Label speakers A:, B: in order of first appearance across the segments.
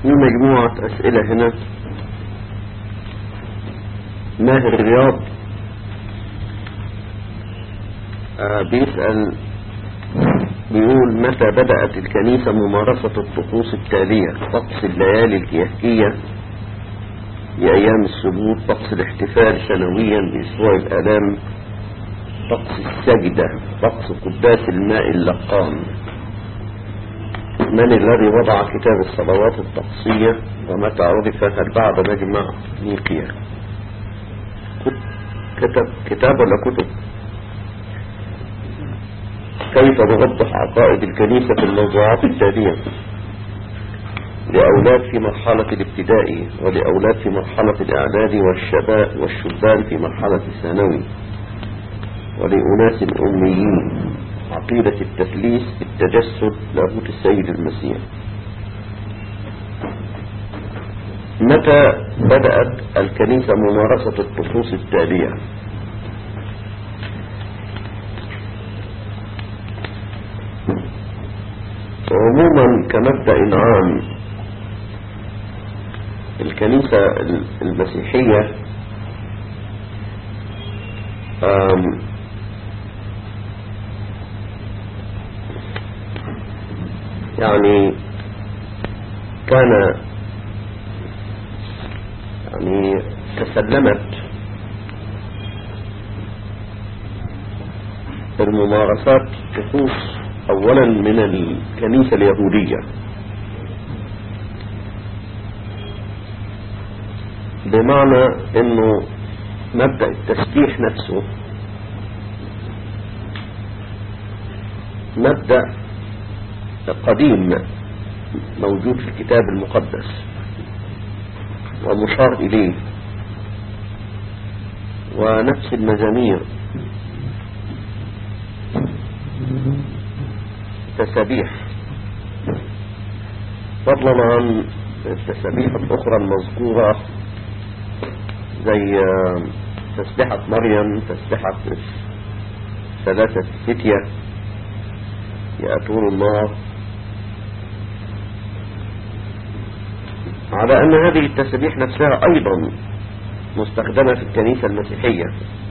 A: في مجموعة أسئلة هنا ماهر الرياض آه بيسأل بيقول متى بدأت الكنيسة ممارسة الطقوس التالية طقس الليالي الكيهكية بأيام السبوت طقس الاحتفال سنويا بأسبوع الآلام طقس السجدة طقس قداس الماء اللقام من الذي وضع كتاب الصلوات الطقسية ومتى عرف هل بعد مجمع نيقيا كتب كتاب ولا كتب كيف نوضح عقائد الكنيسة في الموضوعات التالية لأولاد في مرحلة الابتدائي ولأولاد في مرحلة الإعدادي والشباب والشبان في مرحلة الثانوي ولأناس أميين عقيدة التثليث التجسد لاهوت السيد المسيح متى بدأت الكنيسة ممارسة الطقوس التالية عموما كمبدأ عام الكنيسة المسيحية يعني كان يعني تسلمت الممارسات طقوس اولا من الكنيسة اليهودية بمعنى انه مبدأ التسبيح نفسه مبدأ قديم موجود في الكتاب المقدس ومشار إليه ونفس المزامير تسابيح فضلا عن التسابيح الأخرى المذكورة زي تسبحة مريم تسبحة ثلاثة فتية يأتون الله على أن هذه التسبيح نفسها أيضا مستخدمة في الكنيسة المسيحية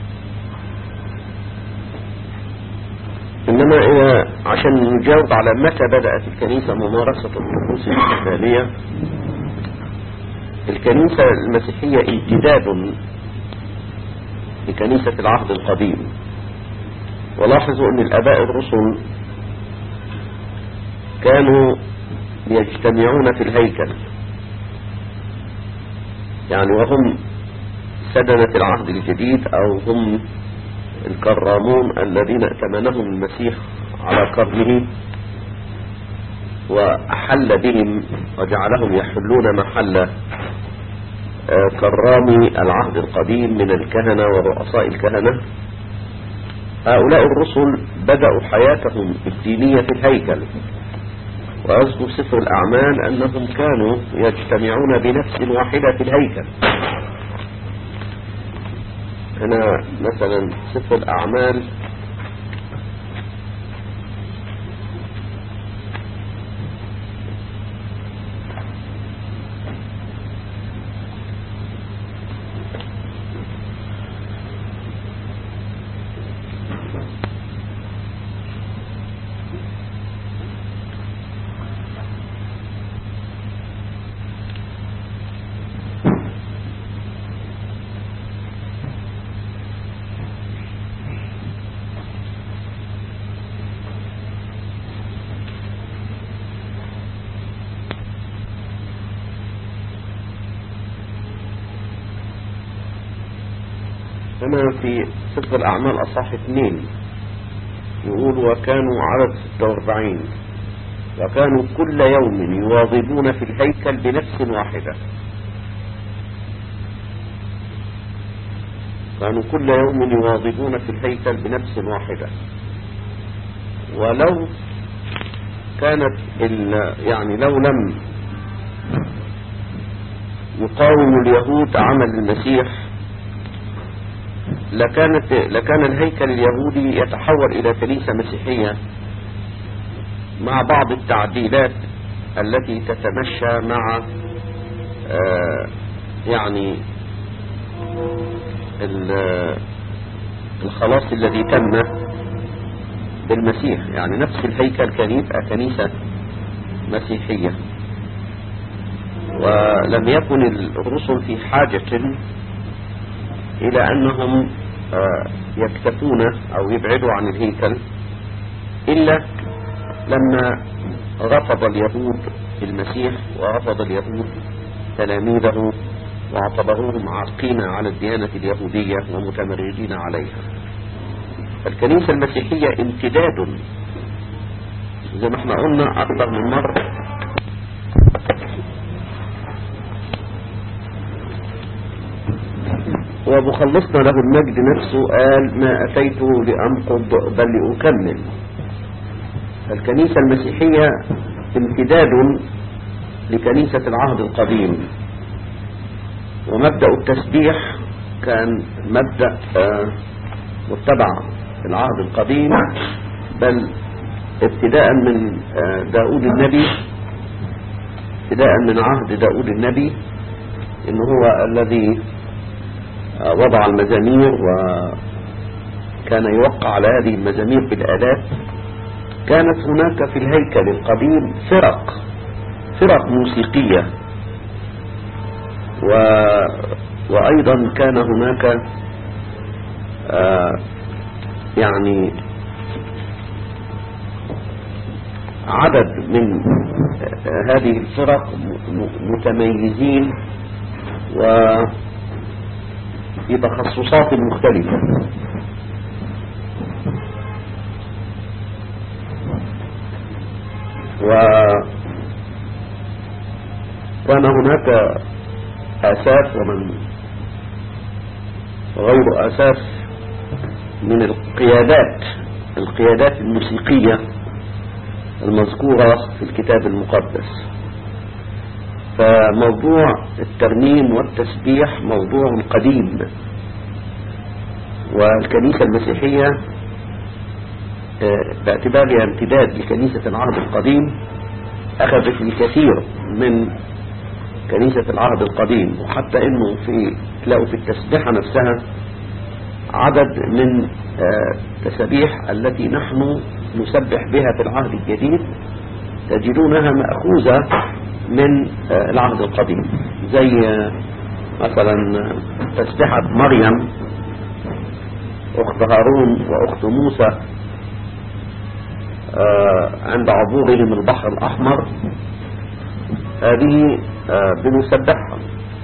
A: إنما إذا عشان نجاوب على متى بدأت الكنيسة ممارسة الطقوس الاحتفالية الكنيسة المسيحية امتداد لكنيسة العهد القديم ولاحظوا أن الأباء الرسل كانوا يجتمعون في الهيكل يعني وهم سدنة العهد الجديد أو هم الكرامون الذين ائتمنهم المسيح على قرنه وأحل بهم وجعلهم يحلون محل كرامي العهد القديم من الكهنة ورؤساء الكهنة هؤلاء الرسل بدأوا حياتهم الدينية في الهيكل وأذكر سفر الأعمال أنهم كانوا يجتمعون بنفس واحدة في الهيكل هنا مثلا سفر الأعمال هنا في سفر الأعمال أصح اثنين يقول وكانوا عدد 46 وكانوا كل يوم يواظبون في الهيكل بنفس واحدة كانوا كل يوم يواظبون في الهيكل بنفس واحدة ولو كانت يعني لو لم يقاوم اليهود عمل المسيح لكانت لكان الهيكل اليهودي يتحول إلى كنيسة مسيحية مع بعض التعديلات التي تتمشى مع آه، يعني ال- الخلاص الذي تم بالمسيح يعني نفس الهيكل كان يبقى كنيسة مسيحية ولم يكن الرسل في حاجة إلى أنهم آه، يكتفون أو يبعدوا عن الهيكل إلا لما رفض اليهود المسيح ورفض اليهود تلاميذه واعتبروهم عاقين على الديانة اليهودية ومتمردين عليها الكنيسة المسيحية امتداد زي ما احنا قلنا أكثر من مرة ومخلصنا له المجد نفسه قال ما أتيت لأنقض بل لأكمل الكنيسة المسيحية امتداد لكنيسة العهد القديم ومبدأ التسبيح كان مبدأ آه، متبع في العهد القديم بل ابتداء من آه، داود النبي ابتداء من عهد داود النبي إن هو الذي آه، وضع المزامير وكان يوقع على هذه المزامير بالآلات كانت هناك في الهيكل القديم فرق فرق موسيقية و... وأيضا كان هناك آه يعني عدد من آه هذه الفرق م- م- متميزين وفي تخصصات مختلفة وكان هناك آساس ومن غير آساس من القيادات القيادات الموسيقية المذكورة في الكتاب المقدس فموضوع الترنيم والتسبيح موضوع قديم والكنيسة المسيحية آه، باعتبارها امتداد لكنيسة العهد القديم أخذت الكثير من كنيسة العهد القديم وحتى انه في تلاقوا في التسبيحة نفسها عدد من آه، تسبيح التي نحن نسبح بها في العهد الجديد تجدونها مأخوذة من آه، العهد القديم زي آه، مثلا آه، تسبيحة مريم أخت هارون وأخت موسى آه، عند عبورهم البحر الأحمر هذه آه، بنسبحها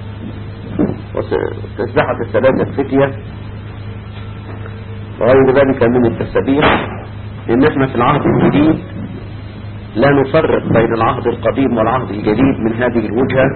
A: وتسبحة الثلاثة الفتية وغير ذلك من التسبيح إن احنا في العهد الجديد لا نفرق بين العهد القديم والعهد الجديد من هذه الوجهة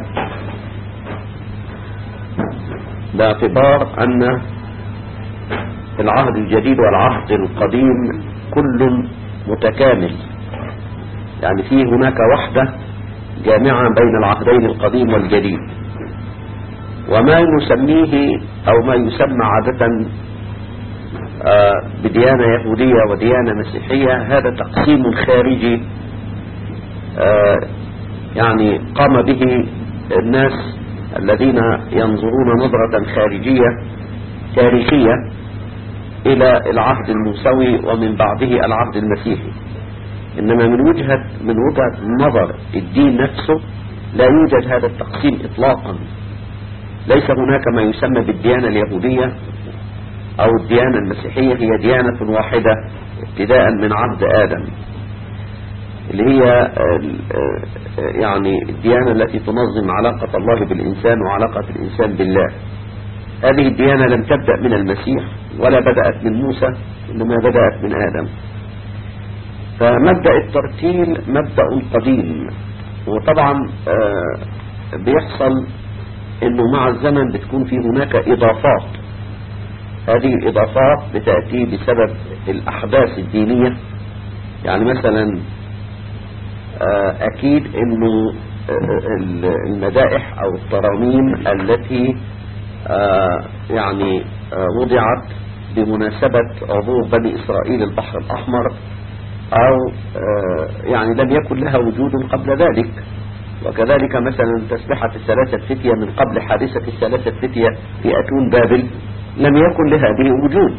A: باعتبار أن العهد الجديد والعهد القديم كل متكامل يعني في هناك وحدة جامعة بين العهدين القديم والجديد وما نسميه أو ما يسمى عادة آه، بديانة يهودية وديانة مسيحية هذا تقسيم خارجي آه، يعني قام به الناس الذين ينظرون نظرة خارجية تاريخية إلى العهد الموسوي ومن بعده العهد المسيحي إنما من وجهة من وجهة نظر الدين نفسه لا يوجد هذا التقسيم إطلاقا ليس هناك ما يسمى بالديانة اليهودية أو الديانة المسيحية هي ديانة واحدة ابتداء من عهد آدم اللي هي آه، آه، يعني الديانة التي تنظم علاقة الله بالإنسان وعلاقة الإنسان بالله هذه الديانة لم تبدأ من المسيح ولا بدأت من موسى إنما بدأت من آدم فمبدأ الترتيل مبدأ قديم وطبعا آه، بيحصل انه مع الزمن بتكون في هناك اضافات هذه الاضافات بتأتي بسبب الاحداث الدينية يعني مثلا آه، اكيد انه آه، المدائح او الترانيم التي آه، يعني آه، وضعت بمناسبة عبور بني اسرائيل البحر الاحمر أو يعني لم يكن لها وجود قبل ذلك وكذلك مثلا تسبحة الثلاثة فتية من قبل حادثة الثلاثة فتية في أتون بابل لم يكن لهذه وجود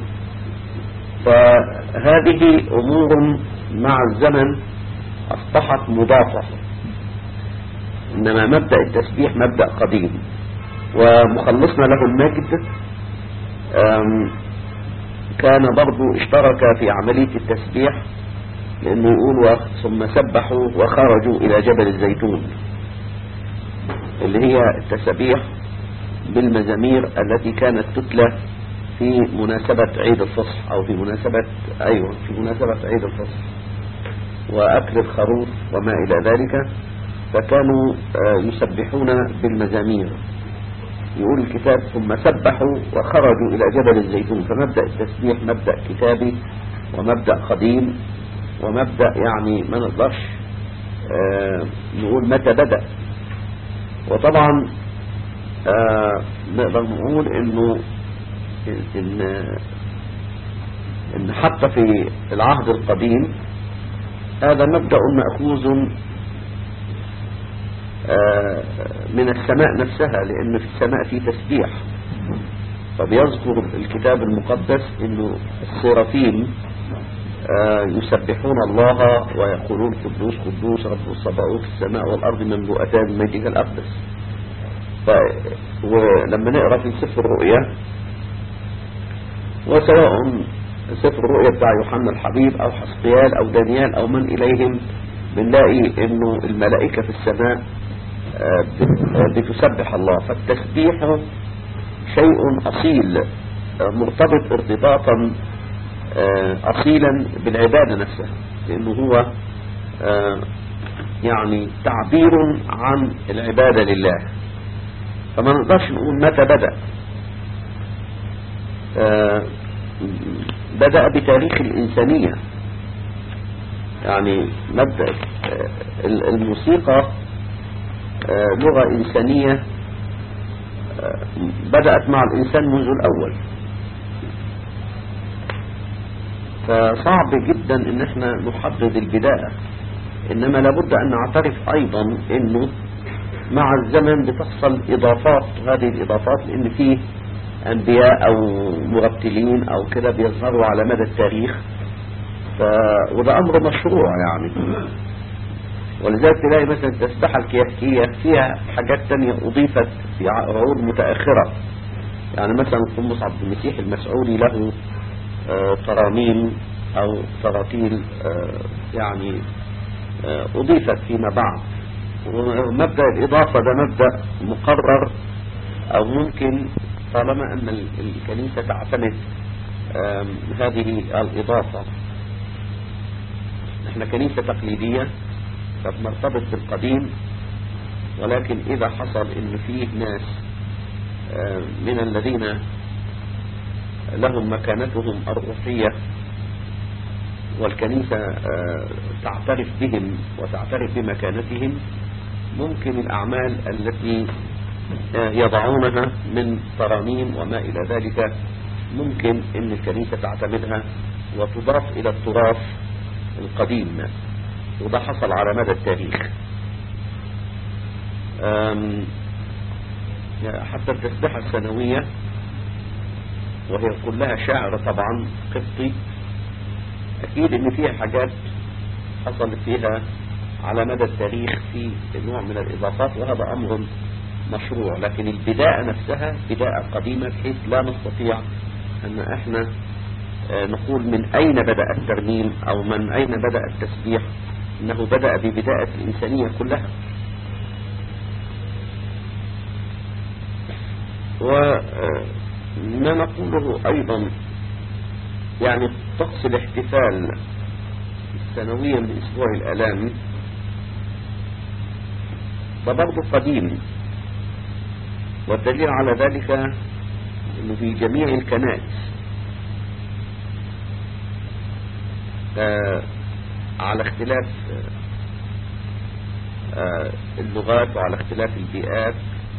A: فهذه أمور مع الزمن أصبحت مضافة إنما مبدأ التسبيح مبدأ قديم ومخلصنا له المجد كان برضو اشترك في عملية التسبيح لأنه يقول ثم سبحوا وخرجوا إلى جبل الزيتون اللي هي التسبيح بالمزامير التي كانت تتلى في مناسبة عيد الفصح أو في مناسبة أيوة في مناسبة عيد الفصح وأكل الخروف وما إلى ذلك فكانوا يسبحون بالمزامير يقول الكتاب ثم سبحوا وخرجوا إلى جبل الزيتون فمبدأ التسبيح مبدأ كتابي ومبدأ قديم ومبدأ يعني ما نقدرش نقول متى بدأ وطبعا نقدر نقول انه ان ان حتى في العهد القديم هذا مبدأ مأخوذ من السماء نفسها لأن في السماء في تسبيح فبيذكر الكتاب المقدس انه السرافيم يسبحون الله ويقولون قدوس قدوس رب الصباؤوت السماء والأرض مملوءتان من مجدك الأقدس ف... ولما نقرأ في سفر الرؤيا وسواء سفر الرؤيا بتاع يوحنا الحبيب أو حسقيال أو دانيال أو من إليهم بنلاقي انه الملائكة في السماء بتسبح الله فالتسبيح شيء أصيل مرتبط ارتباطا أصيلا بالعبادة نفسها لأنه هو يعني تعبير عن العبادة لله فما نقدرش نقول متى بدأ بدأ بتاريخ الإنسانية يعني مبدأ الموسيقى لغة إنسانية بدأت مع الإنسان منذ الأول فصعب جدا ان احنا نحدد البداية انما لابد ان نعترف ايضا انه مع الزمن بتحصل اضافات هذه الاضافات لان فيه انبياء او مرتلين او كده بيظهروا على مدى التاريخ ف... وده امر مشروع يعني ولذلك تلاقي مثلا التسبحة الكيافية فيها حاجات تانية اضيفت في عهود متأخرة يعني مثلا قمص عبد المسيح المسعودي له تراميم او تراتيل يعني اضيفت فيما بعد ومبدأ الاضافة ده مبدأ مقرر او ممكن طالما ان الكنيسة تعتمد هذه الاضافة احنا كنيسة تقليدية فبنرتبط بالقديم ولكن اذا حصل ان فيه ناس من الذين لهم مكانتهم الروحية والكنيسة تعترف بهم وتعترف بمكانتهم ممكن الأعمال التي يضعونها من ترانيم وما إلى ذلك ممكن أن الكنيسة تعتمدها وتضاف إلى التراث القديم وده حصل على مدى التاريخ حتى التسبحة السنوية وهي كلها شعر طبعا قبطي اكيد ان فيها حاجات حصلت فيها على مدى التاريخ في نوع من الاضافات وهذا امر مشروع لكن البداية نفسها بداية قديمة بحيث لا نستطيع ان احنا نقول من اين بدأ الترميم او من اين بدأ التسبيح انه بدأ ببداية الانسانية كلها وما نقوله ايضا يعني طقس الاحتفال سنويا باسبوع الالام فبرضه قديم والدليل على ذلك انه في جميع الكنائس آه على اختلاف آه اللغات وعلى اختلاف البيئات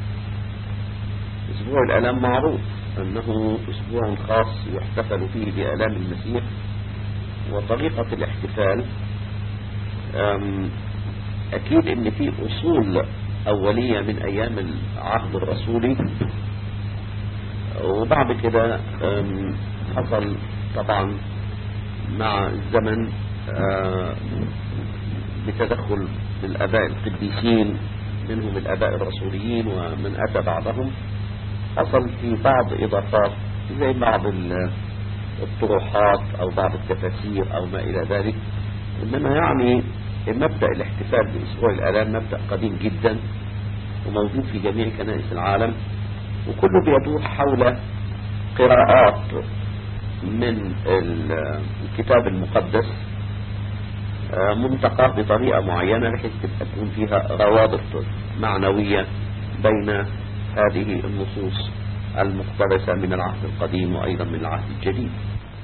A: اسبوع الالام معروف انه اسبوع خاص يحتفل فيه بآلام المسيح وطريقة الاحتفال أكيد إن في أصول أولية من أيام العهد الرسولي وبعد كده حصل طبعا مع الزمن بتدخل الآباء القديسين منهم الآباء الرسوليين ومن أتى بعدهم حصل في بعض إضافات زي بعض الطروحات أو بعض التفاسير أو ما إلى ذلك إنما يعني مبدأ الاحتفال بأسبوع الآلام مبدأ قديم جدا وموجود في جميع كنائس العالم وكله بيدور حول قراءات من الكتاب المقدس منتقى بطريقة معينة بحيث تكون فيها روابط معنوية بين هذه النصوص المقتبسة من العهد القديم وأيضا من العهد الجديد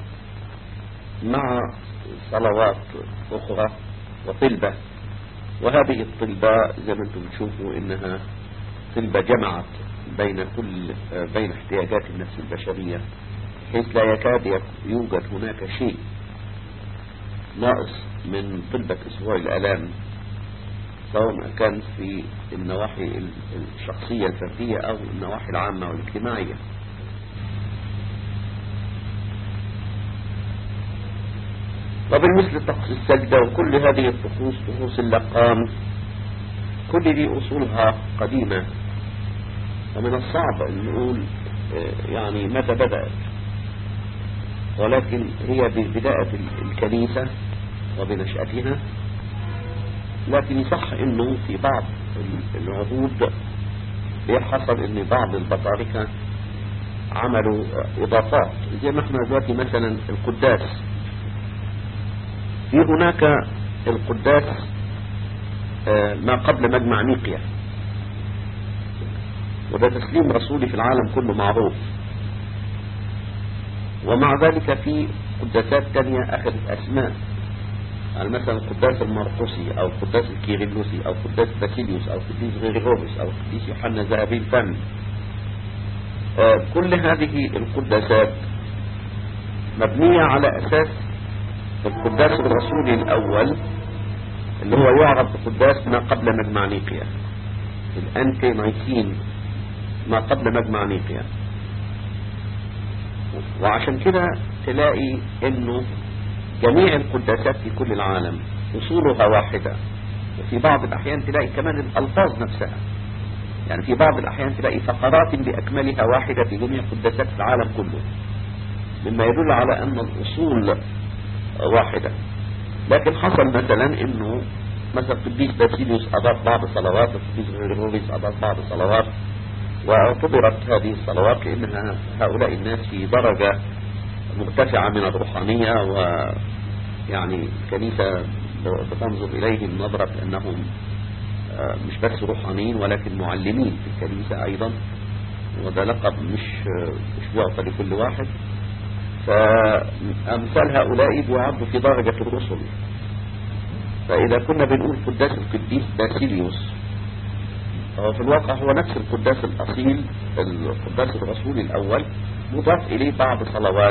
A: مع صلوات أخرى وطلبة وهذه الطلبة زي ما انتم تشوفوا انها طلبة جمعت بين كل بين احتياجات النفس البشرية حيث لا يكاد يوجد هناك شيء ناقص من طلبة اسبوع الالام سواء كان في النواحي الشخصية الفردية او النواحي العامة والاجتماعية وبالمثل طقس السجدة وكل هذه الطقوس طقوس اللقام كل دي أصولها قديمة ومن الصعب أن نقول يعني متى بدأت ولكن هي ببداية الكنيسة وبنشأتها لكن يصح أنه في بعض العهود بيحصل أن بعض البطاركة عملوا إضافات زي ما احنا دلوقتي مثلا القداس في هناك القداس ما قبل مجمع نيقيا وده تسليم رسولي في العالم كله معروف ومع ذلك في قداسات تانية أخذت أسماء يعني مثلا القداس المرقسي أو القداس الكيرلوسي أو القداس باسيليوس أو القديس غيرغوبس أو القديس يوحنا ذهبي الفم كل هذه القداسات مبنية على أساس القداس الرسولي الأول اللي هو يعرف بقداس ما قبل مجمع نيقيا الأنتي نايسين ما قبل مجمع نيقيا وعشان كده تلاقي انه جميع القداسات في كل العالم اصولها واحدة وفي بعض الاحيان تلاقي كمان الالفاظ نفسها يعني في بعض الاحيان تلاقي فقرات باكملها واحدة في جميع القداسات في العالم كله مما يدل على ان الاصول واحدة لكن حصل مثلا انه مثلا قديس باسيليوس اضاف بعض الصلوات القديس غريغوريوس اضاف بعض الصلوات واعتبرت هذه الصلوات لانها هؤلاء الناس في درجة مرتفعة من الروحانية ويعني الكنيسة بتنظر اليهم نظرة انهم مش بس روحانيين ولكن معلمين في الكنيسة ايضا وده لقب مش مش بيعطى لكل واحد فأمثال هؤلاء بيعدوا في درجة الرسل فإذا كنا بنقول قداس القديس باسيليوس هو في الواقع هو نفس القداس الأصيل القداس الرسولي الأول مضاف إليه بعض صلوات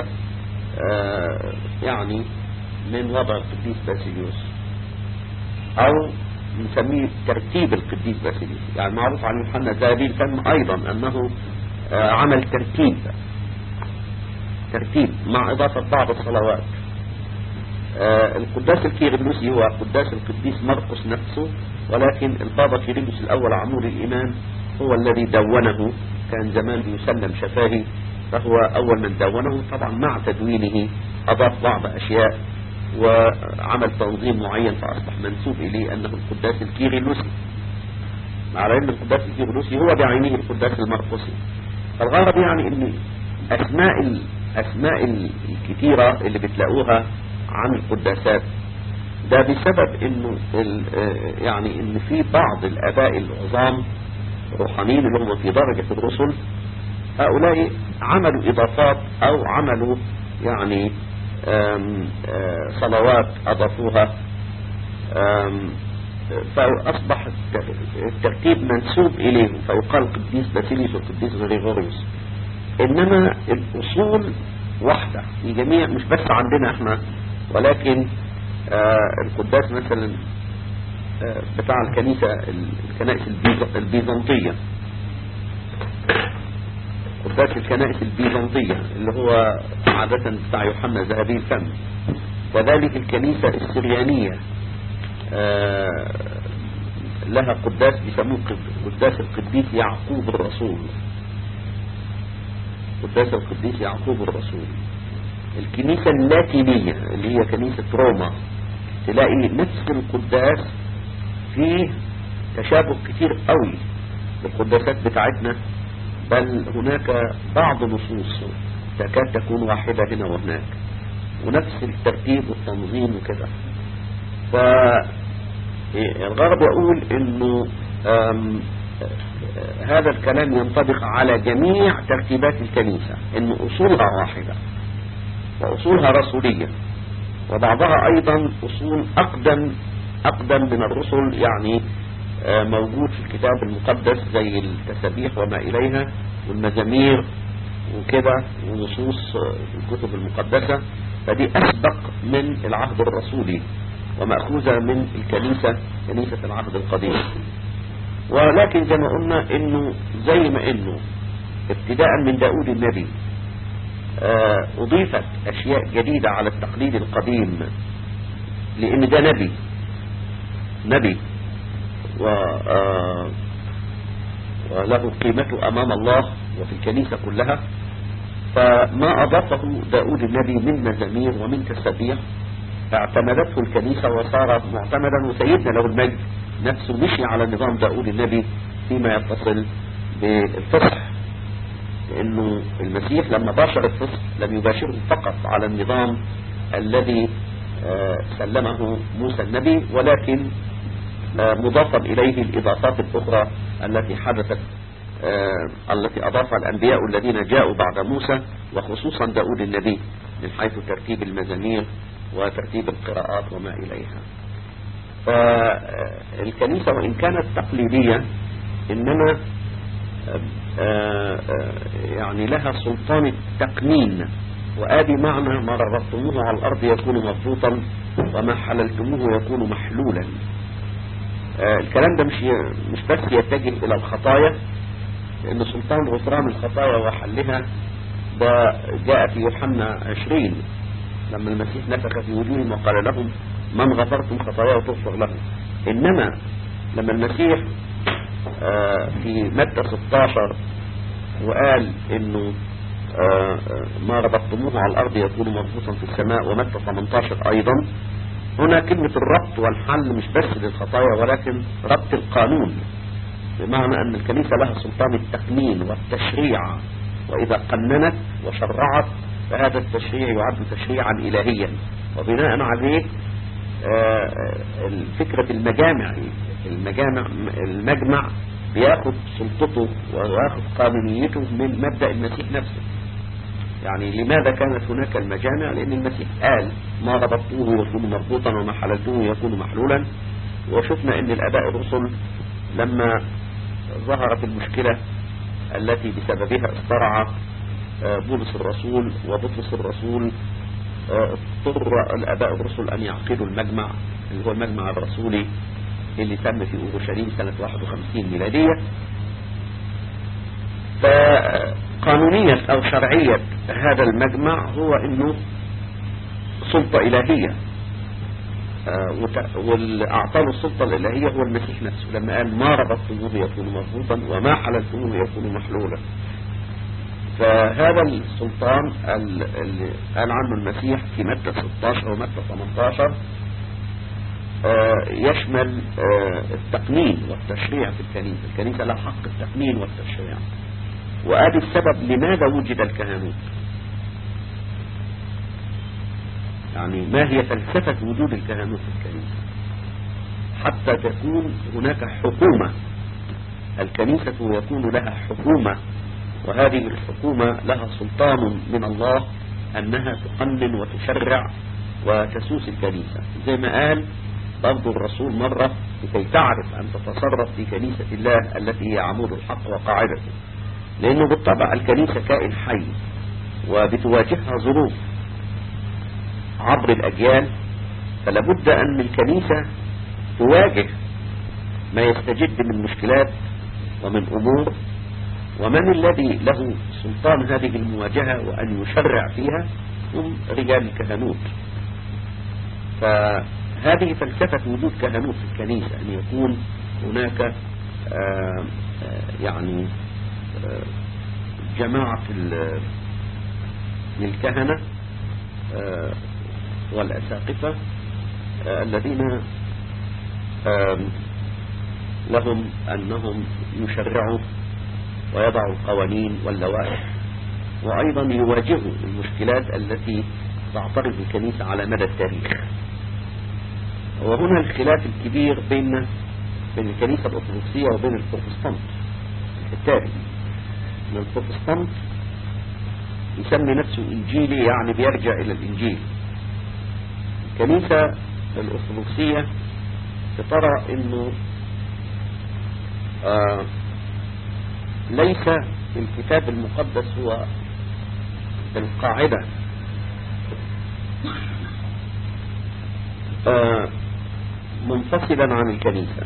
A: يعني من وضع القديس باسيليوس أو نسميه ترتيب القديس باسيليوس يعني معروف عن يوحنا الذهبي الفم أيضا أنه عمل ترتيب ترتيب مع إضافة بعض الصلوات آه القداس الكيرلسي هو قداس القديس مرقس نفسه ولكن البابا كيرلس الأول عمود الإيمان هو الذي دونه كان زمان بيسلم شفاهي فهو أول من دونه طبعا مع تدوينه أضاف بعض أشياء وعمل تنظيم معين فأصبح منسوب إليه أنه القداس الكيرلسي على أن القداس الكيرلسي هو بعينه القداس المرقسي فالغرض يعني أن أسماء أسماء الكثيرة اللي بتلاقوها عن القداسات ده بسبب انه يعني ان في بعض الاباء العظام الروحانيين اللي هم في درجة الرسل هؤلاء عملوا اضافات او عملوا يعني آم آم صلوات اضافوها فاصبح الترتيب منسوب اليهم فيقال قديس باسيليوس وقديس غريغوريوس انما الاصول واحدة في جميع مش بس عندنا احنا ولكن آه، القداس مثلا آه، بتاع الكنيسة الكنائس البيز- البيزنطية قداس الكنائس البيزنطية اللي هو عادة بتاع يوحنا ذهبي الفم كذلك الكنيسة السريانية آه، لها قداس بيسموه قد- قداس القديس يعقوب الرسول قداس القديس يعقوب الرسول الكنيسة اللاتينية اللي هي كنيسة روما تلاقي نفس القداس فيه تشابه كتير قوي بالقداسات بتاعتنا بل هناك بعض نصوص تكاد تكون واحدة هنا وهناك ونفس الترتيب والتنظيم وكده ف الغرض يقول انه آم، آه، هذا الكلام ينطبق على جميع ترتيبات الكنيسة ان اصولها واحدة واصولها رسولية وبعضها ايضا اصول اقدم اقدم من الرسل يعني آه، موجود في الكتاب المقدس زي التسابيح وما اليها والمزامير وكده ونصوص آه، الكتب المقدسة فدي اسبق من العهد الرسولي ومأخوذة من الكنيسة كنيسة العهد القديم ولكن زي ما قلنا انه زي ما انه ابتداء من داود النبي آه، اضيفت اشياء جديدة على التقليد القديم لان ده نبي نبي و آه، وله قيمته امام الله وفي الكنيسة كلها فما اضافه داود النبي من مزامير ومن تسابيح اعتمدته الكنيسة وصار معتمدا وسيدنا له المجد نفسه مشي على نظام داود النبي فيما يتصل بالفصح لأنه المسيح لما باشر الفصح لم يباشره فقط على النظام الذي آه، سلمه موسى النبي ولكن آه، مضافا إليه الإضافات الأخرى التي حدثت آه، التي أضافها الأنبياء الذين جاءوا بعد موسى وخصوصا داود النبي من حيث ترتيب المزامير وترتيب القراءات وما إليها فالكنيسة وإن كانت تقليدية إنما آه، آه، يعني لها سلطان التقنين وآدي معنى ما ربطتموه على الأرض يكون مضبوطا وما حللتموه يكون محلولا آه، الكلام ده مش مش بس يتجه إلى الخطايا لأن سلطان غفران الخطايا وحلها ده جاء في يوحنا 20 لما المسيح نفخ في وجوههم وقال لهم من غفرتم خطاياه تغفر له إنما لما المسيح آه، في متى 16 وقال إنه آه، آه، ما ربطتموه على الأرض يكون مربوطا في السماء ومتى 18 أيضا هنا كلمة الربط والحل مش بس للخطايا ولكن ربط القانون بمعنى أن الكنيسة لها سلطان التقنين والتشريع وإذا قننت وشرعت فهذا التشريع يعد تشريعا إلهيا وبناء عليه آه، آه، فكرة المجامع المجامع المجمع بياخد سلطته وياخد قانونيته من مبدأ المسيح نفسه يعني لماذا كانت هناك المجامع لأن المسيح قال ما ربطوه يكون مربوطا وما حللتوه يكون محلولا وشفنا أن الأباء الرسل لما ظهرت المشكلة التي بسببها اصطرع آه، بولس الرسول وبطرس الرسول آه، اضطر الآباء الرسل أن يعقدوا المجمع اللي هو المجمع الرسولي اللي تم في أورشليم سنة 51 ميلادية فقانونية أو شرعية هذا المجمع هو أنه سلطة إلهية آه، وت- واللي أعطاه السلطة الإلهية هو المسيح نفسه لما قال ما ربطتموه يكون مربوطا وما حللتموه يكون محلولا فهذا السلطان ال- اللي قال عنه المسيح في متى 16 ومتى 18 آه، يشمل آه، التقنين والتشريع في الكنيسة الكنيسة لها حق التقنين والتشريع وادي السبب لماذا وجد الكهنوت يعني ما هي فلسفة وجود الكهنوت في الكنيسة حتى تكون هناك حكومة الكنيسة يكون لها حكومة وهذه الحكومة لها سلطان من الله أنها تقنن وتشرع وتسوس الكنيسة زي ما قال برضو الرسول مرة لكي تعرف أن تتصرف في كنيسة الله التي هي عمود الحق وقاعدته لأنه بالطبع الكنيسة كائن حي وبتواجهها ظروف عبر الأجيال فلابد أن الكنيسة تواجه ما يستجد من مشكلات ومن أمور ومن الذي له سلطان هذه المواجهة وأن يشرع فيها هم رجال الكهنوت فهذه فلسفة وجود كهنوت في الكنيسة أن يكون هناك آآ آآ يعني آآ جماعة الكهنة والأساقفة الذين لهم أنهم يشرعوا ويضعوا القوانين واللوائح وأيضا يواجهوا المشكلات التي تعترض الكنيسة على مدى التاريخ وهنا الخلاف الكبير بين بين الكنيسة الأرثوذكسية وبين البروتستانت التالي ان البروتستانت يسمي نفسه إنجيلي يعني بيرجع إلى الإنجيل الكنيسة الأرثوذكسية ترى أنه آه ليس الكتاب المقدس هو القاعدة آه منفصلا عن الكنيسة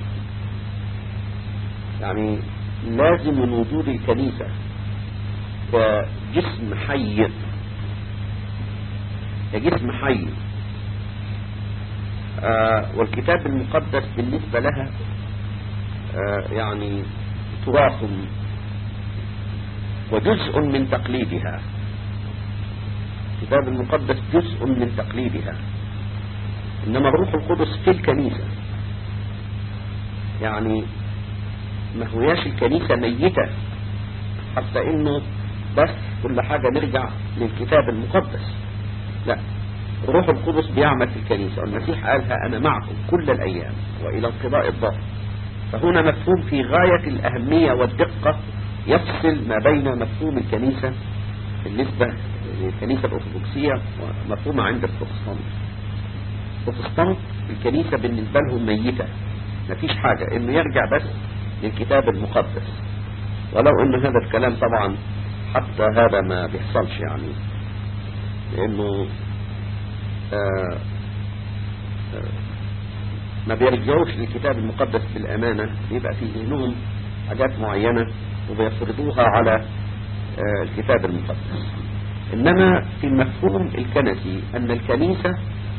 A: يعني لازم من وجود الكنيسة كجسم حي كجسم حي آه والكتاب المقدس بالنسبة لها آه يعني تراث وجزء من تقليدها الكتاب المقدس جزء من تقليدها إنما الروح القدس في الكنيسة يعني ما هوياش الكنيسة ميتة حتى إنه بس كل حاجة نرجع للكتاب المقدس لا الروح القدس بيعمل في الكنيسة والمسيح قالها أنا معكم كل الأيام وإلى انقضاء الظهر فهنا مفهوم في غاية الأهمية والدقة يفصل ما بين مفهوم الكنيسة بالنسبة للكنيسة الأرثوذكسية ومفهومها عند البروتستانت البروتستانت الكنيسة بالنسبة لهم ميتة مفيش حاجة انه يرجع بس للكتاب المقدس ولو ان هذا الكلام طبعا حتى هذا ما بيحصلش يعني لانه آآ آآ ما بيرجعوش للكتاب المقدس بالامانة بيبقى في ذهنهم حاجات معينة وبيفرضوها على الكتاب المقدس إنما في المفهوم الكنسي أن الكنيسة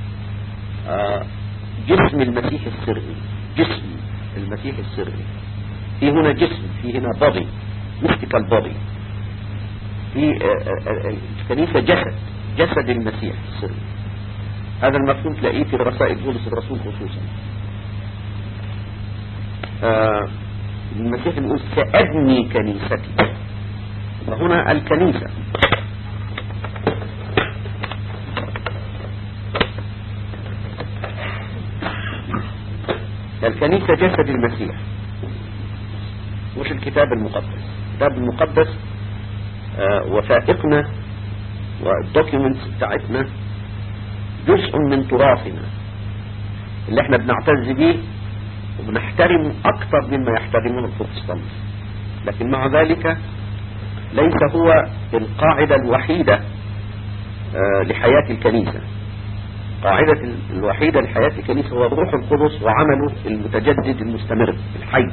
A: جسم المسيح السري جسم المسيح السري في هنا جسم في هنا body mystical body في الكنيسة جسد جسد المسيح السري هذا المفهوم تلاقيه في رسائل بولس الرسول خصوصا المسيح يقول سأبني كنيستي وهنا الكنيسة الكنيسة جسد المسيح مش الكتاب المقدس الكتاب المقدس آه وثائقنا والدوكيومنتس بتاعتنا جزء من تراثنا اللي احنا بنعتز بيه وبنحترم أكثر مما يحترمه البروتستانت لكن مع ذلك ليس هو القاعدة الوحيدة آه لحياة الكنيسة قاعدة الوحيدة لحياة الكنيسة هو الروح القدس وعمله المتجدد المستمر الحي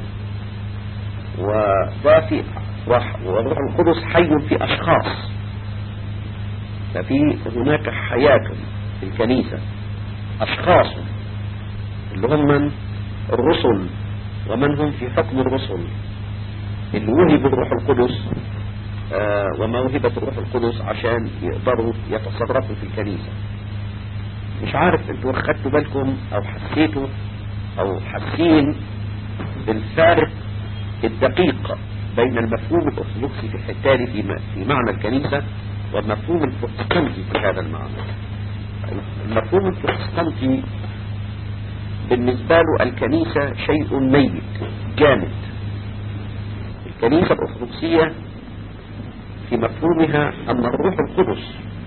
A: وده في والروح القدس حي في أشخاص ففي هناك حياة في الكنيسة أشخاص اللي هم من الرسل ومن هم في حكم الرسل اللي وهبوا الروح القدس آه وموهبة الروح القدس عشان يقدروا يتصرفوا في الكنيسة مش عارف انتوا خدتوا بالكم او حسيتوا او حاسين بالفارق الدقيق بين المفهوم الارثوذكسي في الحتاني في, في معنى الكنيسة والمفهوم البروتستانتي في هذا المعنى المفهوم البروتستانتي بالنسبة له الكنيسة شيء ميت جامد الكنيسة الأرثوذكسية في مفهومها أن الروح القدس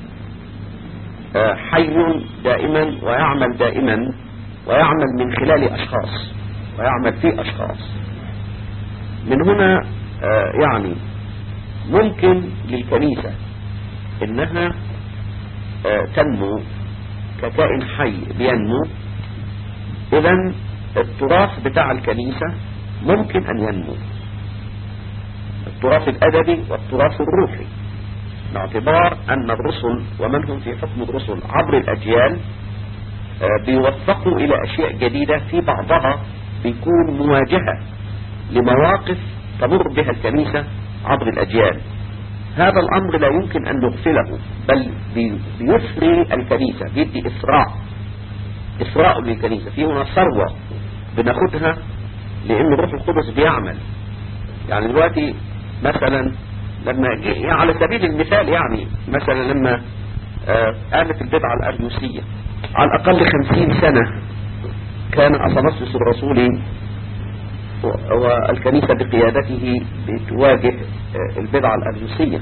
A: حي دائما ويعمل دائما ويعمل من خلال أشخاص ويعمل في أشخاص من هنا يعني ممكن للكنيسة إنها تنمو ككائن حي بينمو إذا التراث بتاع الكنيسة ممكن أن ينمو التراث الأدبي والتراث الروحي باعتبار أن الرسل ومن هم في حكم الرسل عبر الأجيال آه، بيوفقوا إلى أشياء جديدة في بعضها بيكون مواجهة لمواقف تمر بها الكنيسة عبر الأجيال هذا الأمر لا يمكن أن نغفله بل بيسري الكنيسة بيدي إسراء إسراء للكنيسة في هنا ثروة بناخدها لأن الروح القدس بيعمل يعني دلوقتي مثلا لما على سبيل المثال يعني مثلا لما آه، قامت البدعة الأريوسية على الأقل خمسين سنة كان أصنصص الرسولي والكنيسة بقيادته بتواجه آه، البدعة الأريوسية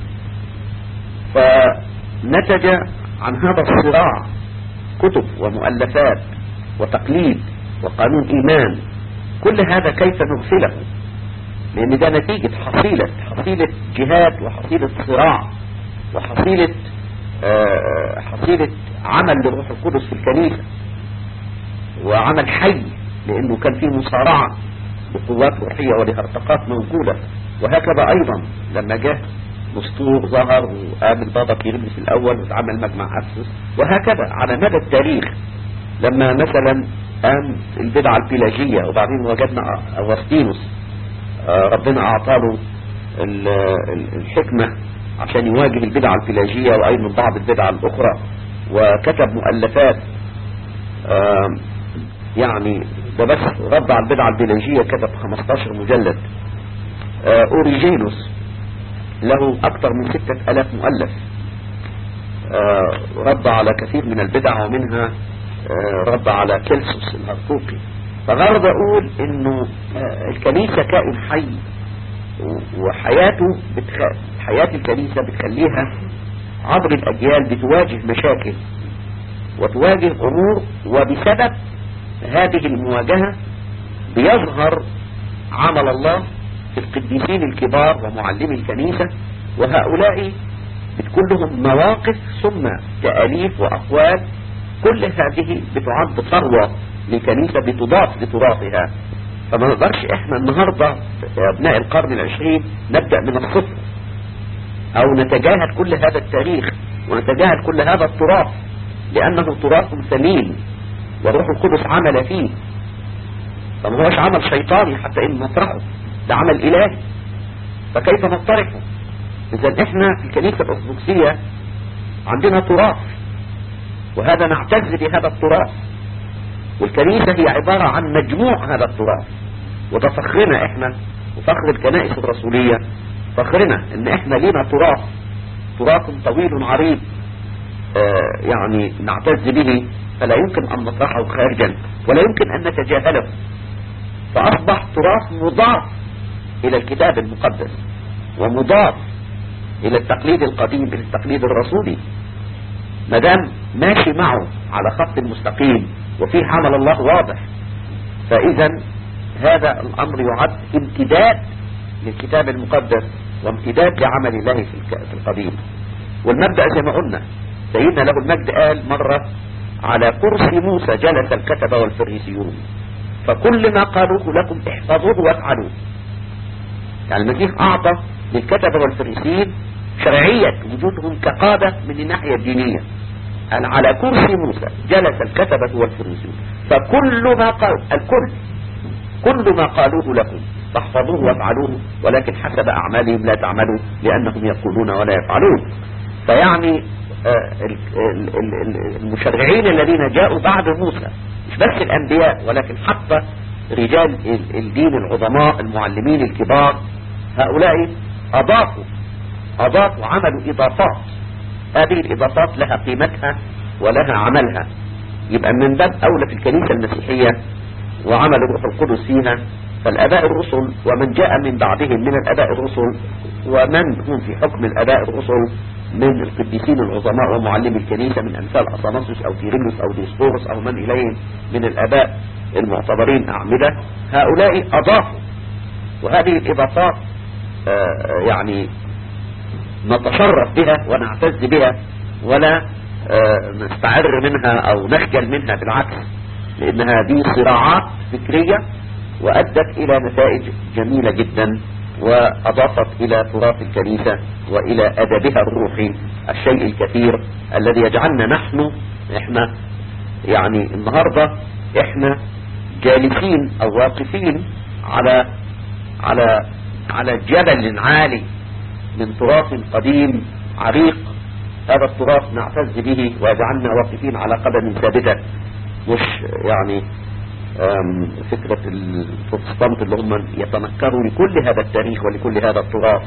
A: فنتج عن هذا الصراع كتب ومؤلفات وتقليد وقانون إيمان كل هذا كيف نغفله لأن ده نتيجة حصيلة حصيلة جهاد وحصيلة صراع وحصيلة آه، حصيلة عمل للروح القدس في الكنيسة وعمل حي لأنه كان فيه مصارعة بقوات روحية ولهرطقات موجودة وهكذا أيضا لما جاء مسطور ظهر وقام البابا كيرلس الأول وتعمل مجمع أسس وهكذا على مدى التاريخ لما مثلا قام البدعة البيلاجية وبعدين وجدنا أغسطينوس آه، ربنا أعطاله الحكمة عشان يواجه البدعة البيلاجية وأيضا بعض البدعة الأخرى وكتب مؤلفات يعني ده بس رد على البدعة البيلاجية كتب 15 مجلد آه، أوريجينوس له أكثر من ستة ألاف مؤلف آه، رد على كثير من البدع ومنها آه، رد على كيلسوس الهرطوقي فغرض أقول إنه الكنيسة كائن حي وحياته بتخ... حياة الكنيسة بتخليها عبر الأجيال بتواجه مشاكل وتواجه أمور وبسبب هذه المواجهة بيظهر عمل الله في القديسين الكبار ومعلمي الكنيسة وهؤلاء بتكون لهم مواقف ثم تأليف وأقوال كل هذه بتعد ثروة لكنيسة بتضاف لتراثها فما نقدرش احنا النهاردة يا ابناء القرن العشرين نبدأ من الصفر او نتجاهل كل هذا التاريخ ونتجاهل كل هذا التراث لانه تراث ثمين والروح القدس عمل فيه فما هوش عمل شيطاني حتى ان نطرحه ده عمل الهي فكيف نطرحه اذا احنا في الكنيسة الارثوذكسية عندنا تراث وهذا نعتز بهذا التراث والكنيسة هي عبارة عن مجموع هذا التراث وده فخرنا احنا وفخر الكنائس الرسولية فخرنا ان احنا لنا تراث تراث طويل عريض آه يعني نعتز به فلا يمكن ان نطرحه خارجا ولا يمكن ان نتجاهله فاصبح تراث مضاف الى الكتاب المقدس ومضاف الى التقليد القديم الى التقليد الرسولي مدام ماشي معه على خط مستقيم وفيه عمل الله واضح فاذا هذا الامر يعد امتداد للكتاب المقدس وامتداد لعمل الله في القديم والمبدأ زي ما قلنا سيدنا له المجد قال مرة على كرسي موسى جلس الكتبة والفريسيون فكل ما قالوه لكم احفظوه وافعلوه يعني المسيح أعطى للكتبة والفريسيين شرعية وجودهم كقادة من الناحية الدينية قال على كرسي موسى جلس الكتبة والفريسيون فكل ما قالوا الكل كل ما قالوه لكم فاحفظوه وافعلوه ولكن حسب أعمالهم لا تعملوا لأنهم يقولون ولا يفعلون فيعني آه، المشرعين الذين جاءوا بعد موسى مش بس الأنبياء ولكن حتى رجال الدين العظماء المعلمين الكبار هؤلاء أضافوا أضافوا عملوا إضافات هذه الإضافات لها قيمتها ولها عملها يبقى من باب أولى في الكنيسة المسيحية وعمل الروح القدس فيها فالأباء الرسل ومن جاء من بعدهم من الأباء الرسل ومن هم في حكم الأباء الرسل من القديسين العظماء ومعلمي الكنيسة من أمثال أصانسوس أو كيرلس أو ديسبورس أو من إليهم من الأباء المعتبرين أعمدة هؤلاء أضافوا وهذه الإضافات آه، يعني نتشرف بها ونعتز بها ولا آه، نستعر منها او نخجل منها بالعكس لانها دي صراعات فكرية وادت الى نتائج جميلة جدا واضافت الى تراث الكنيسة والى ادبها الروحي الشيء الكثير الذي يجعلنا نحن احنا يعني النهاردة احنا جالسين او واقفين على على على جبل عالي من تراث قديم عريق هذا التراث نعتز به ويجعلنا واقفين على قدم ثابتة مش يعني فكرة البروتستانت اللي هم يتنكروا لكل هذا التاريخ ولكل هذا التراث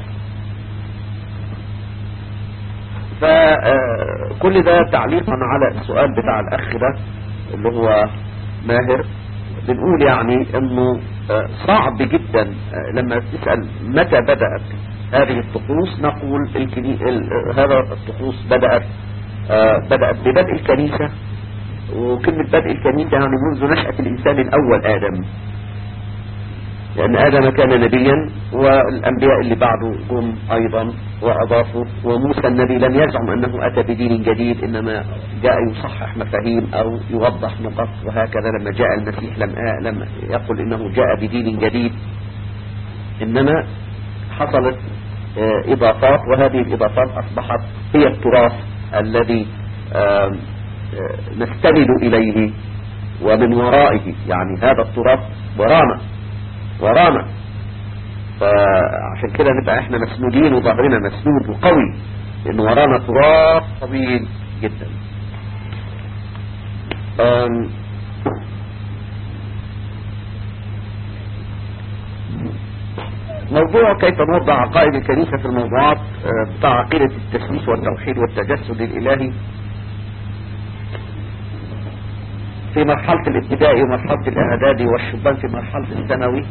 A: فكل ده تعليقا على السؤال بتاع الأخ ده اللي هو ماهر بنقول يعني انه صعب جدا لما تسأل متى بدأت هذه الطقوس نقول الكني... هذا الطقوس بدأت بدأت ببدء الكنيسة وكلمة بدء الكنيسة يعني منذ نشأة الإنسان الأول آدم لأن آدم كان نبيا والأنبياء اللي بعده جم أيضا وأضافوا وموسى النبي لم يزعم أنه أتى بدين جديد إنما جاء يصحح مفاهيم أو يوضح نقط وهكذا لما جاء المسيح لم لم يقل إنه جاء بدين جديد إنما حصلت إضافات وهذه الإضافات أصبحت هي التراث الذي نستند إليه ومن ورائه يعني هذا التراث ورانا ورانا فعشان كده نبقى احنا مسنودين وظهرنا مسنود وقوي لان ورانا تراث طويل جدا موضوع كيف نوضع عقائد الكنيسة في الموضوعات بتاع عقيدة التسليس والتوحيد والتجسد الإلهي في مرحلة الابتدائي ومرحلة الإعدادي والشبان في مرحلة الثانوي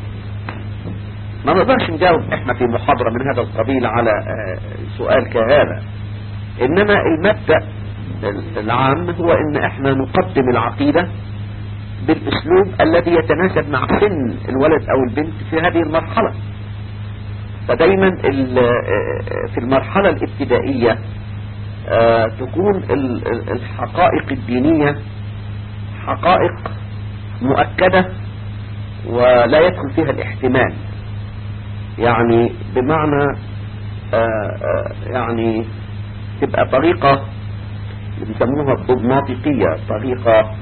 A: ما نقدرش نجاوب احنا في محاضرة من هذا القبيل على سؤال كهذا انما المبدأ العام هو ان احنا نقدم العقيدة بالاسلوب الذي يتناسب مع سن الولد او البنت في هذه المرحلة فدايما في المرحلة الابتدائية تكون الحقائق الدينية حقائق مؤكدة ولا يدخل فيها الاحتمال يعني بمعنى آآ آآ يعني تبقى طريقة بيسموها الضغماطيقية طريقة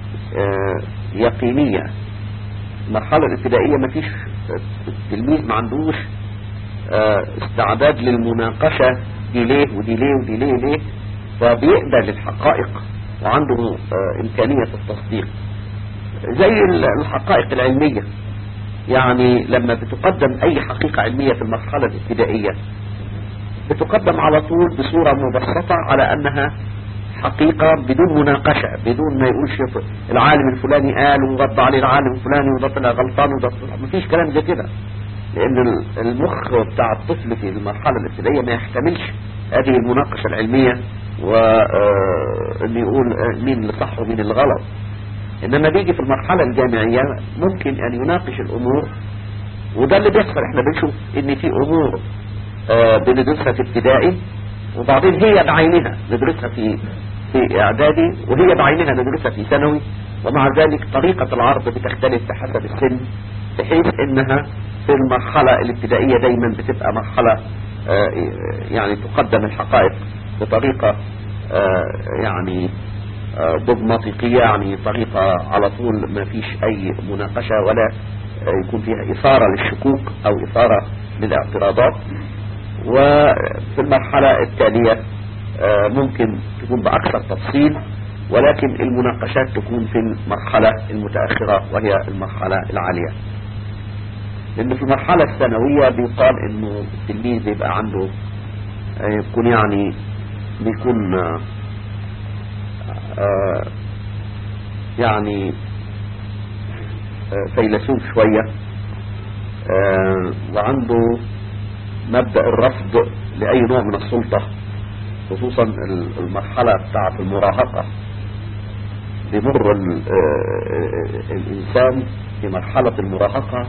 A: يقينية المرحلة الابتدائية ما فيش التلميذ ما عندوش استعداد للمناقشة دي ليه ودي ليه ودي ليه ليه فبيقبل الحقائق وعنده إمكانية التصديق زي الحقائق العلمية يعني لما بتقدم أي حقيقة علمية في المرحلة الابتدائية بتقدم على طول بصورة مبسطة على أنها حقيقة بدون مناقشة بدون ما يقول شيء العالم الفلاني قال ورد عليه العالم الفلاني وده طلع غلطان وده طلع مفيش كلام زي كده لأن المخ بتاع الطفل في المرحلة الابتدائية ما يحتملش هذه المناقشة العلمية وأن يقول مين اللي صح ومين اللي غلط إنما بيجي في المرحلة الجامعية ممكن أن يناقش الأمور وده اللي بيحصل احنا بنشوف ان في أمور بندرسها في ابتدائي وبعدين هي بعينها ندرسها في في اعدادي وهي بعينها ندرسها في ثانوي ومع ذلك طريقة العرض بتختلف بحسب السن بحيث انها في المرحلة الابتدائية دايما بتبقى مرحلة يعني تقدم الحقائق بطريقة يعني ضغماطيقية يعني طريقة على طول ما فيش اي مناقشة ولا يكون فيها اثارة للشكوك او اثارة للاعتراضات وفي المرحلة التالية ممكن تكون بأكثر تفصيل ولكن المناقشات تكون في المرحلة المتأخرة وهي المرحلة العالية لأن في المرحلة الثانوية بيقال إنه التلميذ بيبقى عنده يكون يعني بيكون يعني فيلسوف شوية وعنده مبدأ الرفض لأي نوع من السلطة خصوصا المرحلة بتاعة المراهقة بمر الإنسان في مرحلة المراهقة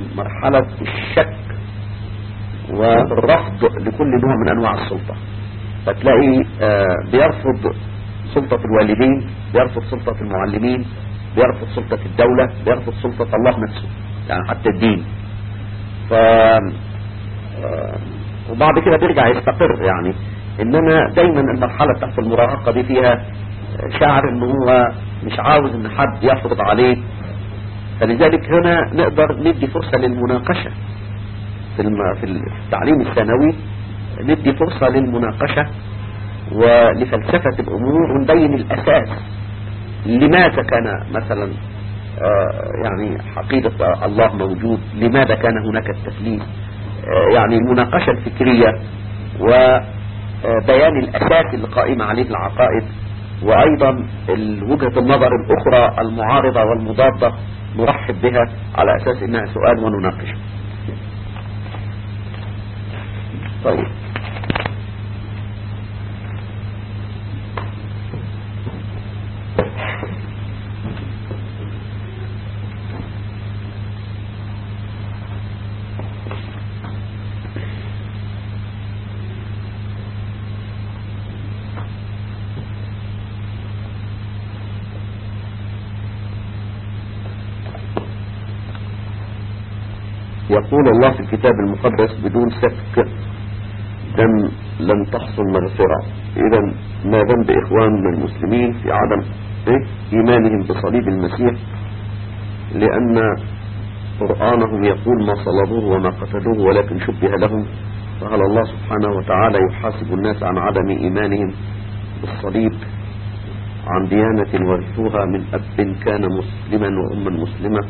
A: بمرحلة الشك والرفض لكل نوع من أنواع السلطة فتلاقي آه، بيرفض سلطة الوالدين بيرفض سلطة المعلمين بيرفض سلطة الدولة بيرفض سلطة الله نفسه يعني حتى الدين ف آه، وبعد كده بيرجع يستقر يعني انما دايما المرحلة بتاعت المراهقة دي فيها شعر ان هو مش عاوز ان حد يفرض عليه فلذلك هنا نقدر ندي فرصة للمناقشة في الم- في التعليم الثانوي ندي فرصة للمناقشة ولفلسفة الأمور ونبين الأساس لماذا كان مثلا آه، يعني حقيقة الله موجود لماذا كان هناك التثليث آه، يعني المناقشة الفكرية وبيان الأساس اللي قائمة عليه العقائد وأيضا ال- وجهة النظر الأخرى المعارضة والمضادة نرحب بها على أساس إنها سؤال ونناقشه طيب يقول الله في الكتاب المقدس بدون سفك دم لن تحصل مغفرة إذا ما ذنب إخواننا المسلمين في عدم إيه؟ إيمانهم بصليب المسيح لأن قرآنهم يقول ما صلبوه وما قتلوه ولكن شبه لهم فهل الله سبحانه وتعالى يحاسب الناس عن عدم إيمانهم بالصليب عن ديانة ورثوها من أب كان مسلما وأما مسلمة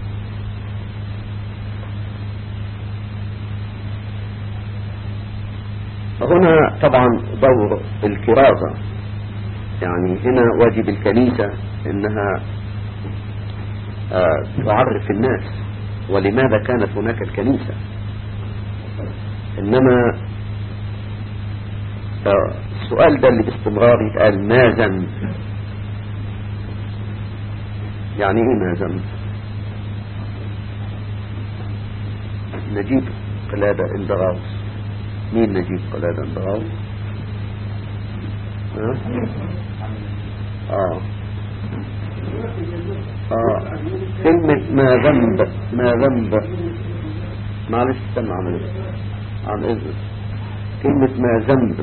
A: هنا طبعا دور الكرازة يعني هنا واجب الكنيسة انها آه، تعرف الناس ولماذا كانت هناك الكنيسة انما آه، السؤال ده اللي باستمرار يتقال ما ذنب يعني ايه ما ذنب نجيب قلادة اندراوس مين نجيب قلادة اندراوس ها؟ اه اه كلمة ما ذنب ما ذنب معلش استنى عن عن اذن كلمة ما ذنب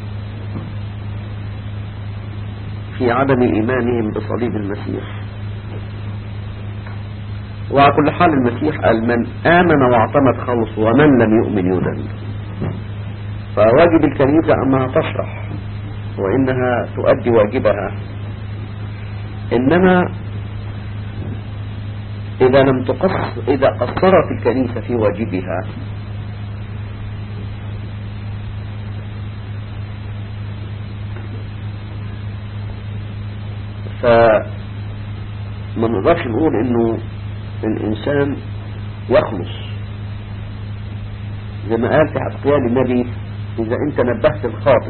A: في عدم ايمانهم بصليب المسيح وعلى كل حال المسيح قال من آمن واعتمد خلص ومن لم يؤمن يدل فواجب الكنيسة أنها تشرح وإنها تؤدي واجبها إنما إذا لم تقص إذا قصرت الكنيسة في واجبها فما نقدرش نقول إنه الإنسان يخلص زي ما قال في حقيال النبي إذا أنت نبهت الخاطئ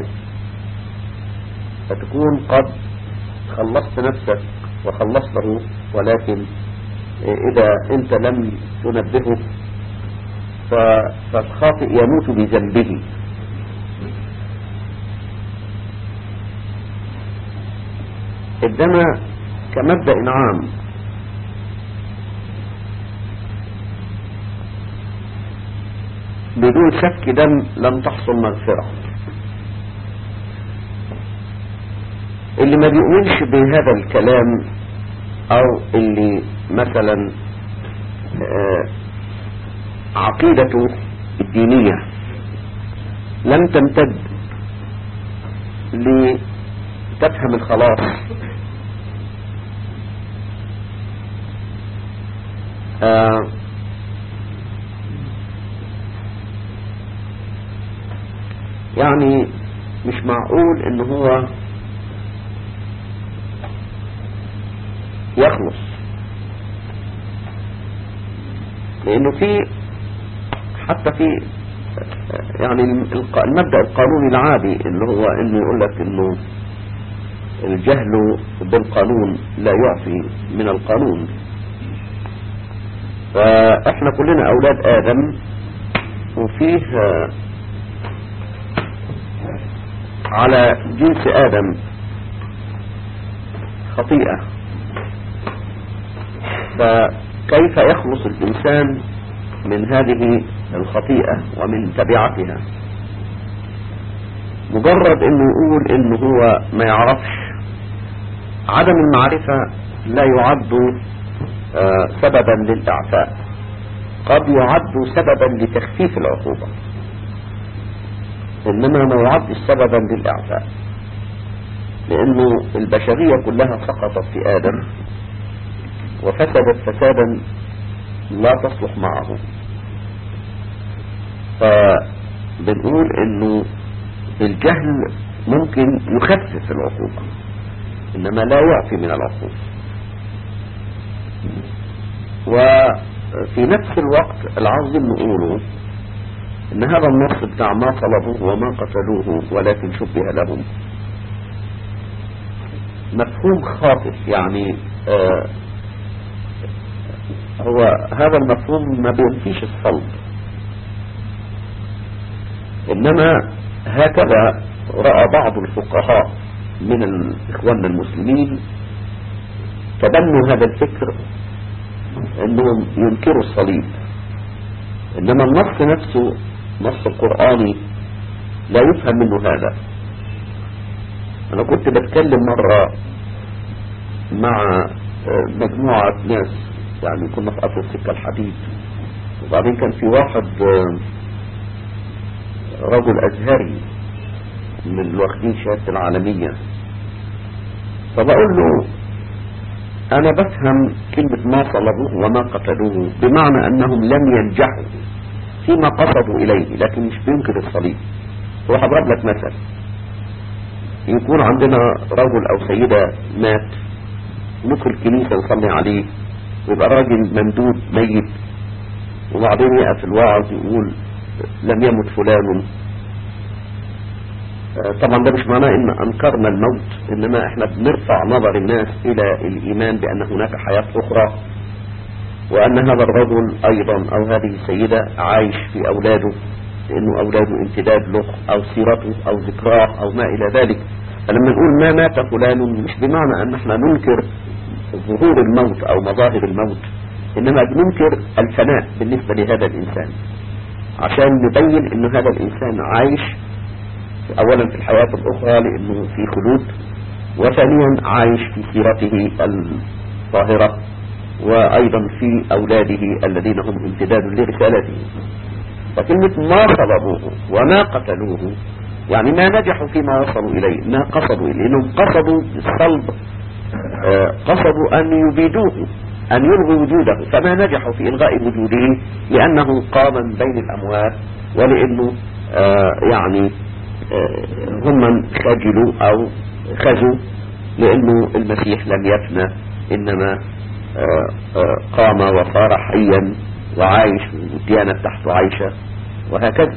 A: فتكون قد خلصت نفسك وخلصته ولكن إذا أنت لم تنبهه ف- فالخاطئ يموت بذنبه إنما كمبدأ عام بدون سفك دم لم تحصل مغفرة اللي ما بيؤمنش بهذا الكلام او اللي مثلا آه، عقيدته الدينية لم تمتد لتفهم الخلاص آه يعني مش معقول ان هو يخلص لانه في حتى في يعني الق- المبدأ القانوني العادي اللي هو انه يقول لك انه الجهل بالقانون لا يعفي من القانون فاحنا كلنا اولاد ادم وفيه على جنس آدم خطيئة فكيف يخلص الإنسان من هذه الخطيئة ومن تبعتها مجرد انه يقول انه هو ما يعرفش عدم المعرفة لا يعد آه، سببا للإعفاء قد يعد سببا لتخفيف العقوبة إنما ما يعد سببا للإعفاء لأنه البشرية كلها سقطت في آدم وفسدت فسادا لا تصلح معه فبنقول انه الجهل ممكن يخفف العقوبة انما لا يعفي من العقوبة وفي نفس الوقت العظيم نقوله ان هذا النص بتاع ما طلبوه وما قتلوه ولكن شبه لهم مفهوم خاطئ يعني آه هو هذا المفهوم ما بينفيش الصلب إنما هكذا رأى بعض الفقهاء من إخواننا المسلمين تبنوا هذا الفكر أنهم ينكروا الصليب إنما النص نفسه نص القرآني لا يفهم منه هذا أنا كنت بتكلم مرة مع مجموعة ناس يعني كنا في قطر السكة الحديد وبعدين كان في واحد رجل أزهري من الواخدين شهادة العالمية فبقول له أنا بفهم كلمة ما صلبوه وما قتلوه بمعنى أنهم لم ينجحوا فيما قصدوا إليه لكن مش بينكر الصليب روح أضرب لك مثل يكون عندنا رجل أو سيدة مات ندخل الكنيسة نصلي عليه ويبقى راجل ممدود ميت وبعدين يقف الواعظ يقول لم يمت فلان طبعا ده مش معناه ان انكرنا الموت انما احنا بنرفع نظر الناس الى الايمان بان هناك حياة اخرى وان هذا الرجل ايضا او هذه السيدة عايش في اولاده لانه اولاده امتداد له او سيرته او ذكراه او ما الى ذلك فلما نقول ما مات فلان مش بمعنى ان احنا ننكر ظهور الموت او مظاهر الموت انما بننكر الفناء بالنسبة لهذا الانسان عشان نبين ان هذا الانسان عايش اولا في الحياة الاخرى لانه في خلود وثانيا عايش في سيرته الطاهرة وايضا في اولاده الذين هم امتداد لرسالته فكلمة ما طلبوه وما قتلوه يعني ما نجحوا فيما وصلوا اليه ما قصدوا اليه لانهم قصدوا بالصلب قصدوا ان يبيدوه أن يلغوا وجوده فما نجحوا في إلغاء وجوده لأنه قام من بين الأموات ولأنه آه يعني آه هم من خجلوا أو خزوا لأنه المسيح لم يفنى إنما آه قام وصار حيا وعايش والديانة تحته عايشة وهكذا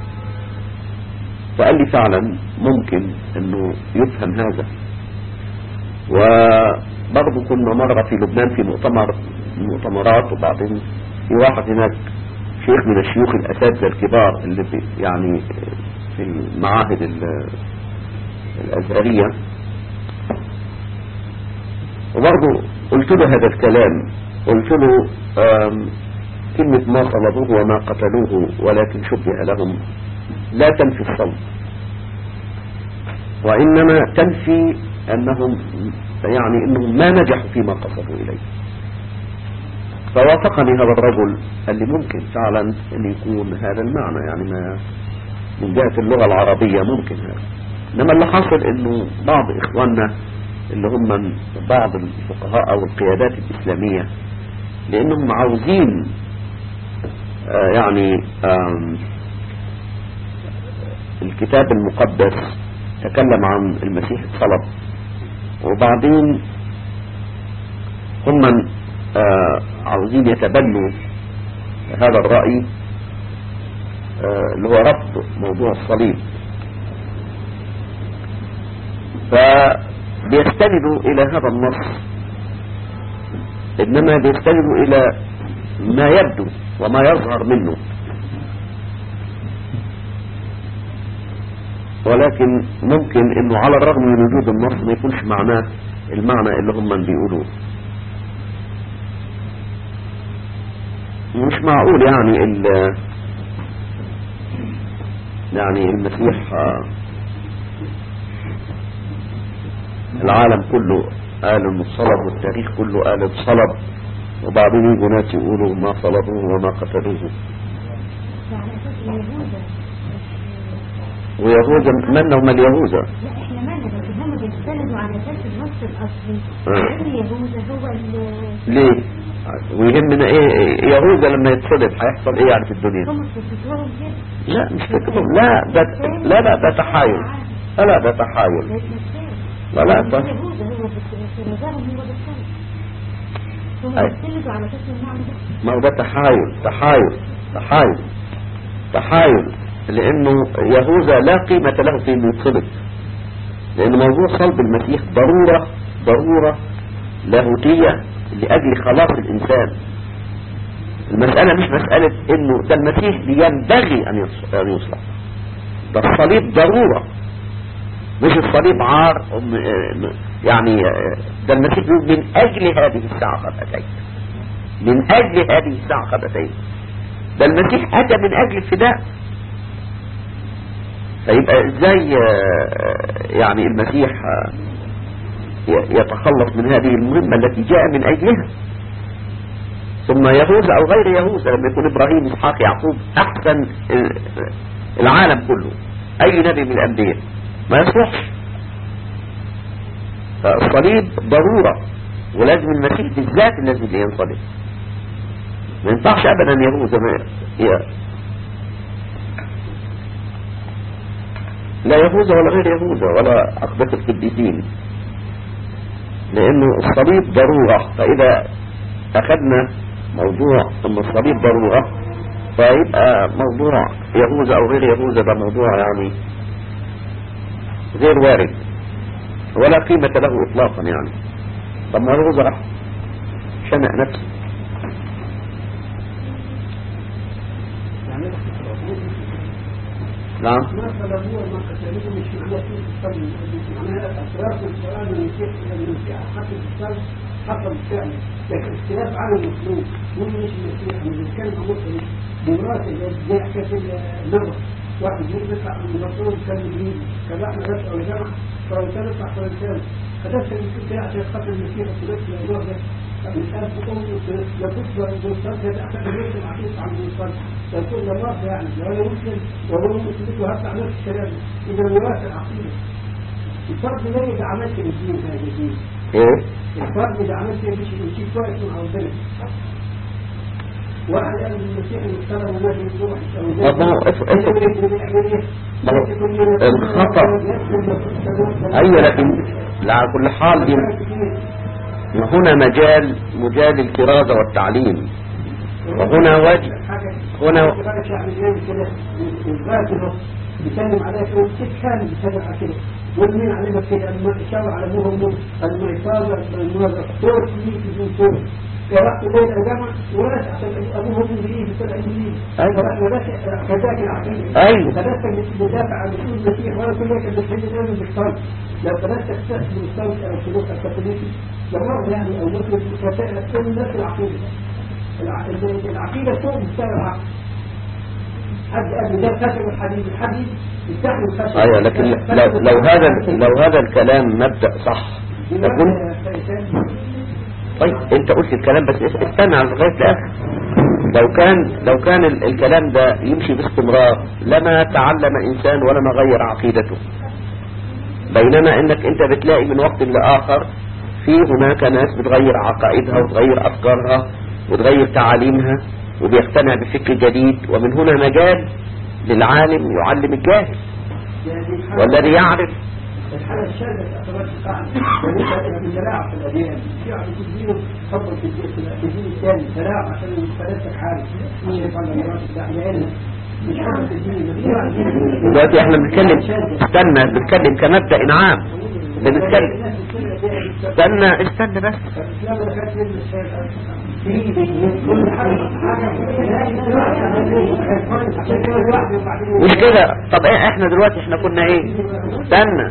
A: فقال لي فعلا ممكن أنه يفهم هذا وبرضه كنا مرة في لبنان في مؤتمر مؤتمرات وبعدين في واحد هناك شيخ من الشيوخ الأساتذة الكبار اللي في يعني في المعاهد الأزهرية وبرضه قلت له هذا الكلام قلت له كلمة ما طلبوه وما قتلوه ولكن شبه لهم لا تنفي الصلب وإنما تنفي أنهم يعني أنهم ما نجحوا فيما قصدوا إليه فوافقني هذا الرجل قال لي ممكن فعلا أن يكون هذا المعنى يعني ما من جهة اللغة العربية ممكن هذا إنما اللي حصل أنه بعض إخواننا اللي هم من بعض الفقهاء أو القيادات الإسلامية لأنهم عاوزين آه يعني الكتاب المقدس تكلم عن المسيح الصلب وبعدين هم من آه عاوزين يتبنوا هذا الرأي آه اللي هو رفض موضوع الصليب فبيستندوا إلى هذا النص إنما بيستندوا إلى ما يبدو وما يظهر منه ولكن ممكن انه على الرغم من وجود النص ما يكونش معناه المعنى اللي هم بيقولوه مش معقول يعني ال يعني المسيح آه، العالم كله قال انه الصلب والتاريخ كله قال الصلب وبعدين يجوا ناس يقولوا ما صلبوه وما قتلوه
B: على اساس اليهوذا
A: ويهوذا من هم اليهوذا
B: لا احنا مالنا بس هم بيستندوا على اساس النص الاصلي
A: آه.
B: لان يهوذا هو ال-
A: ليه ويهمنا ايه يهوذا لما يتصلب هيحصل ايه يعني في الدنيا
B: هم بيستطيعوا كده
A: لا مش فكرة لا ده لا لا ده تحايل لا لا ده تحايل لا لا ده
B: يهوذا هو بت- في نظرهم هو بالسلب هم
A: أي.
B: بيستندوا على اساس المعنى ده
A: ما هو ده تحايل تحايل تحايل تحايل لانه يهوذا لا قيمة له في انه يتصلب لان موضوع صلب المسيح ضرورة ضرورة لاهوتية لاجل خلاص الانسان المسألة مش مسألة انه ده المسيح ينبغي ان يص- أن يصلب ده الصليب ضرورة مش الصليب عار أم- آه، يعني آه، ده المسيح يقول من اجل هذه الساعة قد اتيت من أجل هذه الساعة قد أتيت ده المسيح أتى من أجل الفداء فيبقى إزاي آه، يعني المسيح آه، ي- يتخلص من هذه المهمة التي جاء من أجلها ثم يهوذا أو غير يهوذا لما يكون إبراهيم إسحاق يعقوب أحسن ال- العالم كله أي نبي من الأنبياء ما يصلحش فالصليب ضرورة ولازم المسيح بالذات الذي اللي ينصلب ما ينفعش ابدا يهوذا ما ي- لا يهوذا ولا غير يهوذا ولا أقبة القديسين لأنه الصليب ضرورة فإذا أخذنا موضوع أن الصليب ضرورة فيبقى موضوع يهوذا أو غير يهوذا ده موضوع يعني غير وارد ولا قيمة له إطلاقا يعني طب ما يهوذا راح شنق نفسه
C: يعني
A: نعم
C: ما طلبوه ما قتلوه مش معناه في الصلب معناها أسرار القرآن المسيح المسيح حق الصلب حصل فعلا لكن اختلاف عن المسلوب مو مش المسيح من الكلمة مسلم بمراتب زي حكاية النظر واحد يقول يطلع من الرسول كان يجيب كان احنا نفس او جمع فرنسان يطلع فرنسان خدت المسيح ده عشان خاطر المسيح وكلت النظر ده مش عارف تقوم لابد بالصلب هذا احسن من يسمع عقيد عن الصلب يقول الله يعني لو انا مسلم وهو مسلم وهبت على نفس الكلام اذا موافق عقيده الفرق ليه اذا عملت الدين هذا الدين
A: ايه
C: الفرق اذا عملت مش مش كويس مع ربنا واحد قال المسيح المختار وما في الروح
A: طب ما هو اف- اف- ما هو الخطأ ايوه لكن لا على كل حال دي هنا مجال مجال الكرازة والتعليم وهنا وجه هنا
C: بيسلم عليك كيف كان بيسلم على كده والمين علمك كده لما يشاور على ابوهم المعصابة الدكتور في الدكتور رحت ليه الجامعة ورث عشان ابوهم انجليزي طلع انجليزي
A: أيوة.
C: فرحت ورث كذاك العقيدة
A: أيوة.
C: فلست بتدافع عن اصول المسيح ولا كل لك بتحب دايما بالصلب لو فلست تستخدم الصلب او السلوك الكاثوليكي لمرة يعني او مسلم كل نفس العقيدة الع- العقيدة فوق مستوى العقل حد قال ده فاكر الحديد الحديد يستحمل الخشب
A: ايوه لكن لو, لو هذا لو هذا الكلام مبدأ صح تكون طيب انت قلت الكلام بس اس- استنى على لغايه الاخر لو كان لو كان ال- الكلام ده يمشي باستمرار لما تعلم انسان ولما غير عقيدته بينما انك انت بتلاقي من وقت لاخر في هناك ناس بتغير عقائدها وتغير افكارها وتغير تعاليمها وبيقتنع بفكر جديد ومن هنا مجال للعالم يعلم الجاهل والذي يعرف
C: الحالة الشاذة تعتبر قاعدة بالنسبة للتلاعب في الأديان يعني تدينه تفضل في الدين في الدين الثاني تلاعب عشان المختلف حالي مش يفعل مرات الداعية مش حرة الدين
A: دلوقتي احنا بنتكلم استنى بنتكلم كمبدأ عام بنتكلم استنى استنى بس مش كده طب ايه احنا دلوقتي احنا كنا ايه استنى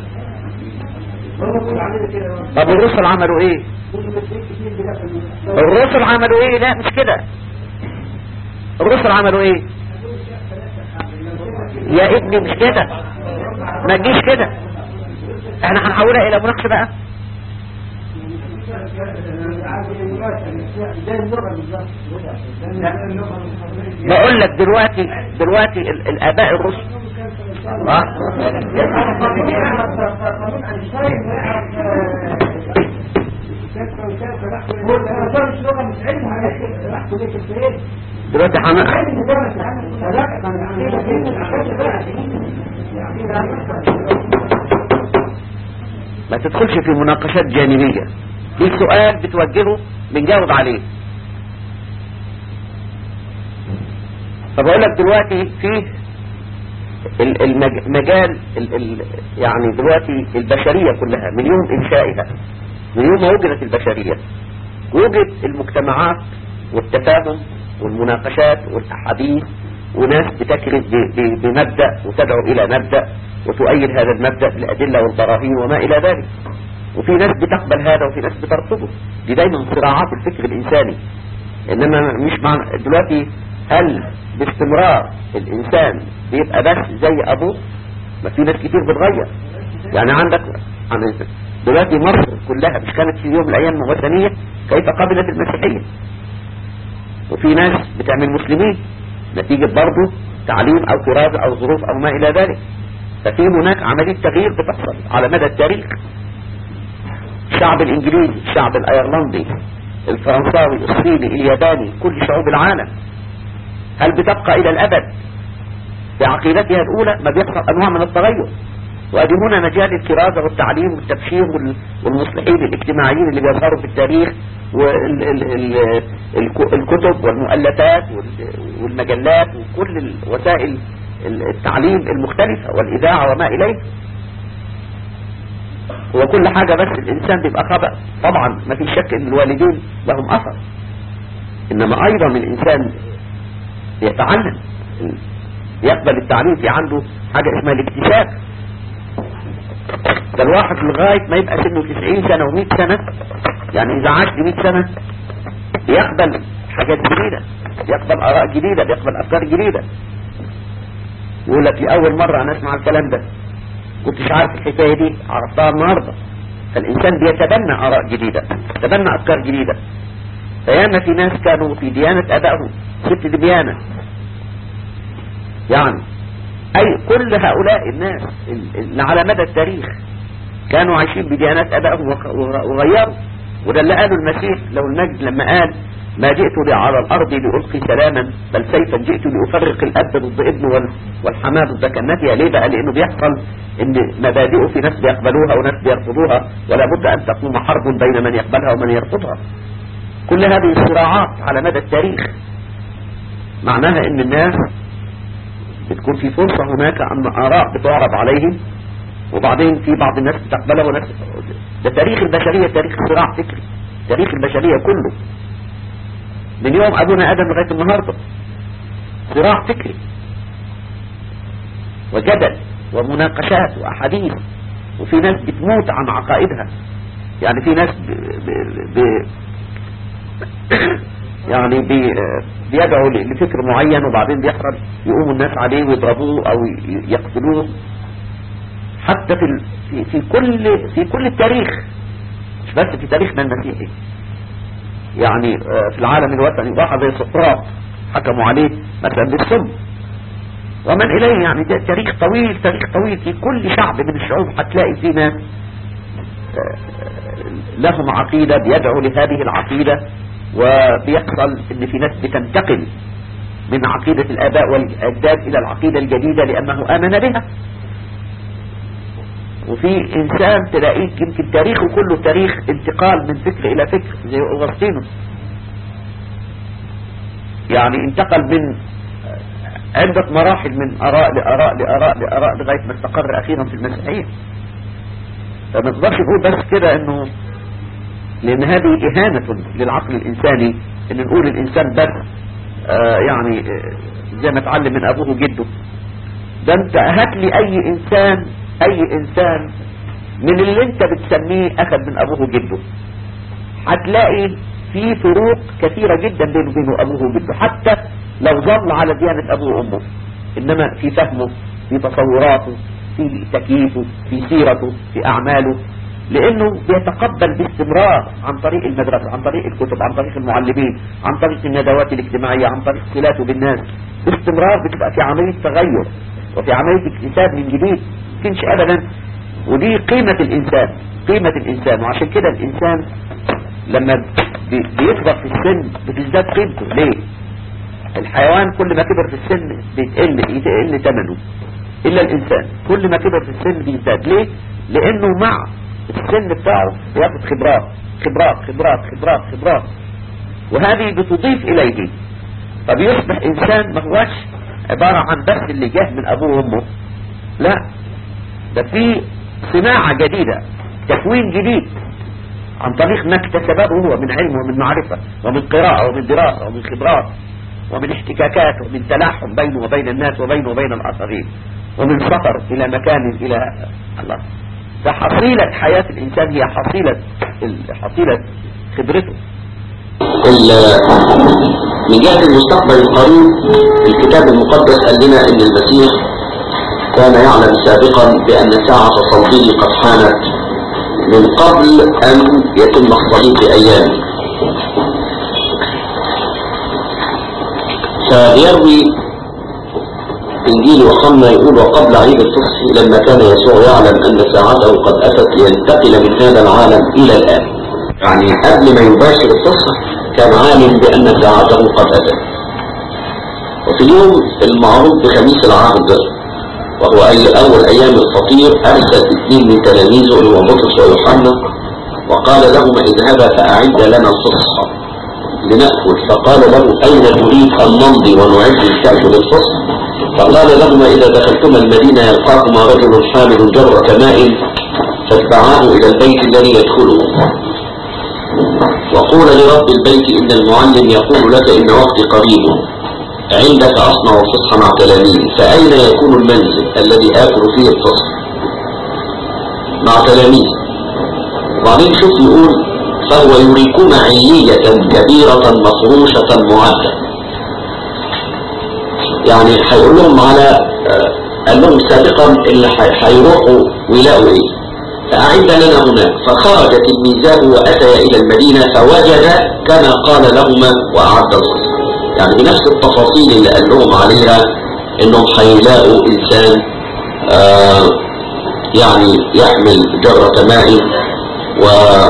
A: طب الرسل عملوا ايه الرسل عملوا ايه لا مش كده الرسل عملوا ايه يا ابني مش كده ما تجيش كده احنا هنحولها الى مناقشه بقى بقول لك دلوقتي دلوقتي ال- الاباء الرسل آه. دلوقتي حنا ما تدخلش في مناقشات جانبية في سؤال بتوجهه بنجاوب عليه فبقول لك دلوقتي في ال- المج- مجال ال- ال- يعني دلوقتي البشرية كلها من يوم إنشائها من يوم ما وجدت البشرية وجد المجتمعات والتفاهم والمناقشات والأحاديث وناس بتكرز ب- ب- بمبدأ وتدعو إلى مبدأ وتؤيد هذا المبدأ بالأدلة والبراهين وما إلى ذلك وفي ناس بتقبل هذا وفي ناس بترفضه دي دايما صراعات الفكر الإنساني إنما مش مع دلوقتي هل باستمرار الإنسان بيبقى بس زي أبوه ما في ناس كتير بتغير يعني عندك عن- دلوقتي مصر كلها مش كانت في يوم من الأيام وثنية كيف قبلت المسيحية وفي ناس بتعمل مسلمين نتيجة برضه تعليم أو كرازة أو ظروف أو ما إلى ذلك ففي هناك عملية تغيير بتحصل على مدى التاريخ الشعب الإنجليزي الشعب الأيرلندي الفرنساوي الصيني الياباني كل شعوب العالم هل بتبقى إلى الأبد في عقيدتها الأولى ما بيحصل أنواع من التغير وأدي هنا مجال الكرازة والتعليم والتبشير وال- والمصلحين الاجتماعيين اللي بيظهروا في التاريخ والكتب والمؤلفات وال- والمجلات وكل ال- وسائل ال- التعليم المختلفة والإذاعة وما إليه وكل حاجة بس الإنسان بيبقى خبأ طبعا ما في شك أن الوالدين لهم أثر إنما أيضا الإنسان يتعلم يقبل التعليم في عنده حاجة اسمها الاكتشاف ده الواحد لغاية ما يبقى سنه 90 سنة و100 سنة يعني إذا عاش 100 سنة يقبل حاجات جديدة يقبل آراء جديدة يقبل أفكار جديدة يقول لك لأول مرة أنا أسمع الكلام ده كنتش عارف الحكاية دي عرفتها النهاردة فالإنسان بيتبنى آراء جديدة يتبنى أفكار جديدة فياما في ناس كانوا في ديانة أبائهم ست ديانة يعني أي كل هؤلاء الناس اللي على مدى التاريخ كانوا عايشين بديانات أبائهم وخ- وغ- وغيروا وده اللي قاله المسيح لو المجد لما قال ما جئت لي على الأرض لألقي سلاما بل سيفا جئت لأفرق الأب ضد ابنه وال- والحماة ضد كنتها ليه بقى لأنه بيحصل إن مبادئه في ناس بيقبلوها وناس بيرفضوها ولا بد أن تقوم حرب بين من يقبلها ومن يرفضها كل هذه الصراعات على مدى التاريخ معناها ان الناس بتكون في فرصة هناك ان اراء بتعرض عليهم وبعدين في بعض الناس بتقبلها وناس ده تاريخ البشرية تاريخ صراع فكري تاريخ البشرية كله من يوم ابونا ادم لغاية النهاردة صراع فكري وجدل ومناقشات واحاديث وفي ناس بتموت عن عقائدها يعني في ناس ب... ب... ب... يعني بي بيدعوا لفكر معين وبعدين بيحصل يقوموا الناس عليه ويضربوه او ي- يقتلوه حتى في ال- في في كل في كل التاريخ مش بس في تاريخنا المسيحي يعني آه، في العالم الوثني واحد زي سقراط حكموا عليه مثلا بالسم ومن إليه يعني ده تاريخ طويل تاريخ طويل في كل شعب من الشعوب هتلاقي فيه ناس آه، لهم عقيدة بيدعوا لهذه العقيدة وبيحصل ان في ناس بتنتقل من عقيدة الآباء والأجداد إلى العقيدة الجديدة لأنه آمن بها وفي إنسان تلاقيه يمكن تاريخه كله تاريخ انتقال من فكر إلى فكر زي أغسطينوس يعني انتقل من عدة مراحل من آراء لآراء لآراء لآراء لغاية ما استقر أخيرا في المسيحية فما نقدرش نقول بس كده انه لان هذه اهانة للعقل الانساني ان نقول الانسان بس آه يعني آه زي ما اتعلم من ابوه وجده ده انت هات لي اي انسان اي انسان من اللي انت بتسميه اخذ من ابوه وجده هتلاقي في فروق كثيرة جدا بينه وبين ابوه وجده حتى لو ظل على ديانة ابوه وامه انما في فهمه في تصوراته في تكييفه في سيرته في اعماله لانه بيتقبل باستمرار عن طريق المدرسة عن طريق الكتب عن طريق المعلمين عن طريق الندوات الاجتماعية عن طريق صلاته بالناس باستمرار بتبقى في عملية تغير وفي عملية اكتساب من جديد كنش ابدا ودي قيمة الانسان قيمة الانسان وعشان كده الانسان لما بي- بيكبر في السن بتزداد قيمته ليه الحيوان كل ما كبر في السن بيتقل يتقل ثمنه الا الانسان كل ما كبر في السن بيزداد ليه لانه مع السن بتاعه بياخد خبرات خبرات خبرات خبرات خبرات وهذه بتضيف اليه فبيصبح انسان ما هوش عبارة عن بس اللي جه من ابوه وامه لا ده في صناعة جديدة تكوين جديد عن طريق ما اكتسبه هو من علم ومن معرفة ومن قراءة ومن دراسة ومن خبرات ومن احتكاكات ومن تلاحم بينه وبين الناس وبينه وبين الآخرين ومن سفر إلى مكان إلى الله فحصيلة حياة الإنسان هي حصيلة حصيلة خبرته
D: ال- من جهة المستقبل القريب الكتاب المقدس قال لنا ان المسيح كان يعلم سابقا بان ساعة صلبه قد حانت من قبل ان يتم الصليب بايامه فيروي انجيل يوحنا يقول وقبل عيد الفصح لما كان يسوع يعلم ان ساعته قد اتت لينتقل من هذا العالم الى الان يعني قبل ما يباشر الفصح كان عالم بأن ساعته قد أتت وفي اليوم المعروف بخميس العهد وهو أي أول أيام الفطير أرسل اثنين من تلاميذه اللي هو بطرس ويوحنا وقال لهما اذهبا فأعد لنا الفصح لنأكل فقال له أين تريد أن نمضي ونعد الكأس للفصح فقال لهما إذا دخلتما المدينة يلقاكما رجل حامل جرة ماء فاتبعاه إلى البيت الذي يدخله وقول لرب البيت إن المعلم يقول لك إن وقتي قريب عندك أصنع الفصح مع تلاميذي فأين يكون المنزل الذي آكل فيه الفصح مع تلاميذي وبعدين شوف يقول فهو يريكم علية كبيرة مفروشة معدة يعني هيقول لهم على آه، قال لهم سابقا اللي هي- هيروحوا ويلاقوا ايه فأعد لنا هناك فخرج تلميذاه وأتيا إلى المدينة فوجد كما قال لهما وأعد الفصل يعني بنفس التفاصيل اللي قال لهم عليها إنهم هيلاقوا إنسان آه يعني يحمل جرة ماء و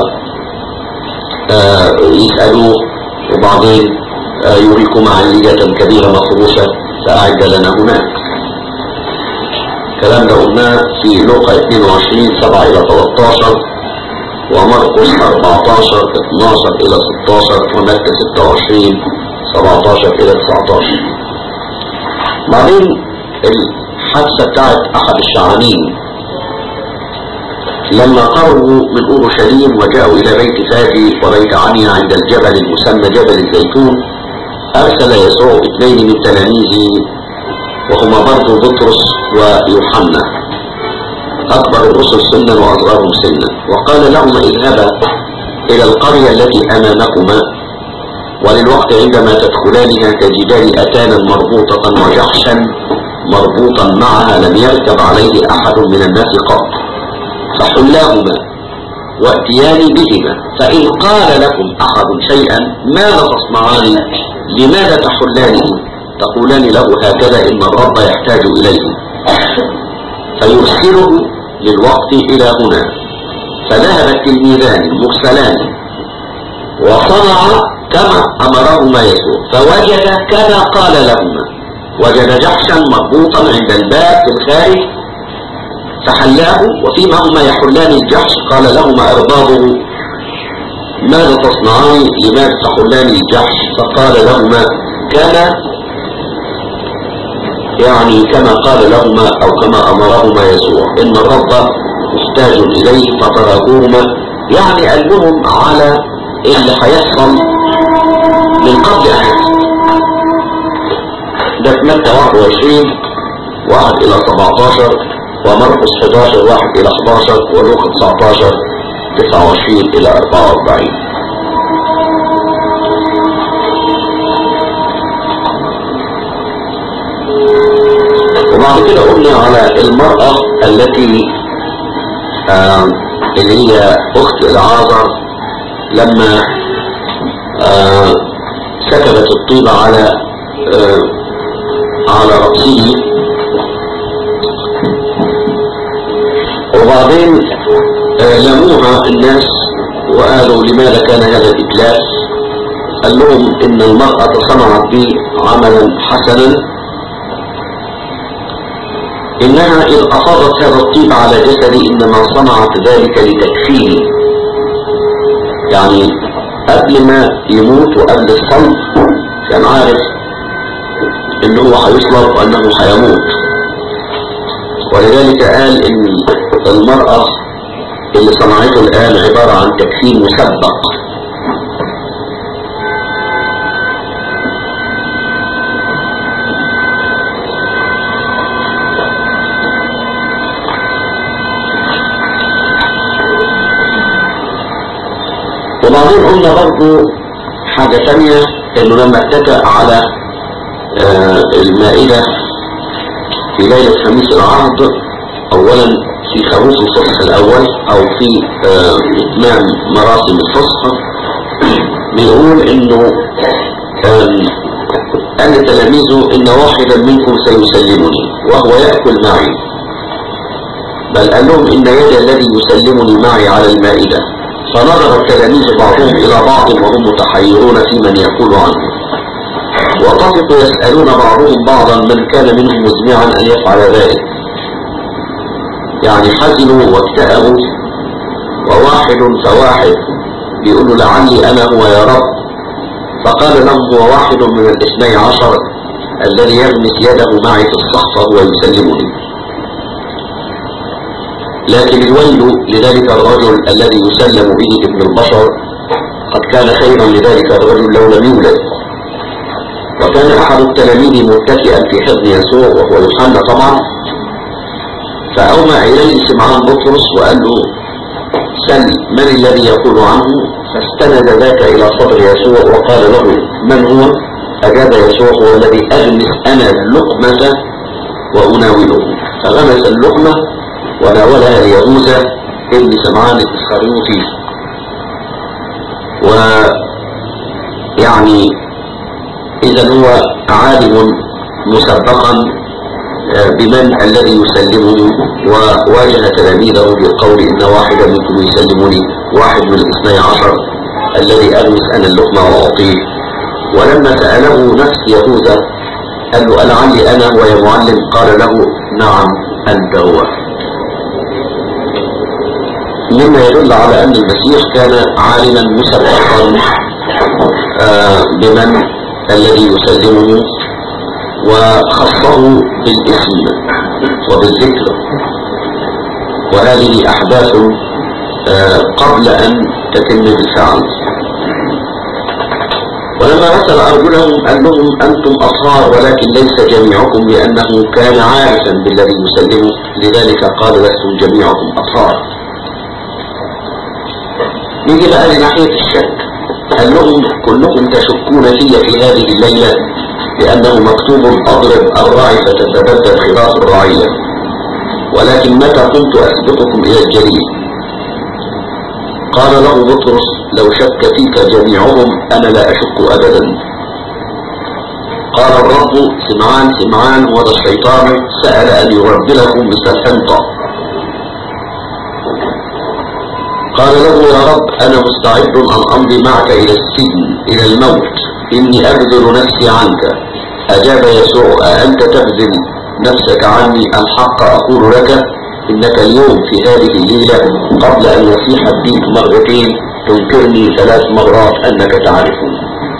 D: آه يسألوه وبعدين آه يريكم علية كبيرة مفروشة فأعد لنا هناك الكلام ده قلناه في لوقا 22 7 إلى 13 ومرقس 14 12 إلى 16 ومتى 26 17 إلى 19 بعدين الحادثة بتاعت أحد الشعانين لما قربوا من أورشليم وجاءوا إلى بيت فاجي وبيت عنيا عند الجبل المسمى جبل الزيتون أرسل يسوع اثنين من تلاميذه وهما برضو بطرس ويوحنا أكبر الرسل سنا وأصغرهم سنا وقال لهما اذهبا إلى القرية التي أمامكما وللوقت عندما تدخلانها تجدان أتانا مربوطة وجحشا مربوطا معها لم يركب عليه أحد من الناس قط فحلاهما واتيان بهما فإن قال لكم أحد شيئا ماذا تصنعان لماذا تحلانه تقولان له هكذا إن الرب يحتاج إليه فيرسله للوقت إلى هنا فذهب التلميذان المرسلان وصنع كما أمرهما يسوع فوجد كما قال لهما وجد جحشا مربوطا عند الباب في الخارج فحلاه وفيما هما يحلان الجحش قال لهما أربابه ماذا تصنعان لماذا تحلان الجحش فقال لهما كما يعني كما قال لهما أو كما أمرهما يسوع إن الرب محتاج إليه فتركوهما يعني قال لهم على اللي هيحصل من قبل أن يحصل ده في متى 21 واحد إلى 17 ومرقس 11 واحد إلى 11 ولوقا 19 29 إلى 44 وبعد كده قلنا على المرأة التي آه اللي هي أخت العازر لما آه سكبت الطيبة على آه على رأسه وبعدين آه لموها الناس وقالوا لماذا كان هذا الإتلاف قال لهم إن المرأة صنعت به عملا حسنا إنها إذ أفاضت هذا الطيب على جسدي إنما صنعت ذلك لتكفيني يعني قبل ما يموت وقبل الصلب كان عارف إنه هيصلب وأنه هيموت ولذلك قال إن المرأة اللي صنعته الآن عبارة عن تكفين مسبق وبعدين قلنا برضو حاجة تانية انه لما اتكأ على آه المائدة في ليلة خميس العهد اولا في خروف الفصح الاول او في آه اتمام مراسم الفصح بيقول انه قال لتلاميذه ان واحدا منكم سيسلمني وهو يأكل معي بل قال لهم ان يد الذي يسلمني معي على المائدة فنظر التلاميذ بعضهم إلى بعض وهم متحيرون في من يقول عنه وطفقوا يسألون بعضهم بعضا من كان منهم مزمعا أن يفعل ذلك يعني حزنوا واكتئبوا وواحد فواحد بيقولوا لعلي أنا هو يا رب فقال لهم هو واحد من الاثني عشر الذي يغمس يده معي في الصحفة ويسلمني لكن الويل لذلك الرجل الذي يسلم به ابن البشر قد كان خيرا لذلك الرجل لو لم يولد وكان أحد التلاميذ متكئا في حضن يسوع وهو يوحنا طبعا فأومى إليه سمعان بطرس وقال له سل من الذي يقول عنه فاستند ذاك إلى صدر يسوع وقال له من هو أجاب يسوع هو الذي أغمس أنا اللقمة وأناوله فغمس اللقمة وناولها ليهوذا ابن سمعان الاسخريوطي و يعني اذا هو عالم مسبقا بمن الذي يسلمه وواجه تلاميذه بالقول ان واحدا منكم يسلمني واحد من الاثني عشر الذي ألمس أنا اللقمة وأعطيه ولما سأله نفس يهوذا قال له ألعلي أنا هو يا معلم قال له نعم أنت هو مما يدل على أن المسيح كان عالما مسبقا آه بمن الذي يسلمه وخصه بالاسم وبالذكر وهذه أحداث آه قبل أن تتم بالفعل ولما غسل أرجلهم قال لهم أنتم أطهار ولكن ليس جميعكم لأنه كان عارفا بالذي يسلمه لذلك قال لستم جميعكم أطهار نيجي بقى لناحية الشك قال لهم كلكم تشكون في في هذه الليلة لأنه مكتوب أضرب الراعي فتتبدل خراف الرعية ولكن متى كنت أسبقكم إلى الجليل قال له بطرس لو شك فيك جميعهم أنا لا أشك أبدا قال الرب سمعان سمعان وهذا الشيطان سأل أن يربلكم مثل الحنطة قال له يا رب أنا مستعد أن أمضي معك إلى السجن إلى الموت إني أبذل نفسي عنك أجاب يسوع أأنت تبذل نفسك عني أم حق أقول لك إنك اليوم في هذه الليلة قبل أن يصيح بيك مرتين تنكرني ثلاث مرات أنك تعرفني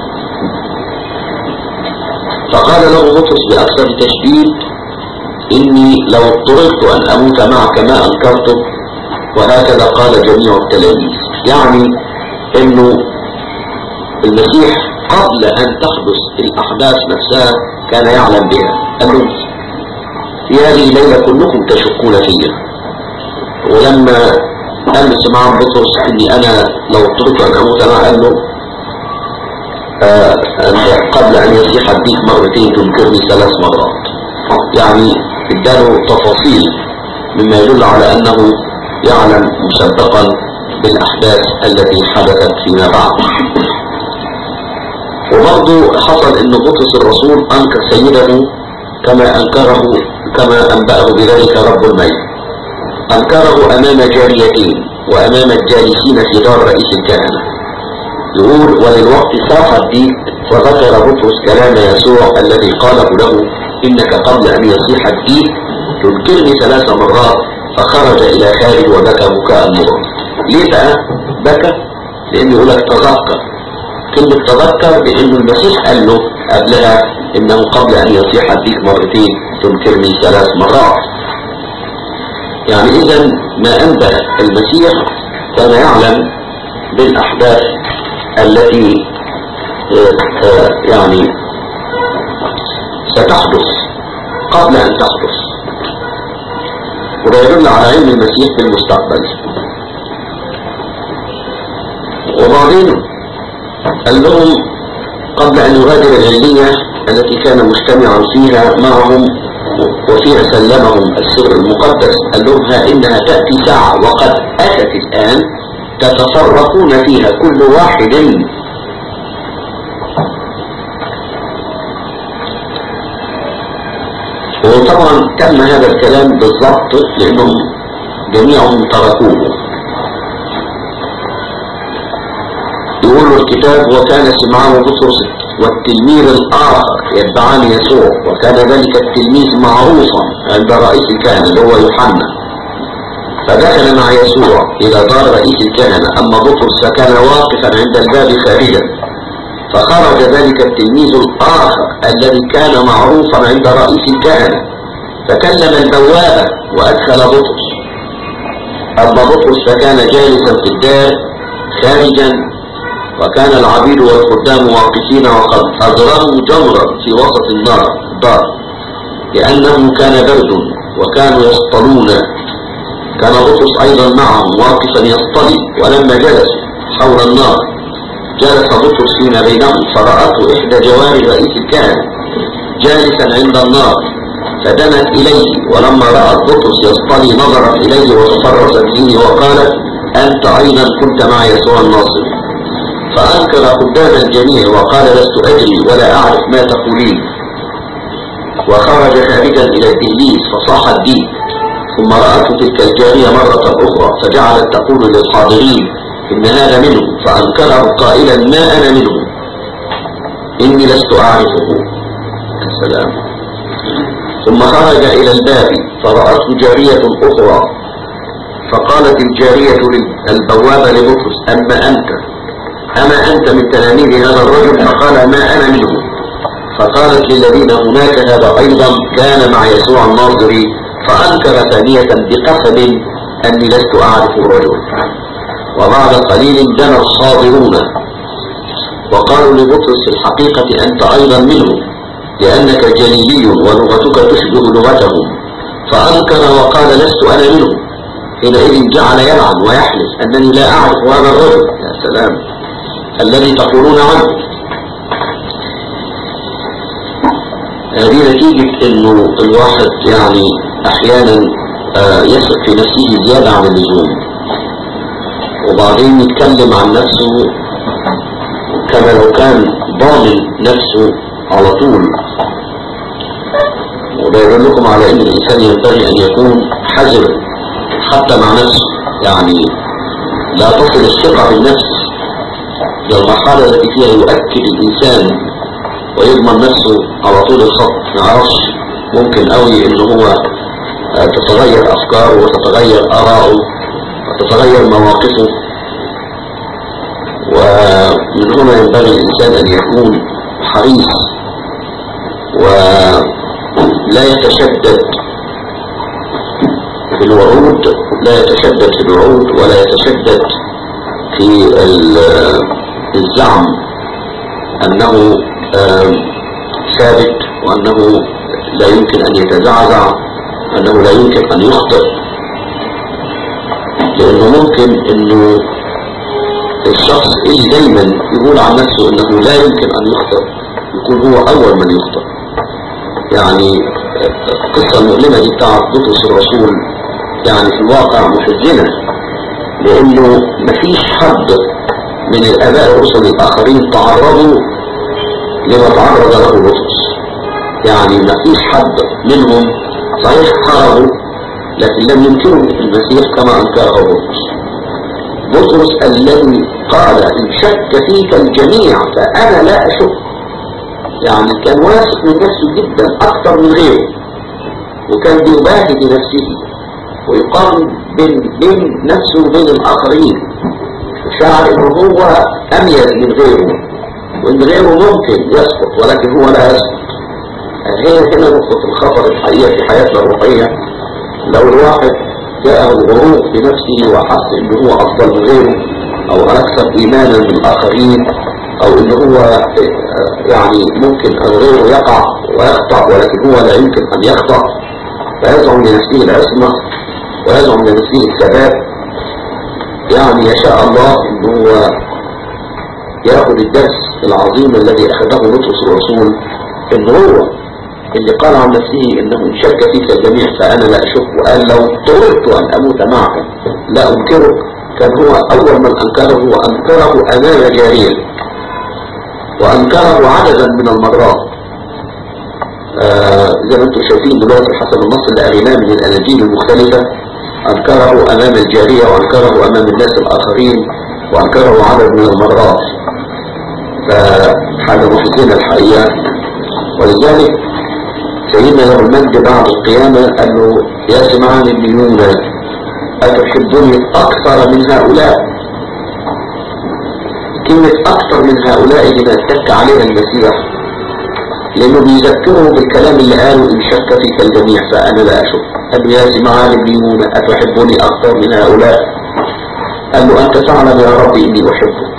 D: فقال له بطرس بأكثر تشديد إني لو اضطررت أن أموت معك ما أنكرتك وهكذا قال جميع التلاميذ يعني انه المسيح قبل ان تحدث الاحداث نفسها كان يعلم بها قال لهم في هذه الليلة كلكم تشكون فيا ولما قال سمعان بطرس اني انا لو اضطريت ان اموت انا قال له آه قبل ان يصيح الديك مرتين تنكرني ثلاث مرات يعني اداله تفاصيل مما يدل على انه يعلم مسبقا بالاحداث التي حدثت فيما بعد وبرضه حصل ان بطرس الرسول انكر سيده كما انكره كما انبأه بذلك رب الميت انكره امام جاريتين وامام الجالسين في دار رئيس الكهنه يقول وللوقت صاح الديك فذكر بطرس كلام يسوع الذي قاله له انك قبل ان يصيح الديك تنكرني ثلاث مرات فخرج الى خارج وبكى بكاء مرا ليه بقى بكى لان يقول لك تذكر كلمة تذكر لانه المسيح قال له قبلها انه قبل ان يصيح الديك مرتين تنكرني ثلاث مرات يعني اذا ما انبأ المسيح كان يعلم بالاحداث التي يعني ستحدث قبل ان تحدث وده يدل على علم المسيح بالمستقبل وبعدين قال لهم قبل ان يغادر العلية التي كان مجتمعا فيها معهم وفيها سلمهم السر المقدس قال لهم ها انها تأتي ساعة وقد اتت الان تتفرقون فيها كل واحد وطبعا تم هذا الكلام بالضبط لانهم جميعهم تركوه يقول الكتاب وكان سمعان بطرس والتلميذ الآخر يتبعان يسوع وكان ذلك التلميذ معروفا عند رئيس الكهنة اللي هو يوحنا فدخل مع يسوع إلى دار رئيس الكهنة أما بطرس فكان واقفا عند الباب خارجا فخرج ذلك التلميذ الآخر الذي كان معروفا عند رئيس الكهنة فكلم البوابة وأدخل بطرس أما بطرس فكان جالسا في الدار خارجا وكان العبيد والخدام واقفين وقد أضرموا جمرا في وسط النار الدار لأنه كان برد وكانوا يصطلون كان بطرس أيضا معهم واقفا يصطلي ولما جلسوا حول النار جلس بطرس فيما بينهم فرأته إحدى جوار رئيس الكهنة جالسا عند النار فدنت إليه ولما رأت بطرس يصطلي نظرت إليه وتفرست فيه وقالت أنت أيضا كنت مع يسوع الناصري فأنكر قدام الجميع وقال لست أدري ولا أعرف ما تقولين وخرج خارجا إلى الدهليز فصاح الدين ثم رأت تلك الجارية مرة أخرى فجعلت تقول للحاضرين إن هذا منه فأنكره قائلا ما أنا منه إني لست أعرفه السلام ثم خرج إلى الباب فرأته جارية أخرى فقالت الجارية للبوابة لبطرس أما أنت أما أنت من تلاميذ هذا الرجل فقال ما أنا منه فقالت للذين هناك هذا أيضا كان مع يسوع الناظري فأنكر ثانية بقسم أني لست أعرف الرجل وبعد قليل دنا الحاضرون وقالوا لبطرس في الحقيقة أنت أيضا منه لأنك جليلي ولغتك تشبه لغتهم فأنكر وقال لست أنا منه حينئذ جعل يلعن ويحلف أنني لا أعرف هذا الرجل يا سلام الذي تقولون عنه هذه نتيجة انه الواحد يعني احيانا آه يثق في نفسه زيادة عن اللزوم وبعدين يتكلم عن نفسه كما لو كان ضامن نفسه على طول وده يقول لكم على ان الانسان ينبغي ان يكون حذر حتى مع نفسه يعني لا تصل الثقة بالنفس للمرحلة التي فيها يؤكد الإنسان ويضمن نفسه على طول الخط ما يعرفش ممكن قوي إن هو تتغير أفكاره وتتغير آراءه وتتغير مواقفه ومن هنا ينبغي الإنسان أن يكون حريص ولا يتشدد في الوعود لا يتشدد في الوعود ولا يتشدد في ال- الزعم أنه آم، ثابت وأنه لا يمكن أن يتزعزع أنه لا يمكن أن يخطئ لأنه ممكن أنه الشخص اللي دايما يقول عن نفسه أنه لا يمكن أن يخطئ يكون هو أول من يخطئ يعني القصة المؤلمة دي بتاعت بطرس الرسول يعني في الواقع محزنة لأنه مفيش حد من الآباء الرسل الآخرين تعرضوا لما تعرض له بطرس يعني مفيش حد منهم صحيح هربوا لكن لم ينكروا المسيح كما أنكره بطرس بطرس الذي قال إن شك فيك الجميع فأنا لا أشك يعني كان واثق من نفسه جدا أكثر من غيره وكان بيباهي بنفسه ويقارن بين, بين نفسه وبين الآخرين شعر إنه هو أميز من غيره وإن غيره ممكن يسقط ولكن هو لا يسقط هي هنا نقطة الخطر الحقيقة في حياتنا الروحية لو الواحد جاءه الغرور بنفسه وحس إنه هو أفضل من غيره أو أكثر إيمانا من الآخرين أو إنه هو يعني ممكن أن غيره يقع ويخطأ ولكن هو لا يمكن أن يخطأ فيزعم لنفسه العصمة ويزعم لنفسه الثبات يعني يشاء الله إنه هو ياخذ الدرس العظيم الذي أخذه بطرس الرسول إن هو اللي قال عن نفسه إنه إن شك فيك الجميع فأنا لا أشك وقال لو اضطررت أن أموت معك لا أنكرك كان هو أول من أنكره وأنكره أمام جارية وأنكره عددا من المرات آه زي ما انتم شايفين دلوقتي حسب النص اللي قريناه من الأناجيل المختلفة أنكره أمام الجارية وأنكره أمام الناس الآخرين وأنكره عدد من المرات فحاجة محزنة الحقيقة ولذلك سيدنا له المجد بعد القيامة قال له يا سمعان بن يونا أتحبني أكثر من هؤلاء كلمة أكثر من هؤلاء لما اتك عليها المسيح لأنه بيذكره بالكلام اللي قاله إن شك فيك الجميع فأنا لا أشك قال له يا سمعان بن يونا أتحبني أكثر من هؤلاء قال له أنت تعلم يا ربي إني أحبك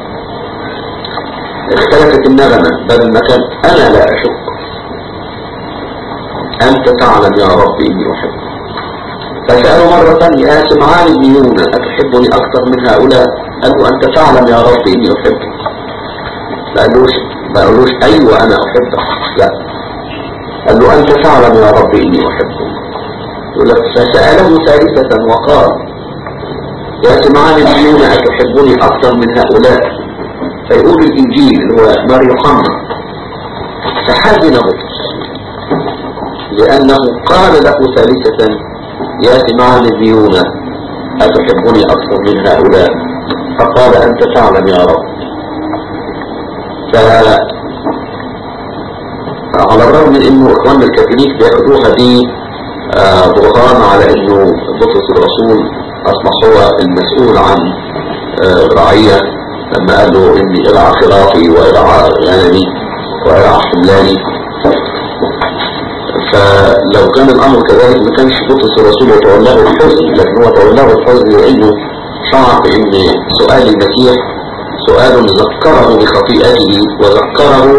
D: اختلفت النغمة بدل ما كان أنا لا أشك أنت تعلم يا ربي إني أحبك فسأله مرة ثانية يا سمعان بن يونا أتحبني أكثر من هؤلاء قال له أنت تعلم يا ربي إني أحبك ما قالوش ما قالوش أيوة أنا أحبك لا قال له أنت تعلم يا ربي إني أحبك يقول لك فسأله ثالثة وقال يا سمعان بن يونا أتحبني أكثر من هؤلاء فيقول الإنجيل اللي هو مار يوحنا فحزن بطرس لأنه قال له ثالثة يا سمعان بن يونا أتحبني أكثر من هؤلاء فقال أنت تعلم يا رب ف... على الرغم من انه اخواننا الكاثوليك بياخدوها دي آه، برهان على انه بطرس الرسول اصبح هو المسؤول عن آه، الرعية لما قال له اني ارعى خرافي وارعى غنمي وارعى حملاني فلو كان الامر كذلك ما كانش بطرس الرسول يتولاه الحزن لكن هو تولاه الحزن لانه شعر بان سؤال المسيح سؤال ذكره بخطيئته وذكره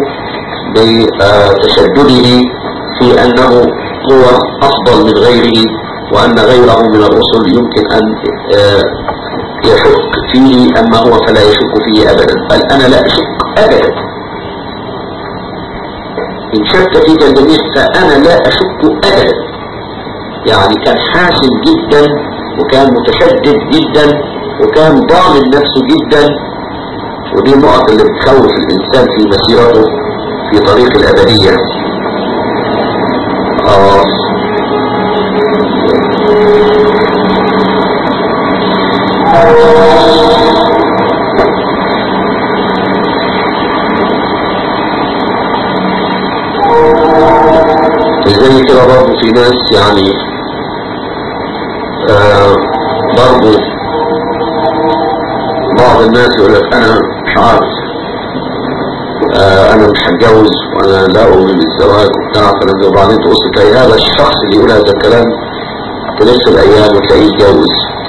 D: بتشدده في انه هو افضل من غيره وان غيره من الرسل يمكن ان آه، يشك فيه اما هو فلا يشك فيه ابدا بل انا لا اشك ابدا ان شك فيك الجميع فانا لا اشك ابدا يعني كان حاسم جدا وكان متشدد جدا وكان ضامن نفسه جدا ودي النقط اللي بتخوف الانسان في مسيرته في طريق الابديه آه زي كده برضه في ناس يعني آه برضه بعض الناس يقول لك انا مش عارف آه انا مش هتجوز وانا لا اؤمن بالزواج وبتاع فلازم وبعدين تبص تلاقي هذا الشخص اللي يقول هذا الكلام تلف الأيام وتلاقيه اتجوز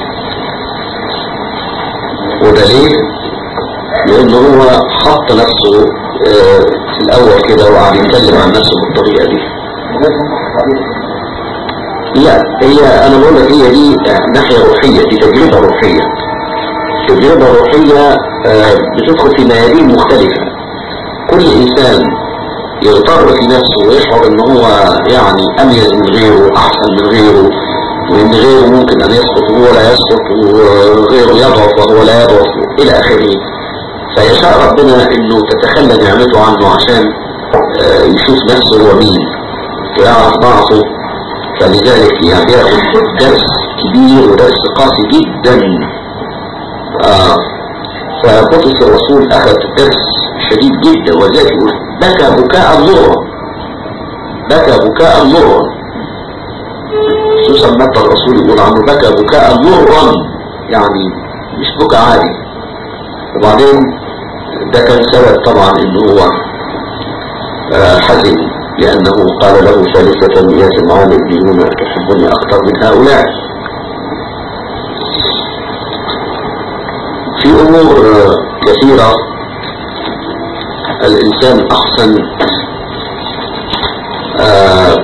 D: وده ليه؟ لأنه هو حط نفسه آه، في الأول كده وقعد يتكلم عن نفسه بالطريقة دي لا هي أنا بقول لك هي دي ناحية روحية دي تجربة روحية تجربة روحية آه، بتدخل في ميادين مختلفة كل إنسان يغتر في نفسه ويشعر ان هو يعني اميز من غيره احسن من غيره وان غيره ممكن ان يسقط وهو لا يسقط وغيره يضعف وهو لا يضعف الى اخره فيشاء ربنا انه تتخلى نعمته عنه عشان آه، يشوف نفسه هو مين ويعرف ضعفه فلذلك يعني ياخذ درس كبير ودرس قاسي جدا آه فبطرس الرسول اخذ درس شديد جدا ولذلك يقول بكى بكاء مرا بكى بكاء مرا خصوصا متى الرسول يقول عنه بكى بكاء مرا يعني مش بكاء عادي وبعدين ده كان سبب طبعا انه هو آه، حزن لانه قال له ثالثة يا سمعان ابنيون تحبني اكثر من هؤلاء في امور آه، كثيرة الانسان احسن آه،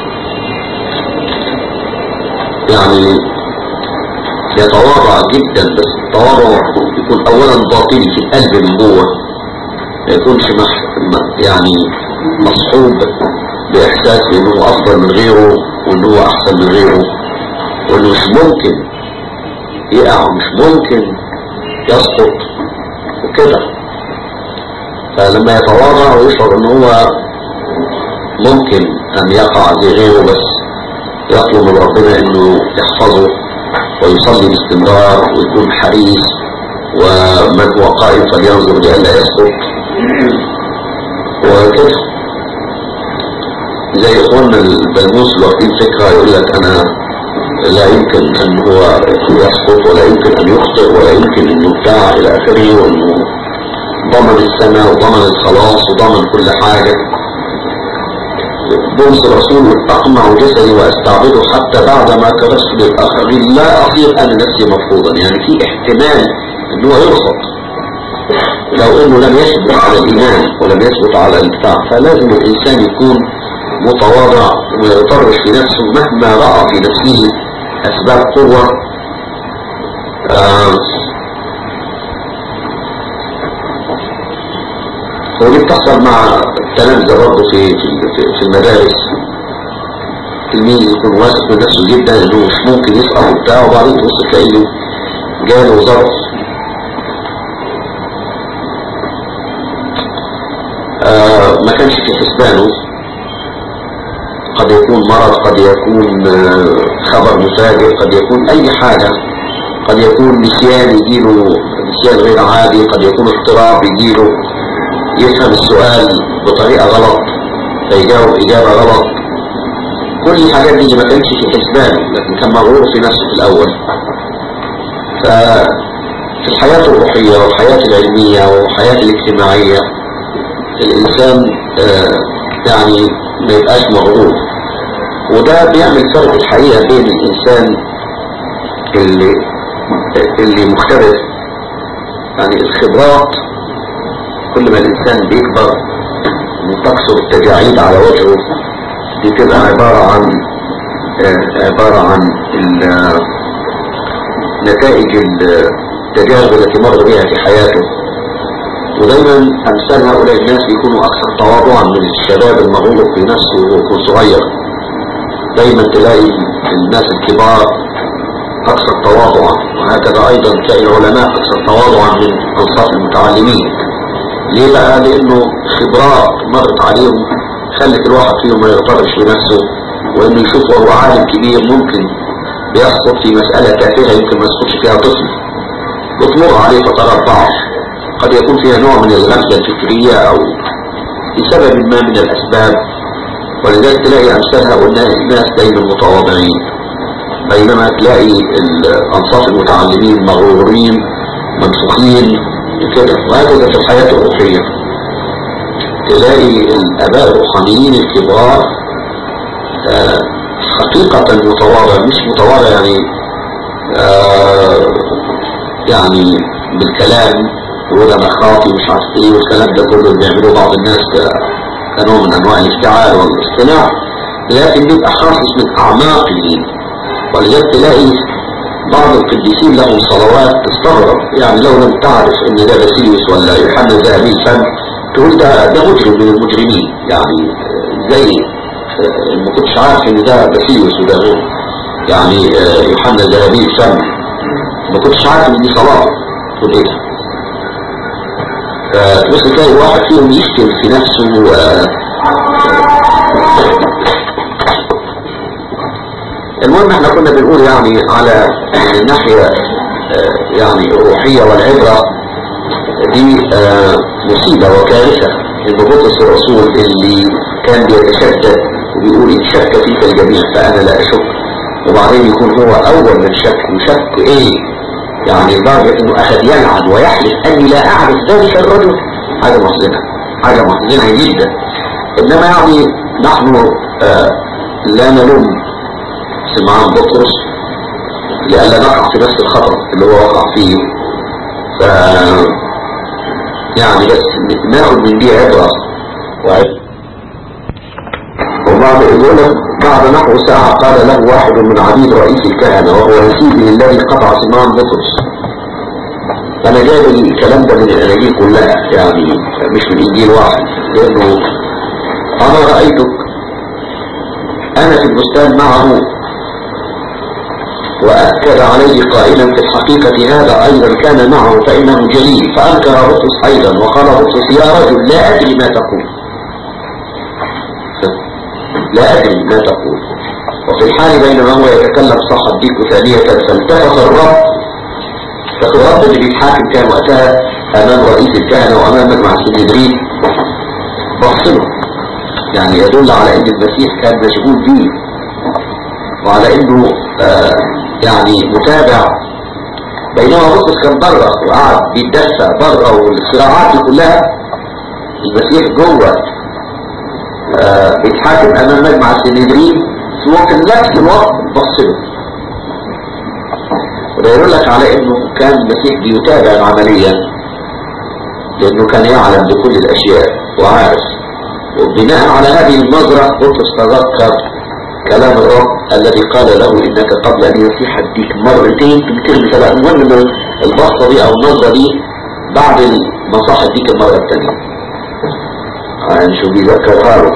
D: يعني يتواضع جدا بس التواضع يكون اولا باطني في القلب من جوه ما يكونش مح م- يعني مصحوب باحساس بانه هو افضل من غيره وانه هو احسن من غيره وانه مش ممكن يقع مش ممكن يسقط وكده فلما يتواضع ويشعر ان هو ممكن ان يقع زي غيره بس يطلب من ربنا انه يحفظه ويصلي باستمرار ويكون حريص ومن هو قائم فلينظر لئلا يسقط وكده زي اخواننا البلموس اللي واخدين فكره يقول لك انا لا يمكن ان هو يسقط ولا يمكن ان يخطئ ولا يمكن ان يبتاع الى اخره وانه ضمن السماء وضمن الخلاص وضمن كل حاجه بولس الرسول اقمع جسدي واستعبده حتى بعدما كرست للاخرين لا اصير انا نفسي مفروضا يعني في احتمال ان هو يرفض لو انه لم يثبت على الايمان ولم يثبت على البتاع فلازم الانسان يكون متواضع وما يغترش في نفسه مهما راى في نفسه اسباب قوه آه ودي بتحصل مع التلامذة برضه في في في المدارس تلميذ يكون واثق من نفسه جدا انه مش ممكن يسقط وبتاع وبعدين تبص تلاقيه جاله ظرف آه ما كانش في حسبانه قد يكون مرض قد يكون آه خبر مفاجئ قد يكون اي حاجة قد يكون نسيان يجيله نسيان غير عادي قد يكون اضطراب يجيله يفهم السؤال بطريقة غلط فيجاوب إجابة غلط كل الحاجات دي ما كانش في حسبانه لكن كان مغرور في نفسه في الأول ففي الحياة الروحية والحياة العلمية والحياة الاجتماعية الإنسان آه، يعني ما يبقاش مغرور وده بيعمل فرق الحقيقة بين الإنسان اللي اللي مختلف يعني الخبرات كل ما الإنسان بيكبر وتكثر التجاعيد على وجهه دي تبقى عبارة عن آه، عبارة عن ال- نتائج التجارب التي مر بها في حياته ودايما أمثال هؤلاء الناس بيكونوا أكثر تواضعا من الشباب المغلوب في نفسه وهو يكون صغير دايما تلاقي الناس الكبار أكثر تواضعا وهكذا أيضا تلاقي العلماء أكثر تواضعا من أنصاف المتعلمين ليه بقى لأنه خبرات مرت عليهم خلت الواحد فيهم ما يغترش بنفسه وإنه يشوف وهو عالم كبير ممكن بيسقط في مسألة تافهة يمكن ما يسقطش فيها طفل بتمر عليه فترات ضعف قد يكون فيها نوع من الغفلة الفكرية أو بسبب ما من الأسباب ولذلك تلاقي أمثال هؤلاء الناس دايما متواضعين بينما تلاقي الأنصاف المتعلمين مغرورين منفوخين كده وهكذا في الحياة الروحية تلاقي الآباء الروحانيين الكبار آه، حقيقة متواضع مش متواضع يعني آه يعني بالكلام وده مخاطي مش عارف ايه والكلام ده كله اللي بيعملوه بعض الناس ك- كنوع من انواع الافتعال والاصطناع لكن بيبقى حاسس من اعماق الدين ولذلك تلاقي بعض القديسين لهم صلوات تستغرب يعني لو لم تعرف ان ده باسيليوس ولا يوحنا ذهبي الفم تقول ده ده مجرم من المجرمين يعني آه، زي آه، ما كنتش عارف ان ده باسيليوس وده غيره يعني آه، يوحنا ذهبي الفم ما كنتش عارف ان دي صلاه تقول ايه ده؟ فبص تلاقي واحد فيهم يشتم في نفسه و... المهم احنا كنا بنقول يعني على من الناحية آه، يعني الروحية والعبرة دي آه، مصيبة وكارثة ان بطرس الرسول اللي كان بيتشدد وبيقول ان شك فيك الجميع فانا لا اشك وبعدين يكون هو اول من شك وشك ايه يعني لدرجة انه اخذ يلعن ويحلف اني لا اعرف ذلك الرجل حاجة محزنة حاجة محزنة جدا انما يعني نحن آه لا نلوم سمعان بطرس لألا نقع في نفس الخطر اللي هو وقع فيه ف يعني بس ناخد من دي عبرة وعبرة وبعد يقول بعد نحو ساعة قال له واحد من عبيد رئيس الكهنة وهو نسيبه الذي قطع سمعان بطرس أنا جايب الكلام ده من الأناجيل كلها يعني مش من إنجيل واحد لأنه أنا رأيتك أنا في البستان معه وأكد عليه قائلا في الحقيقة هذا أيضا كان معه فإنه جليل فأنكر بطرس أيضا وقال بطرس يا رجل لا أدري ما تقول لا أدري ما تقول وفي الحال بينما هو يتكلم صاحب بيك ثانية فالتفت الرب فالرب اللي بيتحاكم كان وقتها أمام رئيس الكهنة وأمام مجمع السنهدرين بصله يعني يدل على أن المسيح كان مشغول به وعلى أنه آه يعني متابع بينما بطرس كان بره وقعد بيتدفى بره والصراعات دي كلها المسيح جوه آه بيتحاكم امام مجمع السنهدرين في وقت نفس الوقت بصله وده يقول لك على انه كان المسيح بيتابع العملية لانه كان يعلم بكل الاشياء وعارف وبناء على هذه النظرة بطرس تذكر كلام الرب الذي قال له انك قبل ان يصيح الديك مرتين تذكر ثلاث المهم البصة دي او النظرة دي بعد ما صاح الديك المرة الثانية يعني شو بيذكرها له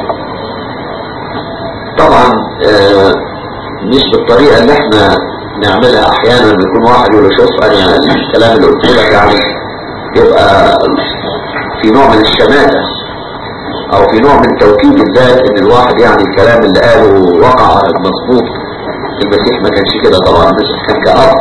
D: طبعا آه مش بالطريقة اللي احنا نعملها احيانا يكون واحد يقول له شوف انا يعني الكلام اللي قلت لك يعني يبقى في نوع من الشماتة او في نوع من توكيد الذات ان الواحد يعني الكلام اللي قاله وقع مظبوط المسيح ما كانش كده طبعا المسيح كان كأب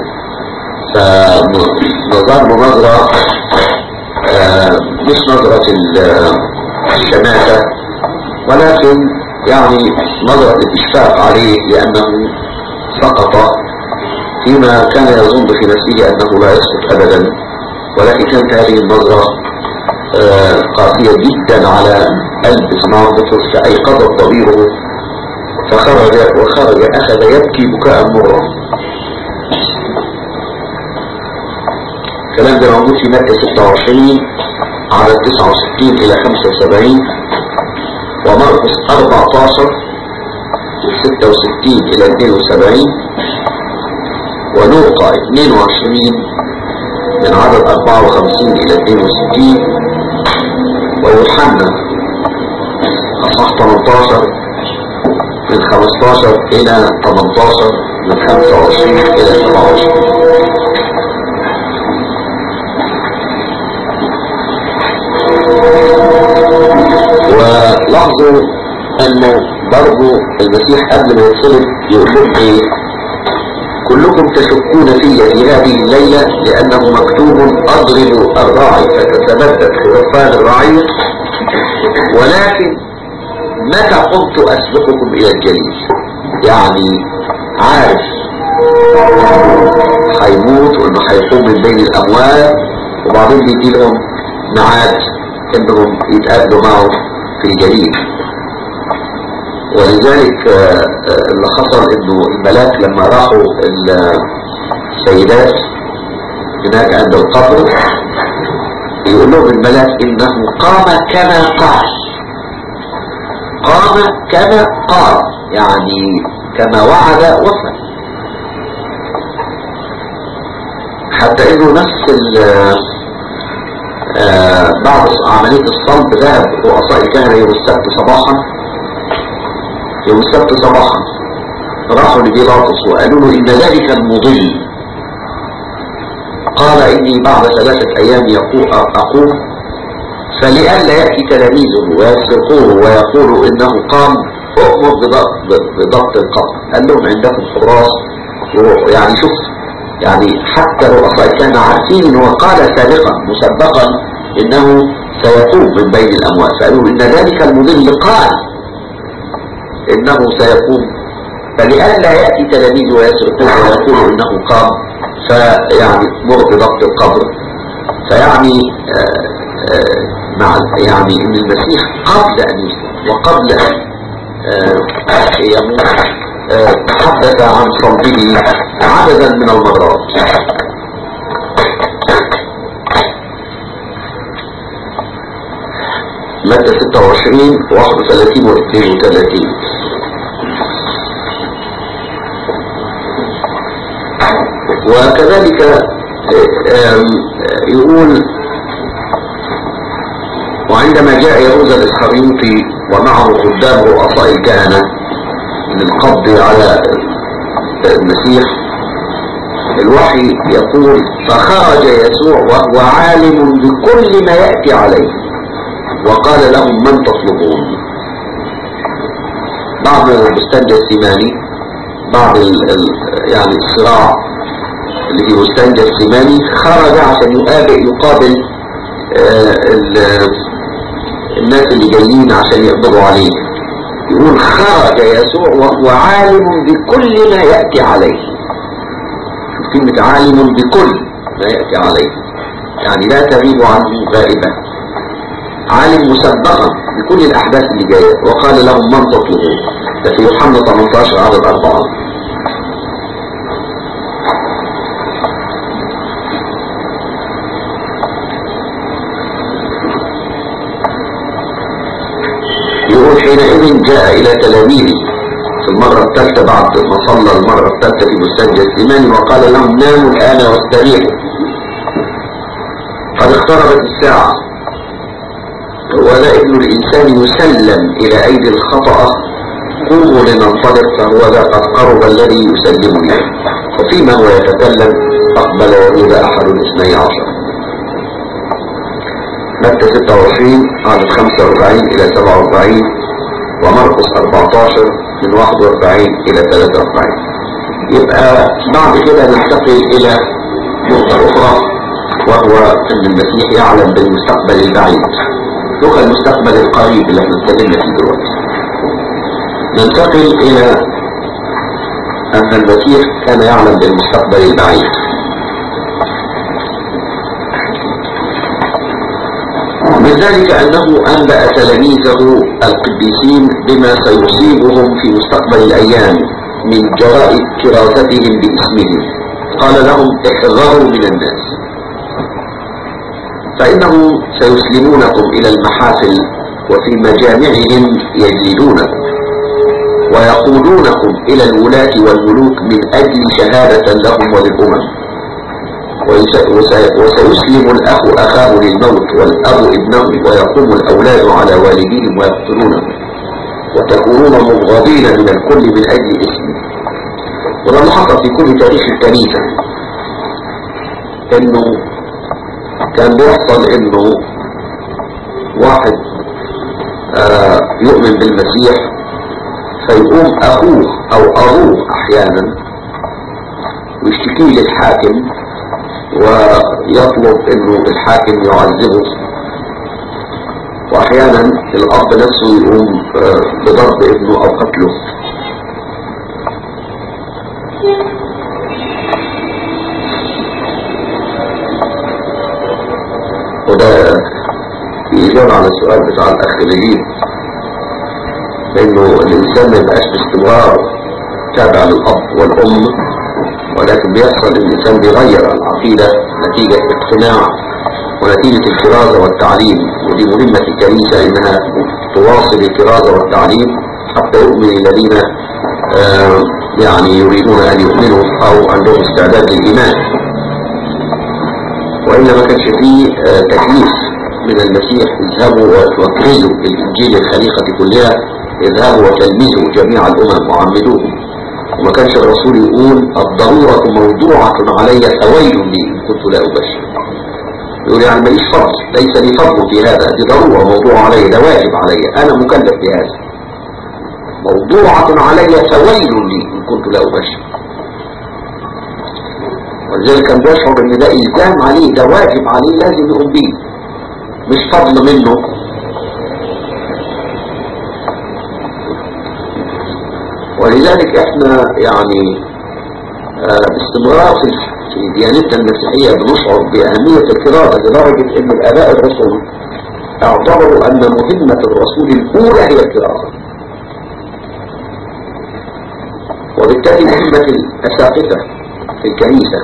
D: فنظر له نظرة آه مش نظرة الشماتة ولكن يعني نظرة الإشفاق عليه لأنه سقط فيما كان يظن في نفسه أنه لا يسقط أبدا ولكن كانت هذه النظرة آه قاسية جدا على قلب سماع بطرس فأيقظت ضميره فخرج وخرج أخذ يبكي بكاء مرة الكلام ده موجود في متى 26 عدد 69 إلى 75 ومرقس 14 66 إلى 72 ولوقا 22 من عدد 54 إلى 62 ويوحنا أصح 18 من 15 إلى 18 من 25 إلى 27 ولاحظوا انه برضو المسيح قبل ما يتصلب يقول لهم ايه كلكم تشكون في في هذه الليلة لانه مكتوب اضرب الراعي فتتبدد خرفان الرعية ولكن متى قمت اسبقكم الى الجليل يعني عارف هيموت وانه هيقوم من بين الاموات وبعدين بيجي لهم ميعاد انهم يتقابلوا معه في الجليل ولذلك آه، آه، اللي حصل انه الملاك لما راحوا السيدات هناك عند القبر يقول لهم الملاك انه قام كما قال قام كما قال يعني كما وعد وفى حتى انه نفس ال- آه، بعد عملية الصلب ذهب رؤساء الكهنة يوم السبت صباحا يوم السبت صباحا راحوا لبيلاطس وقالوا له إن ذلك المضل قال إني بعد ثلاثة أيام يقو- أقوم فلئلا يأتي تلاميذه ويسرقوه ويقولوا إنه قام أؤمر بضبط بضبط القبر قال لهم عندكم حراس وروحوا يعني شوف يعني حتى رؤساء كانوا عارفين انه قال سابقا مسبقا انه سيقوم من بين الاموات فقالوا ان ذلك المضل قال انه سيقوم فلئلا ياتي تلاميذه ويسرقوه ويقولوا انه قام فيعني مر بضبط القبر فيعني آه آه مع يعني ان المسيح قبل ان يسلم وقبل ان آه، يموت آه، تحدث عن صلبه عددا من المرات مادة 26 31 و 32 وكذلك آه، آم، آه، يقول وعندما جاء يهوذا الاسخريوطي ومعه خدام رؤساء الكهنة للقبض على المسيح الوحي يقول فخرج يسوع وهو عالم بكل ما يأتي عليه وقال لهم من تطلبون بعد بستان جسيماني بعد ال ال يعني الصراع اللي في بستان جسيماني خرج عشان يقابل يقابل آه ال- الناس اللي جايين عشان يقبضوا عليه يقول خرج يسوع وهو عالم بكل ما يأتي عليه شوف كلمة عالم بكل ما يأتي عليه يعني لا تغيب عنه غائبة عالم مسبقا بكل الأحداث اللي جاية وقال لهم من تطلبون ده في يوحنا 18 عدد 4 يقول حينئذ جاء إلى تلاميذه في المرة الثالثة بعد ما صلى المرة الثالثة في بستان جسيماني وقال لهم ناموا الآن واستريحوا قد اقتربت الساعة ولا ابن الإنسان يسلم إلى أيدي الخطأ قوموا لننطلق فهو ذا قد قرب الذي يسلمني وفيما هو يتكلم أقبل يهوذا أحد الاثني عشر متى 26 عدد 45 إلى 47 ومرقس 14 من 41 إلى 43 يبقى بعد كده ننتقل إلى نقطة أخرى وهو أن المسيح يعلم بالمستقبل البعيد لغة المستقبل القريب اللي احنا اتكلمنا فيه دلوقتي ننتقل إلى أن المسيح كان يعلم بالمستقبل البعيد من ذلك أنه أنبأ تلاميذه القديسين بما سيصيبهم في مستقبل الأيام من جراء كراستهم باسمه قال لهم احذروا من الناس فإنهم سيسلمونكم إلى المحافل وفي مجامعهم يجلدونكم ويقودونكم إلى الولاة والملوك من أجل شهادة لهم وللأمم ويس- وس- وسيسلم الأخ أخاه للموت والأب ابنه ويقوم الأولاد على والديهم ويقتلونهم وتكونون مبغضين من الكل من أجل اسمي وده اللي حصل في كل تاريخ الكنيسة إنه كان بيحصل إنه واحد آه يؤمن بالمسيح فيقوم أخوه أو أبوه أحيانا ويشتكيه للحاكم ويطلب انه الحاكم يعذبه واحيانا الاب نفسه يقوم آه، بضرب ابنه او قتله وده إجابة على السؤال بتاع الأخ نجيب انه الانسان ما يبقاش باستمرار تابع للاب والام ولكن بيحصل ان الانسان بيغير العقيدة نتيجة اقتناع ونتيجة الكرازة والتعليم ودي مهمة الكنيسة انها تواصل الكرازة والتعليم حتى يؤمن الذين آه يعني يريدون ان يؤمنوا او عندهم استعداد للايمان وإلا ما كانش فيه آه تكليف من المسيح اذهبوا واكرزوا بالإنجيل الخليقة كلها اذهبوا وتلمذوا جميع الأمم وعمدوهم وما كانش الرسول يقول الضرورة موضوعة علي فويل لي إن كنت لا أبشر يقول يعني ماليش فضل ليس لي فضل في هذا دي ضرورة موضوع علي ده واجب علي أنا مكلف بهذا موضوعة علي فويل لي إن كنت لا أبشر ولذلك كان بيشعر ان ده الزام عليه ده واجب عليه لازم يقوم بيه مش فضل منه ولذلك احنا يعني آه باستمرار في في ديانتنا المسيحية بنشعر بأهمية الكرازة لدرجة ان الآباء الرسل اعتبروا ان مهمة الرسول الأولى هي الكرازة وبالتالي مهمة الأساقفة في الكنيسة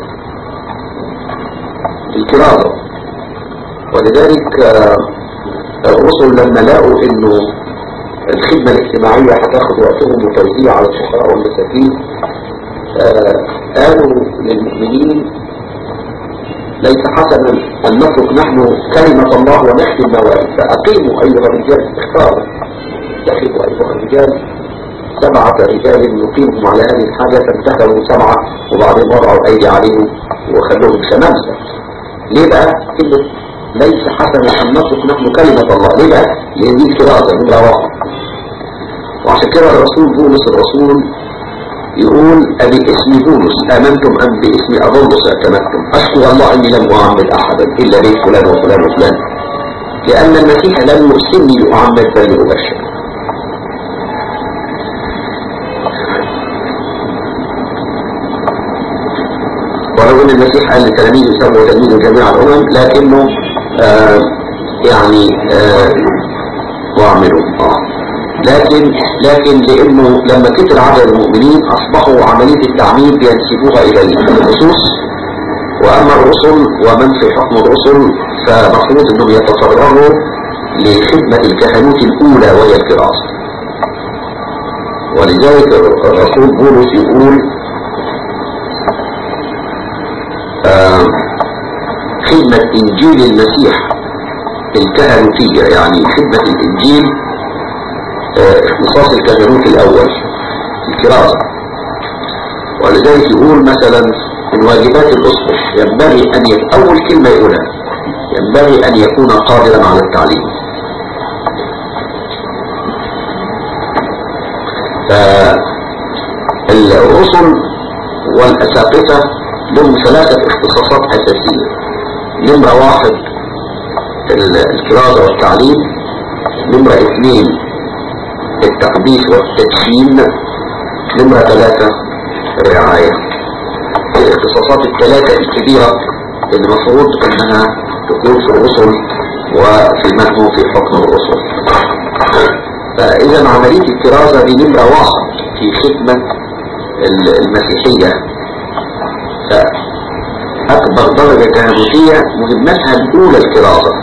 D: الكرازة ولذلك آه الرسل لما لقوا انه الخدمة الاجتماعية هتاخد وقتهم وتوزيع على الفقراء والمساكين آه قالوا للمؤمنين ليس حسنا ان نترك نحن كلمة الله ونخدم موائد فاقيموا ايها الرجال اختاروا اتخذوا ايها الرجال سبعة رجال نقيمهم على هذه الحاجة فانتخبوا سبعة وبعدين وضعوا ايدي عليهم وخلوهم شمامسة ليه بقى كلمة ليس حسنا ان نترك نحن كلمة الله ليه بقى لان دي الكرازة نمرة واحد وعشان كده الرسول بولس الرسول يقول أبي اسم بولس آمنتم أم باسم أبولس اعتمدتم أشكر الله أني لم أعمد أحدا إلا بيت فلان وفلان وفلان لأن المسيح لم يرسلني لأعمد بل لأبشر ولو أن المسيح قال لتلاميذه سبوا تلميذ جميع الأمم لكنه آه يعني آه واعملوا آه لكن لكن لانه لما كتر عدد المؤمنين اصبحوا عملية التعميد ينسبوها الى الخصوص واما الرسل ومن في حكم الرسل فمفروض انهم يتفرغوا لخدمة الكهنوت الاولى وهي الكراسة ولذلك الرسول بولس يقول آه خدمة انجيل المسيح الكهنوتية يعني خدمة الانجيل اختصاص الكهنوت الاول الكراسة ولذلك يقول مثلا من واجبات الاسقف ينبغي ان ي... اول كلمة يقولها ينبغي ان يكون قادرا على التعليم فالرسل والاساقفة لهم ثلاثة اختصاصات اساسية نمرة واحد الكراسة والتعليم نمرة اثنين التقديس والتدشين نمرة ثلاثة الرعاية الاختصاصات الثلاثة الكبيرة المفروض انها تكون في الرسل وفي المهمو في حكم الرسل فاذا عملية الكرازة دي نمرة واحد في خدمة المسيحية فأكبر درجة كهنوتية مهمتها الأولى الكرازة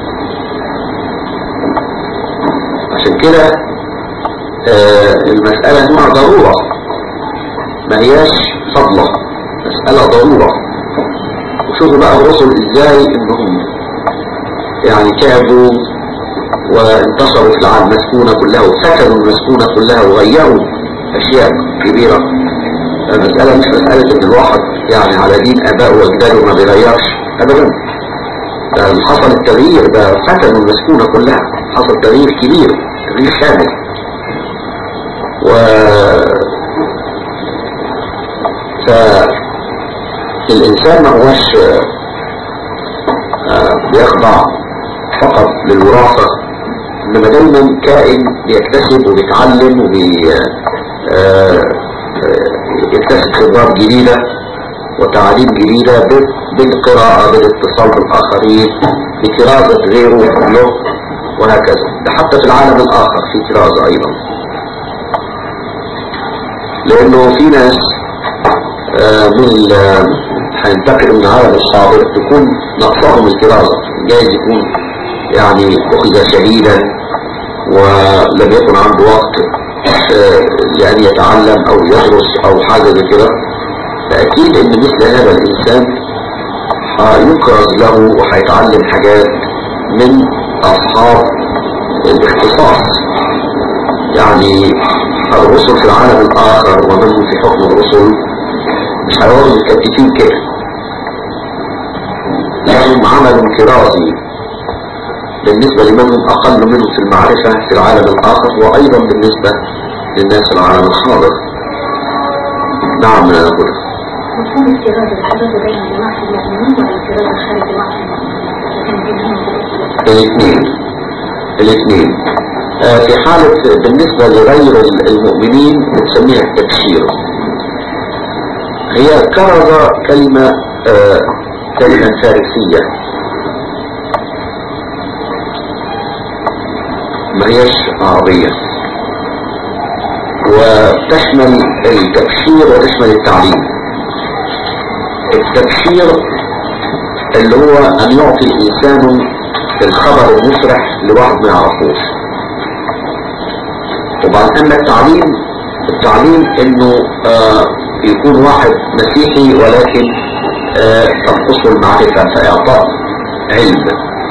D: عشان كده آه المسألة نوع ضرورة ما هياش فضلة مسألة ضرورة وشوفوا بقى الرسل ازاي انهم يعني تعبوا وانتصروا في العالم المسكونة كلها وفتنوا المسكونة كلها وغيروا اشياء كبيرة المسألة مش مسألة ان الواحد يعني على دين ابائه واجداده ما بيغيرش ابدا ده حصل التغيير ده فتنوا المسكونة كلها حصل تغيير كبير تغيير شامل و فالإنسان ما هوش بيخضع فقط للوراثة إنما دايما كائن بيكتسب وبيتعلم وبيكتسب خبرات جديدة وتعليم جديدة بالقراءة بالاتصال بالآخرين بكرازة غيره له وهكذا ده حتى في العالم الآخر في كرازة أيضا لانه في ناس آه، من ال- هينتقلوا من عالم الحاضر تكون نقصهم الكرازة جايز يكون يعني أخذ شديدا ولم يكن عنده وقت آه، لأن يتعلم أو يدرس أو حاجة زي كده فأكيد إن مثل هذا الإنسان هيكرز له وهيتعلم حاجات من أصحاب الاختصاص يعني الرسل في العالم الآخر ومن في حكم الرسل مش هيقعدوا متكتفين كده لهم عمل كرازي بالنسبة لمن هم أقل منهم في المعرفة في العالم الآخر وأيضا بالنسبة للناس في العالم الحاضر نعم يا أقول
B: مفهوم الكرازة الكرازة بين جماعة المؤمنين ولا الكرازة خارج جماعة المؤمنين؟
D: الاثنين الاثنين آه، في حالة بالنسبة لغير المؤمنين بنسميها التبشير هي كرز كلمة آه، كلمة فارسية ما هيش عربية وتشمل التبشير وتشمل التعليم التبشير اللي هو أن يعطي الإنسان الخبر المفرح لواحد ما يعرفوش وبعد أن التعليم التعليم إنه آه يكون واحد مسيحي ولكن آه تنقصه المعرفة فإعطاء علم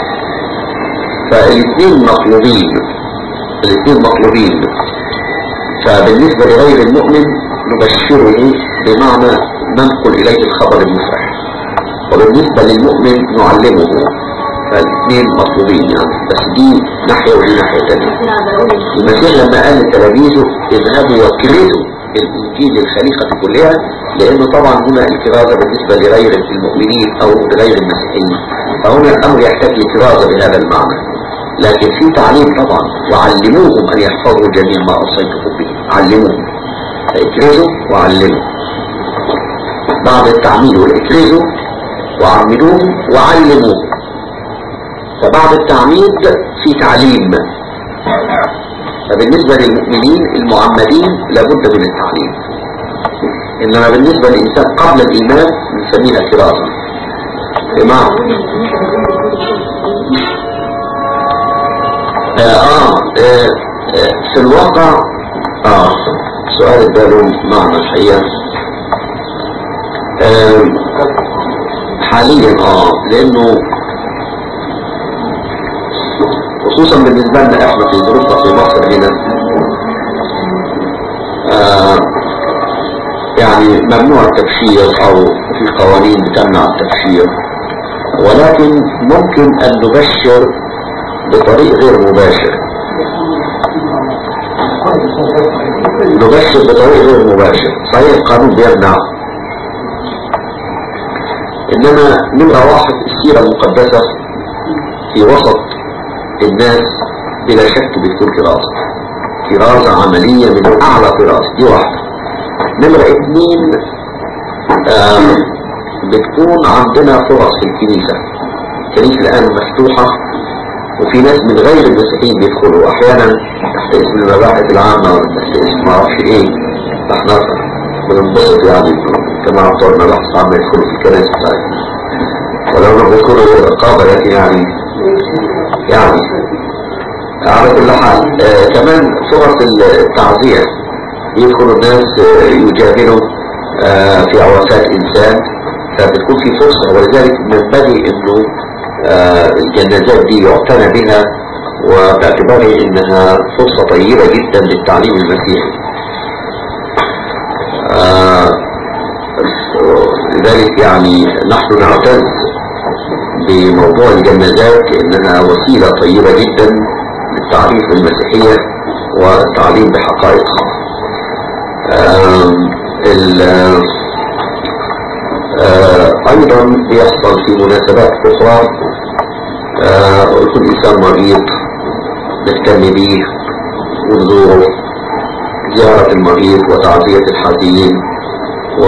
D: فالاثنين مطلوبين الاثنين مطلوبين فبالنسبة لغير المؤمن نبشره بمعنى ننقل إليه الخبر المفرح وبالنسبة للمؤمن نعلمه فالاثنين مطلوبين يعني بس دي ناحية ودي ناحية تانية
B: أنا بقول
D: المسيح لما قال لتلاميذه اذهبوا وكرزوا الانجيل الخليقة كلها لانه طبعا هنا الكرازة بالنسبة لغير المؤمنين او لغير المسيحيين فهنا الامر يحتاج لكرازة بهذا المعنى لكن في تعليم طبعا وعلموهم ان يحفظوا جميع ما اوصيتكم به علموهم اكرزوا وعلموا بعد التعميد والاكرزوا وعمدوهم وعلموهم فبعد التعميد في تعليم فبالنسبة للمؤمنين المعمدين لابد من التعليم إنما بالنسبة للإنسان قبل الإيمان نسميها كرازة بمعنى آه, آه, آه, آه في الواقع آه سؤال ده له معنى الحقيقة آه حاليا آه لأنه خصوصا بالنسبة لنا احنا في ظروفنا في مصر هنا آه يعني ممنوع التبشير او في قوانين بتمنع التبشير ولكن ممكن ان نبشر بطريق غير مباشر نبشر بطريق غير مباشر صحيح القانون بيمنع انما نمرة واحد السيرة المقدسة في وسط الناس بلا شك بتكون كرازة كرازة عملية من أعلى كرازة دي واحدة نمرة اتنين آه بتكون عندنا فرص في الكنيسة الكنيسة الآن مفتوحة وفي ناس من غير المسيحيين بيدخلوا أحيانا تحت اسم المباحث العامة ولا تحت اسم معرفش إيه احنا بننبسط يعني الجماعة بتوع المباحث العامة يدخلوا في الكنائس بتاعتنا ولو انهم بيدخلوا رقابة لكن يعني يعني على كل حال آه كمان فرص التعزية يدخل الناس آه يجاهلوا آه في عوافات إنسان فبتكون في فرصة ولذلك ينبغي انه آه الجنازات دي يعتنى بها وباعتباره انها فرصة طيبة جدا للتعليم المسيحي آه لذلك يعني نحن نعتز بموضوع الجنازات انها وسيلة طيبة جدا للتعريف بالمسيحية والتعليم بحقائقها ايضا بيحصل في مناسبات اخرى يكون انسان مريض نهتم به ونزوره زيارة المريض وتعزية الحزين و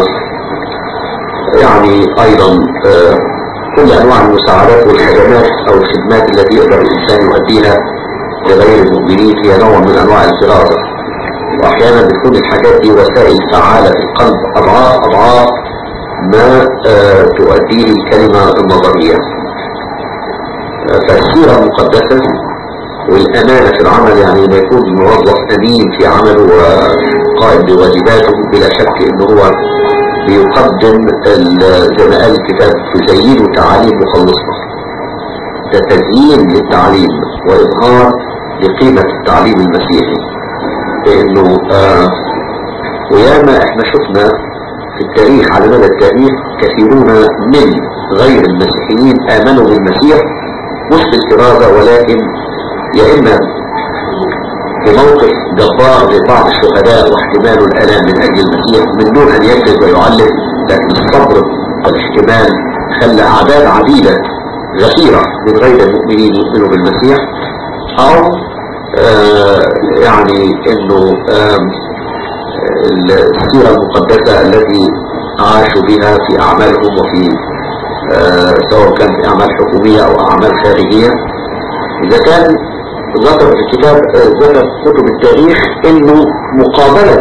D: يعني ايضا كل انواع المساعدات والخدمات او الخدمات التي يقدر الانسان يؤديها لغير المؤمنين هي نوع من انواع الكرازة واحيانا بتكون الحاجات دي وسائل فعالة في القلب اضعاف اضعاف ما آه، تؤديه الكلمة النظرية آه، فالسيرة المقدسة والأمانة في العمل يعني لما يكون الموظف أمين في عمله وقائم بواجباته بلا شك إن هو بيقدم ال- زي ما قال الكتاب تزيين تعاليم مخلصنا ده تزيين للتعليم وإظهار لقيمة التعليم المسيحي لأنه آه وياما احنا شفنا في التاريخ على مدى التاريخ كثيرون من غير المسيحيين آمنوا بالمسيح مش بالكرازة ولكن يا إما بموقف جبار لبعض الشهداء واحتمال الألام من أجل المسيح من دون أن يكذب ويعلم لكن الصبر والاحتمال خلى أعداد عديدة غفيرة من غير المؤمنين يؤمنوا بالمسيح أو آه يعني أنه آم السيرة المقدسة التي عاشوا بها في أعمالهم وفي آه، سواء كان في أعمال حكومية أو أعمال خارجية إذا كان ذكر في الكتاب آه، ذكر في كتب التاريخ إنه مقابلة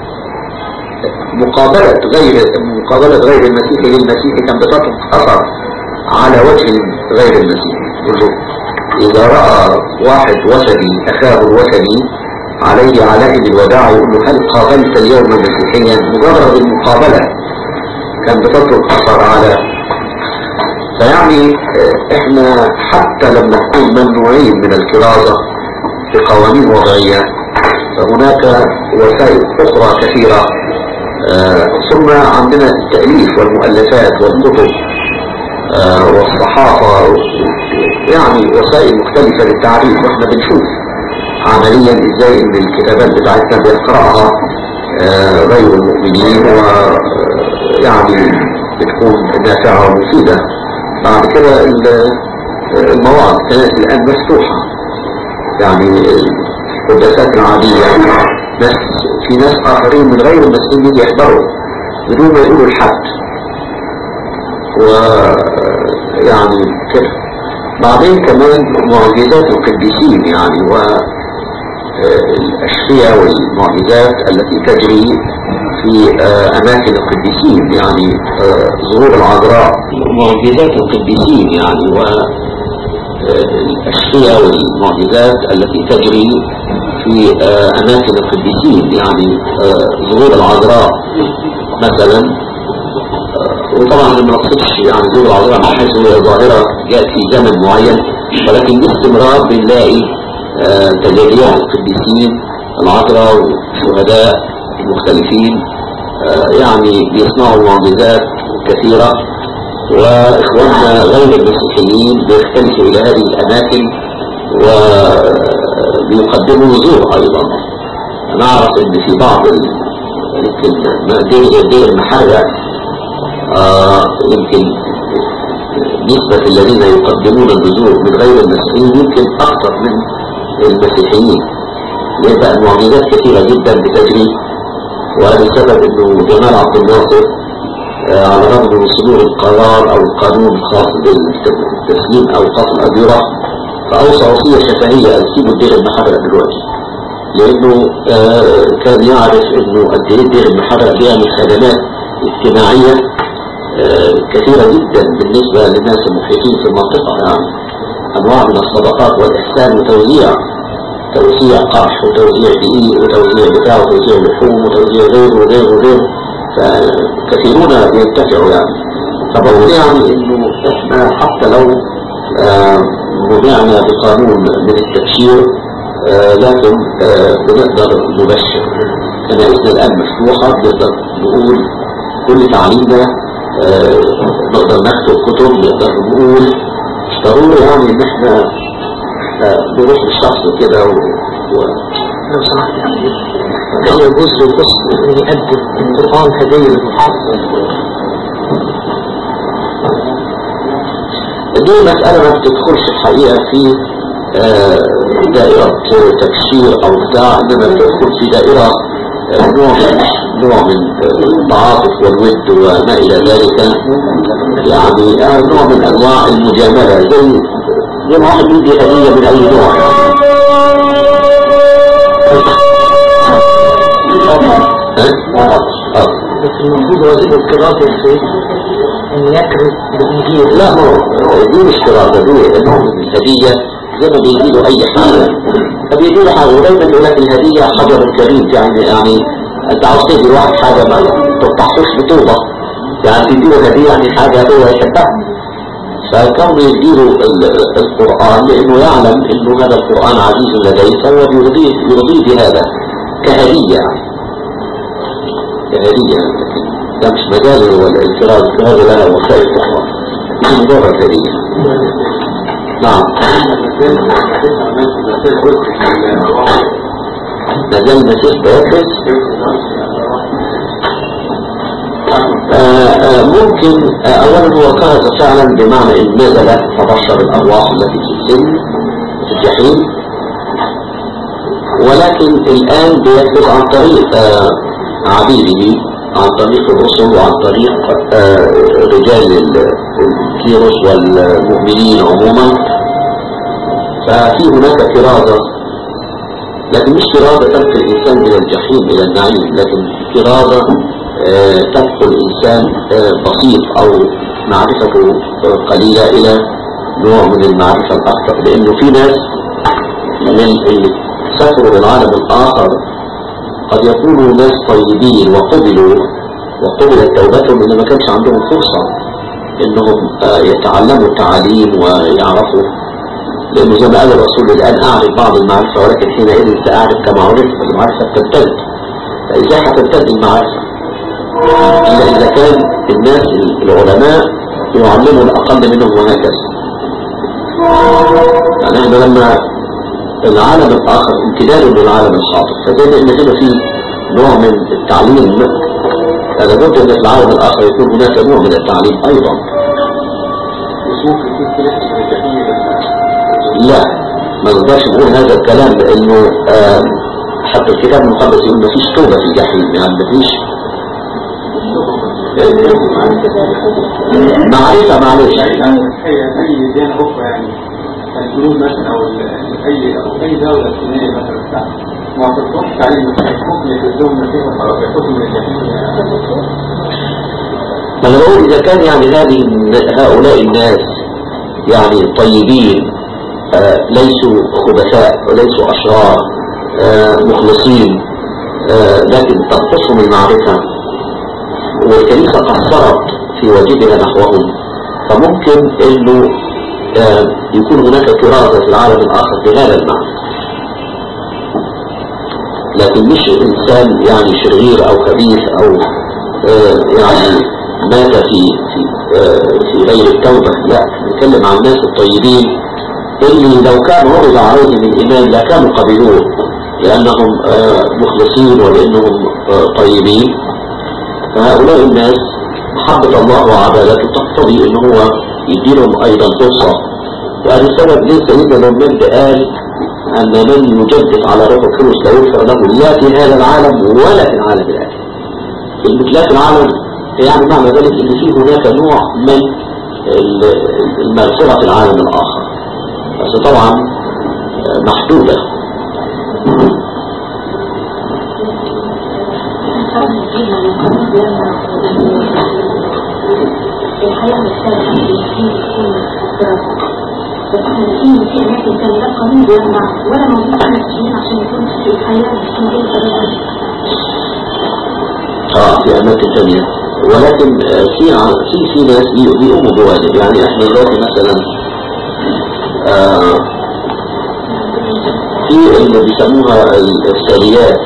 D: مقابلة غير مقابلة غير المسيحي للمسيحي كان بتترك أثر على وجه غير المسيحي يقول له إذا رأى واحد وثني أخاه الوثني عليه علائم الوداع يقول له هل قابلت اليوم مسيحيا مجرد المقابلة كان بتترك أثر على فيعني آه، احنا حتى لما نكون ممنوعين من الكرازة بقوانين وضعية فهناك وسائل أخرى كثيرة آه، ثم عندنا التأليف والمؤلفات والكتب آه، والصحافة يعني وسائل مختلفة للتعريف واحنا بنشوف عمليا ازاي ان الكتابات بتاعتنا بيقرأها آه، غير المؤمنين ويعني بتكون نافعة ومفيدة بعد كده ال- المواعظ كانت الآن مفتوحة يعني القداسات العادية ناس في ناس آخرين من غير المسلمين يحضروا بدون ما يقولوا الحد ويعني كده بعدين كمان معجزات القديسين يعني والأشفية والمعجزات التي تجري في آه، أماكن القديسين يعني آه، ظهور العذراء معجزات القديسين يعني والأشفية والمعجزات التي تجري في آه، أماكن القديسين يعني آه، ظهور العذراء مثلا وطبعا ما نقصدش يعني دول العذراء من حيث هي ظاهرة جاءت في زمن معين ولكن باستمرار بنلاقي آه، تجليات القديسين العذراء والشهداء المختلفين آه، يعني بيصنعوا معجزات كثيرة وإخواننا غير المسيحيين بيختلفوا إلى هذه الأماكن وبيقدموا نذور أيضا أنا أعرف إن في بعض ال- يمكن دير دير المحرق آه، يمكن نسبة الذين يقدمون النذور من غير المسيحيين يمكن أكثر من المسيحيين يبقى المعجزات كثيرة جدا بتجري وهذا السبب انه جمال عبد الناصر آه، على الرغم من صدور القرار او القانون الخاص بالتسليم او قتل الأجيرة فأوصى وصية شفهية أن يسيبوا الدير المحرق دلوقتي لأنه آه، كان يعرف انه قد ايه الدير المحرق بيعمل خدمات اجتماعية آه، كثيرة جدا بالنسبة للناس المحيطين في المنطقة يعني أنواع من الصدقات والإحسان وتوزيع توزيع قمح وتوزيع دقيق وتوزيع بتاع وتوزيع لحوم وتوزيع غيره وغيره وغيره فكثيرون بينتفعوا يعني فبقول يعني انه احنا حتى لو آه، منعنا بقانون من التبشير آه، لكن آه، بنقدر نبشر كنائسنا الان مفتوحة بنقدر نقول كل تعليمنا آه، نقدر نكتب كتب نقدر نقول مش ضروري يعني ان احنا آه، نروح للشخص كده و... و...
E: لو سمحت يعني هل يجوز للأسر أن يقدم القرآن هدية للمحافظ
D: دي مسألة ما بتدخلش الحقيقة في آه، دائرة تبشير أو بتاع إنما بتدخل في دائرة آه، نوع من نوع من آه، التعاطف والود وما إلى ذلك يعني آه، نوع من أنواع المجاملة زي زي ما واحد يدي هدية من أي نوع يعني. ها؟ اه
E: بس المفروض واجب القراءة يا سيد ان يكرز بالانجيل
D: لا هو دي مش قراءة دي انهم الهدية زي ما بيديله اي حاجة فبيديله حاجة ودايما يقول لك الهدية حجر كريم يعني يعني انت عاوز تدي الواحد حاجة ما تفتحوش بطوبة يعني تديله هدية يعني حاجة هو يحبها فكون يديله ال- القرآن لانه يعلم انه هذا القرآن عزيز لديه فهو يرضيه يرضيه بهذا كهدية يعني كهدية ده مش مجال ولا الانفراد هذا لها وسائل أخرى مش مجرد هدية نعم ما زال المسيح بيكرس آه، آه، ممكن آه، اولا هو كرز فعلا بمعنى ان نزل فبشر الارواح التي في السن في الجحيم ولكن الان بيكرز عن طريق آه، عبيده عن طريق الرسل وعن طريق آه، رجال ال- الكيروس والمؤمنين عموما ففي هناك كرازة لكن مش كرازة تنقل الإنسان من الجحيم إلى النعيم لكن كرازة آه، تنقل الإنسان آه، بسيط أو معرفته آه، قليلة إلى نوع من المعرفة الأكثر لأنه في ناس من اللي سافروا للعالم الآخر قد يكونوا ناس طيبين وقبلوا وقبلت توبتهم إن ما كانش عندهم فرصة إنهم آه، يتعلموا التعاليم ويعرفوا لأنه زي ما قال الرسول الآن أعرف بعض المعرفة ولكن حينئذ سأعرف كما عرفت المعرفة تمتد فإزاي هتمتد المعرفة؟ إلا إذا كان الناس العلماء يعلموا الأقل منهم وهكذا يعني احنا لما العالم الآخر امتداد للعالم الحاضر فزي ما إن هنا في نوع من التعليم لابد أن في العالم الآخر يكون هناك نوع من التعليم أيضا لا ما نقدرش نقول هذا الكلام لأنه آه، حتى الكتاب المقدس يقول ما فيش توبة في الجحيم يعني ما فيش معرفة معلش
F: يعني أي دين أخرى يعني الجنود مثلا أو ال- أي أو أي دولة سنية مثلا بتاع ما تطلبش عليه ممكن يكذبوا المسيح وخلاص ياخدوا من الجحيم
D: أنا بقول إذا كان يعني هذه الن- هؤلاء الناس يعني طيبين آه، ليسوا خبثاء وليسوا أشرار آه، مخلصين آه، لكن تنقصهم المعرفة والكنيسة قصرت في واجبها نحوهم فممكن انه آه، يكون هناك كرازة في العالم الآخر بهذا المعنى لكن مش إنسان يعني شرير أو خبيث أو آه، يعني مات في في آه، في غير التوبة لا نتكلم عن الناس الطيبين اللي لو كان عرض عليهم الإيمان لكانوا قبلوه لأنهم آه، مخلصين ولأنهم آه، طيبين فهؤلاء الناس محبة الله وعدالته تقتضي ان هو يديلهم ايضا فرصة وهذا السبب ليه سيدنا المجد قال ان من يجدد على روح القدس لا يغفر له لا في هذا العالم ولا في العالم الاخر كلمة لا في العالم يعني معنى ذلك ان في هناك نوع من ال- المغفرة في العالم الاخر بس طبعا آه، محدودة
B: الحياة مختلفة في كل الدراسة بس احنا في في أماكن كان لا قانون بيمنع ولا موجود في المسجدين عشان يكون في الحياة مش موجود
D: اه في اماكن ثانية ولكن آه، في ع- في في ناس بي- بيقوموا بواجب يعني احنا دلوقتي مثلا آه في اللي بيسموها الارساليات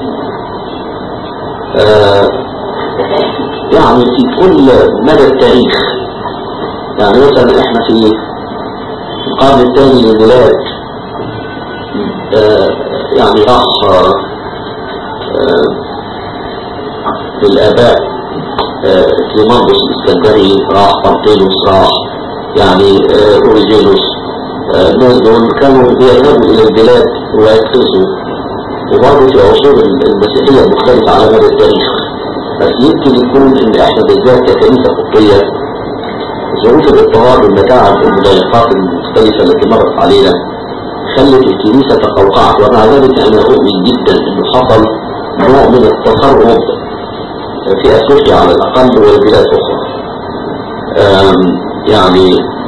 D: آه يعني في كل مدى التاريخ يعني مثلا احنا في القرن الثاني للميلاد آه يعني راح آه آه الآباء آه، كليماندوس الإسكندري راح بارتينوس راح يعني آه، أوريجينوس آه، الناس دول كانوا بيذهبوا إلى البلاد ويكتسوا وبرضه في عصور المسيحية المختلفة على مدى التاريخ بس يمكن يكون إن إحنا بالذات ككنيسة قبطية ظروف الاضطهاد والمتاعب والمضايقات المختلفة التي مرت علينا خلت الكنيسة تقوقعت ومع ذلك أنا أؤمن جدا أنه حصل نوع من التفرد في افريقيا على الاقل والبلاد اخرى آم، يعني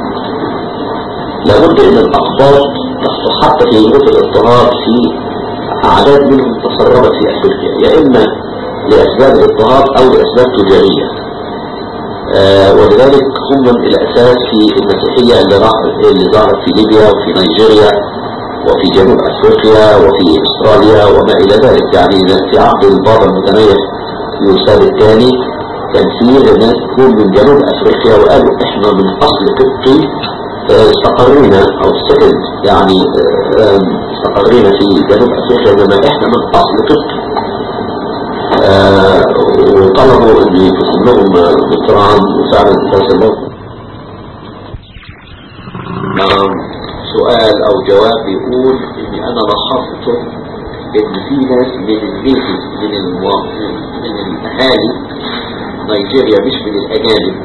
D: لابد ان الاقباط تحصل حتى في ظروف الاضطهاد في اعداد منهم تسربت في افريقيا يا اما لاسباب الاضطهاد او لاسباب تجاريه آه، ولذلك هم الاساس في المسيحيه اللي راح اللي ظهرت في ليبيا وفي نيجيريا وفي جنوب افريقيا وفي استراليا وما الى ذلك يعني في عهد البابا المتميز يوسف الثاني كان في ناس تكون من جنوب افريقيا وقالوا احنا من اصل قبطي آه، استقرينا او سكن يعني آه، آه، استقرينا في جنوب افريقيا انما احنا من اصل قبطي آه، وطلبوا ان يكتب لهم دكتوراه وفعلا تسلموا نعم سؤال او جواب بيقول اني انا لاحظت ان في ناس من النيتيف من المو... من الاهالي نيجيريا مش من الاجانب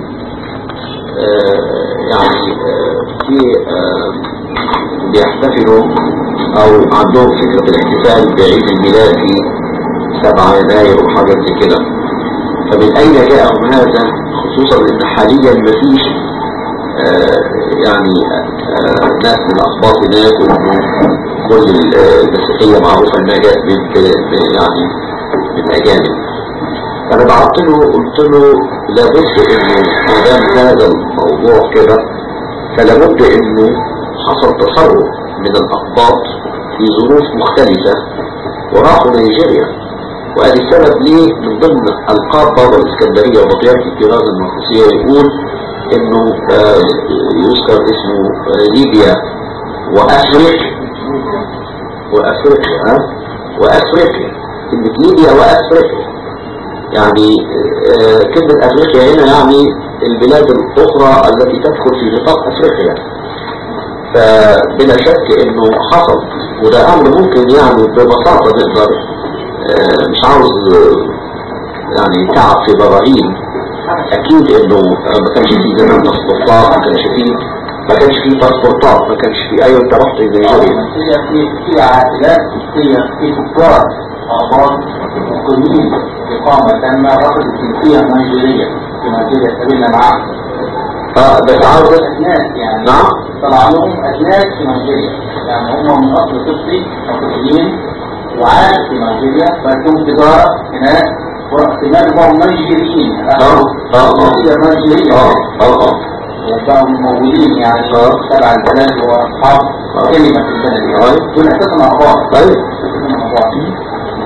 D: آه يعني آه في آه بيحتفلوا او عندهم فكرة الاحتفال بعيد الميلاد في 7 يناير وحاجات زي كده فمن اين جاءهم هذا خصوصا ان حاليا مفيش آه يعني آه ناس من الأخباط هناك وإنه كل ال- آه، المسيحية معروفة إنها جاءت من ب- يعني من أجانب أنا بعت له قلت له لابد إنه ما دام هذا الموضوع كده فلابد إنه حصل تصرف من الأقباط في ظروف مختلفة وراحوا نيجيريا وادي السبب ليه من ضمن القاب بابا الاسكندرية وبطيارة الطيران المرقسية يقول انه آه، يذكر اسمه آه، ليبيا وافريقيا وافريقيا ها وافريقيا كلمة ليبيا وافريقيا يعني آه، كلمة افريقيا هنا يعني البلاد الاخرى التي تدخل في نطاق افريقيا فبلا شك انه حصل وده امر ممكن يعني ببساطة نقدر آه، مش عاوز آه، يعني تعب في براهين اكيد انه آه، ما كانش فيه زمان باسبورتات ما كانش فيه ما كانش فيه باسبورتات ما كانش فيه ايوه انت رحت نيجيريا
F: هي في في عائلات هي في كبار أعضاء مقيمين إقامة تامة رفض الجنسية النيجيرية في نيجيريا سبيلنا معاهم
D: اه بس عاوز
F: أجناس يعني
D: نعم
F: طلع لهم أجناس في نيجيريا يعني هم من أصل قبطي مصريين وعاش في نيجيريا فلهم تجارة هناك ورأس مال هم نيجيريين
D: اه اه
F: الجنسية
D: اه
F: النيجيرية
D: اه اه اه
F: وبقوا موجودين يعني
D: آه.
F: تبع البلد وأصحاب
D: آه.
F: كلمة في البلد
D: آه.
F: يعني دول أساسا أخبار
D: طيب
F: أساسا أخبار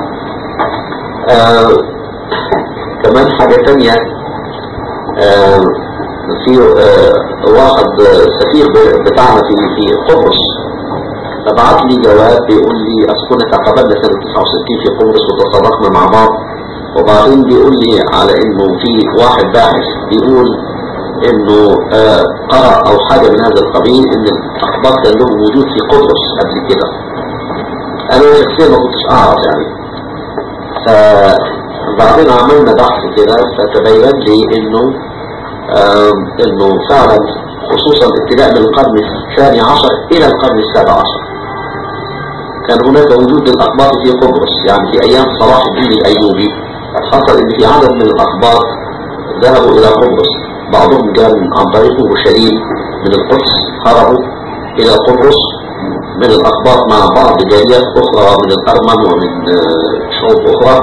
D: آه كمان حاجة تانية آه في آه واحد آه، سفير ب- بتاعنا في في قبرص فبعت لي جواب بيقول لي أصل كنا تقابلنا سنة 69 في قبرص وتصرفنا مع بعض وبعدين بيقول لي على انه في واحد باحث بيقول انه آه قرأ او حاجة من هذا القبيل ان الاخبار كان لهم وجود في قبرص قبل كده انا شخصيا ما كنتش اعرف يعني فبعدين عملنا بحث كده فتبين لي انه آم، انه فعلا خصوصا ابتداء من القرن الثاني عشر الى القرن السابع عشر كان هناك وجود للاخبار في قبرص يعني في ايام صلاح الدين الايوبي حصل ان في عدد من الاخبار ذهبوا الى قبرص بعضهم كان عن طريق اورشليم من القدس هربوا الى قبرص من الاخبار مع بعض جاليات اخرى من الارمن ومن آه، شعوب اخرى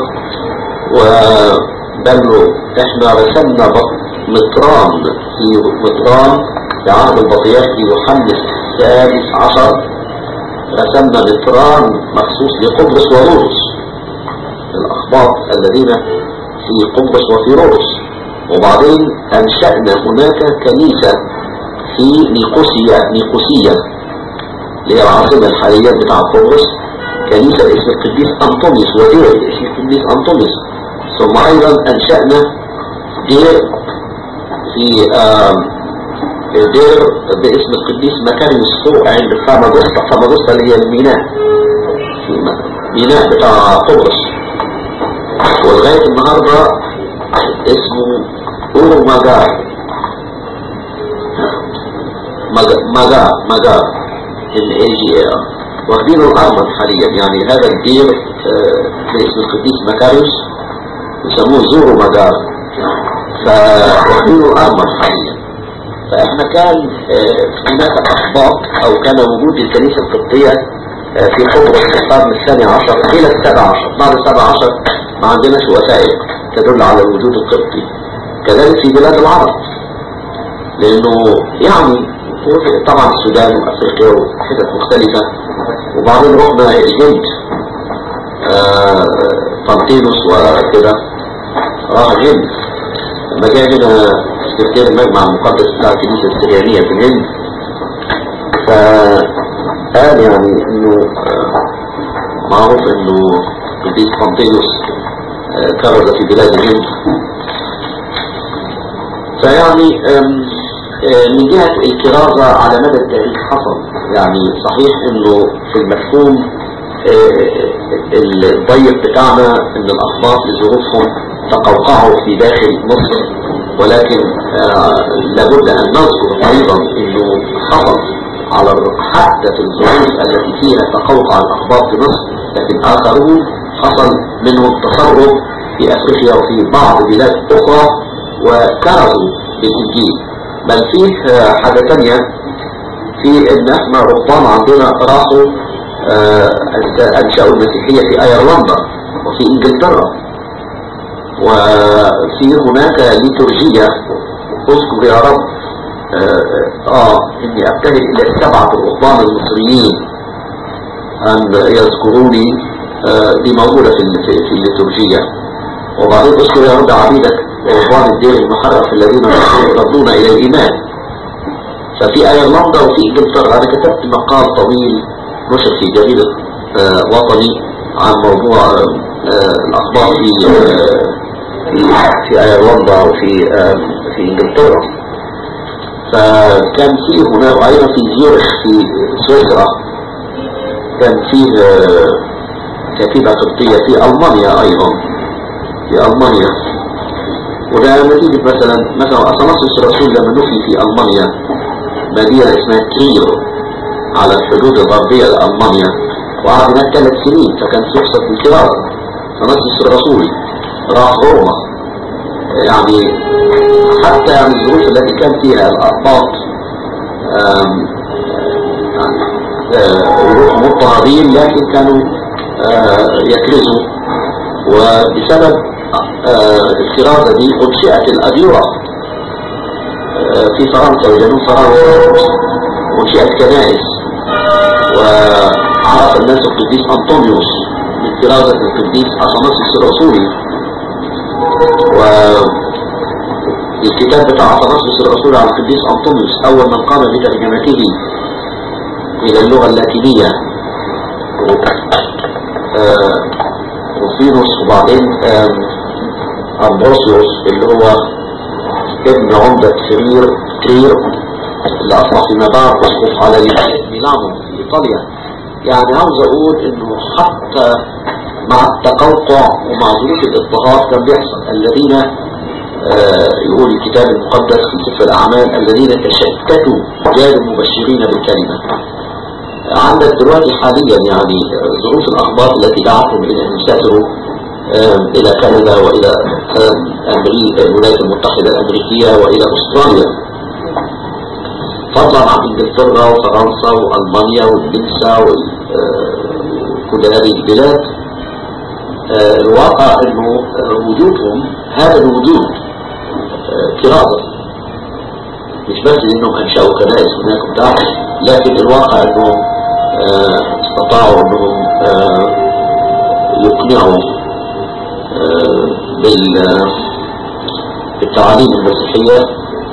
D: وقالوا احنا رسمنا بط- مطران في مطران في عهد البطيخ يوحنس الثالث عشر رسمنا مطران مخصوص لقبرص ورودس الأخباط الذين في قبرص وفي رودس وبعدين أنشأنا هناك كنيسة في نيقوسيا نيقوسيا اللي هي العاصمة الحالية بتاع قبرص كنيسة اسم القديس أنطونيوس ودير اسم القديس أنطونيوس ثم أيضا أنشأنا دير في آم، دير باسم القديس مكاريوس فوق عند فاماجوستا فاماجوستا اللي هي الميناء في م- ميناء بتاع قبرص ولغاية النهاردة اسمه أورو مجار مجار مجار ال A G A R واخدينه الأرمن حاليا يعني هذا الدير آه، باسم القديس مكاريوس يسموه زورو مدار فواخدينه الأرمن حاليا فاحنا كان آه، هناك أخبار أو كان وجود الكنيسة القبطية آه، في قبرص في القرن الثاني عشر إلى السابع عشر بعد السابع عشر ما عندناش وثائق تدل على الوجود القبطي كذلك في بلاد العرب لأنه يعني طبعا السودان وأفريقيا وحتت مختلفة وبعدين رحنا الهند آه، طنطينوس وكده راح الهند لما جاء هنا سكرتير المجمع المقدس بتاع الكنيسة السريانية في الهند فقال يعني انه آه، معروف انه قديس طنطينوس آه، كرز في بلاد الهند فيعني آم، آه، من جهة الكرازة على مدى التاريخ حصل يعني صحيح انه في المفهوم آه، الضيق بتاعنا ان الاخبار لظروفهم تقوقعوا في داخل مصر ولكن آه، لابد ان نذكر ايضا انه حصل على الر- حتى في الظروف التي فيها تقوقع الاخبار في مصر لكن اخرون حصل منهم تصرف في افريقيا وفي بعض بلاد اخرى وكرزوا بالانجيل بل فيه آه، حاجة تانية في ان احنا ربما عندنا راحوا آه، انشأوا المسيحية في ايرلندا وفي انجلترا وفي هناك ليتورجية اذكر يا رب اه, آه اني ابتهل الى السبعة الرهبان المصريين ان يذكروني آه دي موجودة في في في الليتورجية وبعدين اذكر يا رب عبيدك رهبان الدين المحرف الذين يردون الى الايمان ففي ايرلندا وفي انجلترا انا كتبت مقال طويل نشر في جريدة آه وطني عن موضوع آه آه الاخبار في آه في في ايرلندا وفي آه في انجلترا فكان في هناك وايضا في زيورخ في سويسرا كان فيه آه كتيبة قبطية في المانيا ايضا في المانيا وده نتيجة مثلا مثلا اثناسيوس الرسول لما نفي في المانيا مدينة اسمها كرير على الحدود الغربية لألمانيا وقعد هناك ثلاث سنين فكان فرصة في الكراسة فنسس الرسول راح روما يعني حتى يعني الظروف التي كان فيها الأقباط آم، يعني آه، يروحوا مضطهدين لكن كانوا آه، يكرزوا وبسبب آه، الكرازة دي أنشئت الأديرة في فرنسا وجنوب فرنسا وانشئت كنائس وعرف الناس القديس أنطونيوس من كرازة القديس أثناسيوس الرسولي والكتاب بتاع أثناسيوس الرسولي عن القديس أنطونيوس أول من قام بترجمته إلى اللغة اللاتينية آه، روفينوس وبعدين آم، أمبروسيوس اللي هو ابن عمدة كرير كرير اللي أصبح فيما بعد أسقف على ميلانو في إيطاليا يعني عاوز أقول إنه حتى مع التقوقع ومع ظروف الاضطهاد كان بيحصل الذين آه، يقول الكتاب المقدس في سفر الأعمال الذين تشتتوا جاءوا مبشرين بالكلمة عندك دلوقتي حاليا يعني ظروف الأخبار التي دعتهم إلى أن يسافروا آم، إلى كندا وإلى آم، أمريكا الولايات المتحدة الأمريكية وإلى أستراليا فضلا عن إنجلترا وفرنسا وألمانيا والنمسا وكل هذه البلاد آه، الواقع أنه آه، وجودهم هذا الوجود آه، كرازة مش بس لأنهم أنشأوا كنائس هناك وبتاع لكن الواقع أنهم آه، استطاعوا أنهم آه، يقنعوا آه، بال- بالتعاليم المسيحية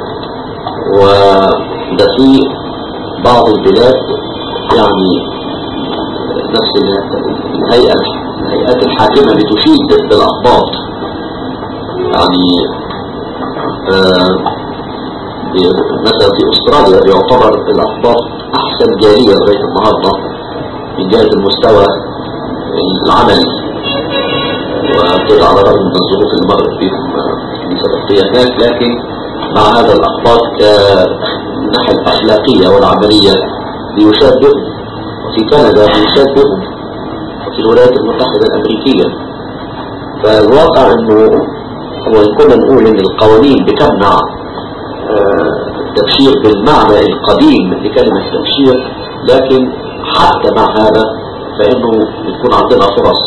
D: وده في بعض البلاد يعني نفس الهيئة الهيئات الحاكمة بتشيد بالأخبار يعني آه، ب- مثلا في أستراليا بيعتبر الأخبار أحسن جالية لغاية النهاردة من جهة المستوى العملي وكده على الرغم من الظروف اللي مرت بيهم الكنيسة الأخطية هناك لكن مع هذا الأخبار كالناحية الأخلاقية والعملية بيشاد بهم وفي كندا بيشاد بهم وفي الولايات المتحدة الأمريكية فالواقع انه وإن كنا نقول ان القوانين بتمنع آه، التبشير بالمعنى القديم لكلمة التبشير لكن حتى مع هذا فإنه بتكون عندنا فرص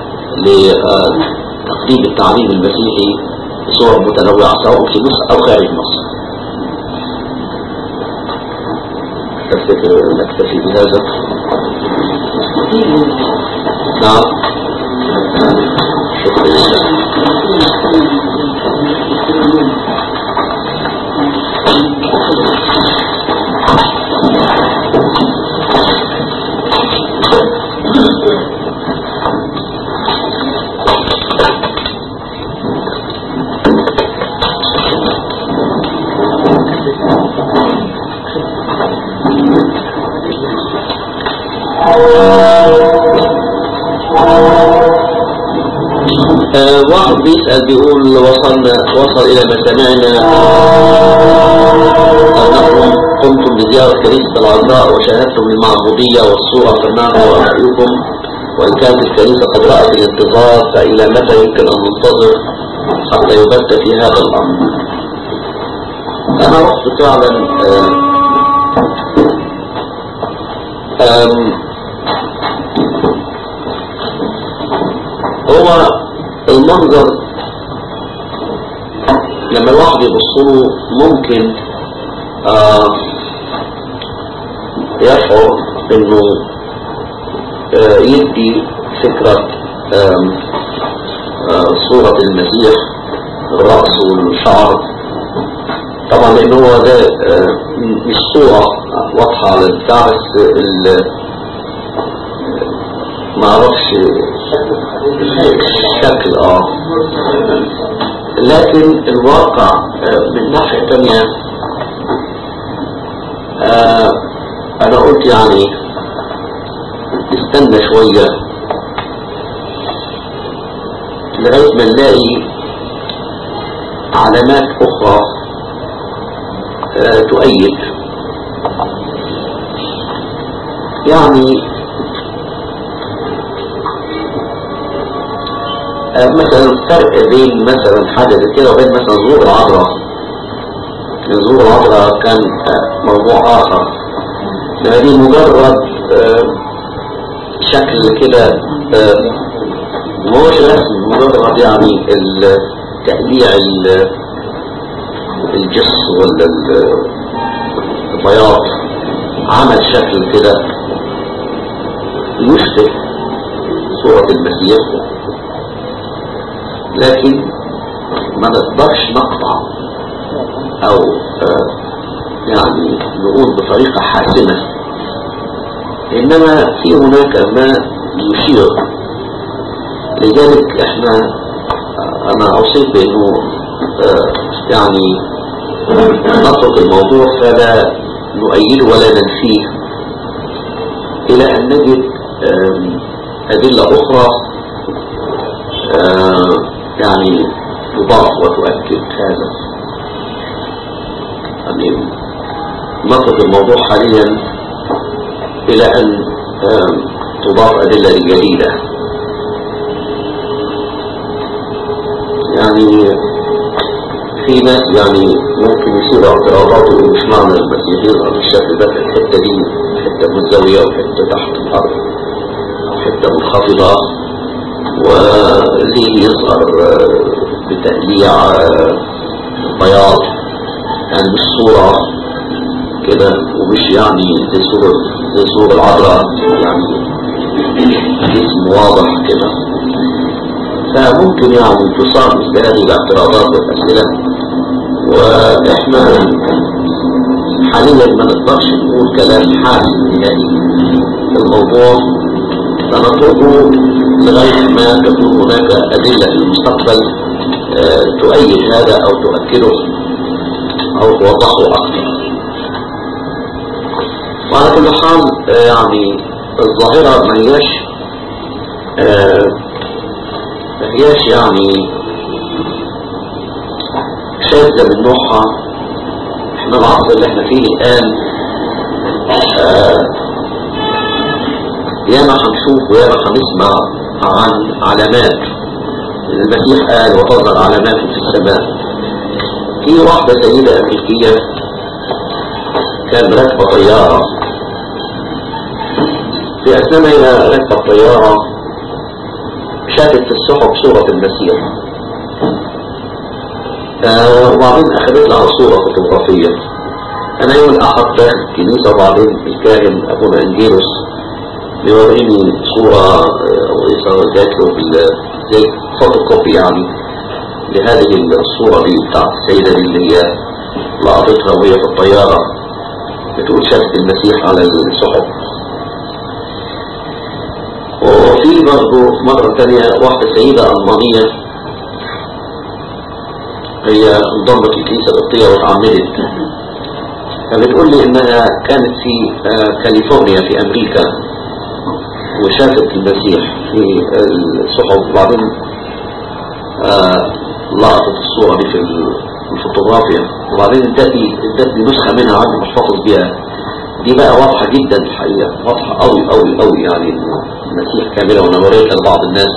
D: لتقديم التعليم المسيحي بصور متنوعة سواء في مصر أو خارج مصر أفتكر نكتفي بهذا نعم شكرا لله آه، واحد بيسأل بيقول وصلنا وصل إلى ما سمعنا أنكم قمتم بزيارة كنيسة العذراء وشاهدتم المعبودية والصورة فما هو رأيكم وإن كانت الكنيسة قد رأت الانتظار فإلى متى يمكن أن ننتظر حتى يبت في هذا الأمر أنا رحت فعلا آه، آم، هو المنظر لما الواحد يبص له ممكن آه يشعر انه آه يدي فكرة آم، آه صورة المسيح الرأس والشعر طبعا لان هو ده آه مش صورة واضحة على البتاع بس ال- ما اعرفش الشكل اه لكن الواقع آه، من ناحية تانية آه، انا قلت يعني استنى شوية لغاية ما نلاقي علامات اخرى آه، تؤيد يعني آه، مثلا الفرق بين مثلا حاجة زي كده وبين مثلا ظهور العذراء ظهور العذراء كان آه، موضوع آخر هذه مجرد آه، شكل كده آه، ما هوش رسم مجرد يعني ال- تقليع ال- الجس ولا ال- البياض عمل شكل كده يشبه صورة المسيح لكن ما نقدرش نقطع او آه، يعني نقول بطريقة حاسمة انما في هناك ما يشير لذلك احنا آه، انا اوصيت بانه آه، يعني نترك الموضوع فلا نؤيده ولا ننفيه الى ان نجد آم، ادلة اخرى آه، يعني تضاف وتؤكد هذا يعني نترك الموضوع حاليا إلى أن آم، تضاف أدلة جديدة يعني في ناس يعني ممكن يصير اعتراضات ويقولوا مش معنى المسيح يظهر بالشكل ده في الحتة دي حتة متزاوية وحتة تحت الأرض أو حتة منخفضة وليه يظهر آه، بتقليع آه، بياض يعني مش صورة كده ومش يعني زي صورة زي صورة العذراء يعني جسم واضح كده فممكن يعني تصار مثل هذه الاعتراضات والأسئلة وإحنا حاليا ما نقدرش نقول كلام حاسم نهائي في الموضوع فنتركه لغاية ما تكون هناك أدلة في المستقبل آه، تؤيد هذا أو تؤكده أو توضحه أكثر وعلى كل حال آه، يعني الظاهرة ما هياش آه، ما هياش يعني شاذة من نوعها احنا العصر اللي احنا فيه الآن آه، ياما هنشوف وياما هنسمع عن علامات المسيح قال وتظهر علامات في السماء في واحدة سيدة أمريكية كان راكبة طيارة في أثناء ما هي راكبة الطيارة شافت في السحب صورة المسيح آه، وبعدين أخذت لها صورة فوتوغرافية أنا يوم الأحد داخل الكنيسة وبعدين الكاهن أبونا أنجيلوس بيوريني صورة آه، جات له بال- زي فوتوكوبي يعني لهذه الصورة دي بتاعت السيدة دي اللي هي لقطتها وهي في الطيارة بتقول شافت المسيح على السحب وفي برضه مرة تانية واحدة سيدة ألمانية هي انضمت للكنيسة القبطية واتعمدت فبتقول لي انها كانت في آه، كاليفورنيا في امريكا وشافت المسيح في السحب وبعدين آه، لقطت الصورة دي في الفوتوغرافيا وبعدين ادتني ادتني نسخة منها عندي محتفظ بيها دي بقى واضحة جدا الحقيقة واضحة قوي قوي قوي يعني إنه المسيح كاملة وانا وريتها لبعض الناس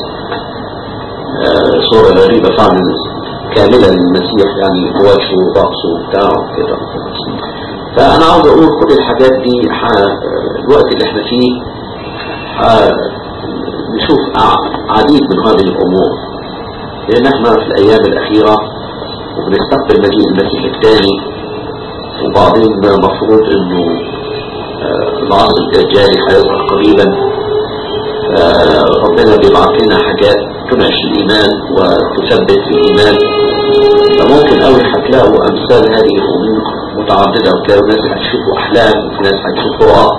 D: آه، صورة غريبة فعلا كاملة للمسيح يعني وجهه ورأسه وبتاعه كده فأنا عاوز أقول كل الحاجات دي ح- الوقت اللي احنا فيه ح- نشوف ع- عديد من هذه الأمور لأن احنا في الأيام الأخيرة وبنستقبل مجيء المسيح الثاني وبعدين مفروض انه آه، العصر الدجالي هيظهر قريبا آه، ربنا بيبعت لنا حاجات تنعش الإيمان وتثبت الإيمان فممكن قوي هتلاقوا أمثال هذه الأمور متعددة وتلاقوا ناس هتشوفوا أحلام وفي ناس هتشوفوا رؤى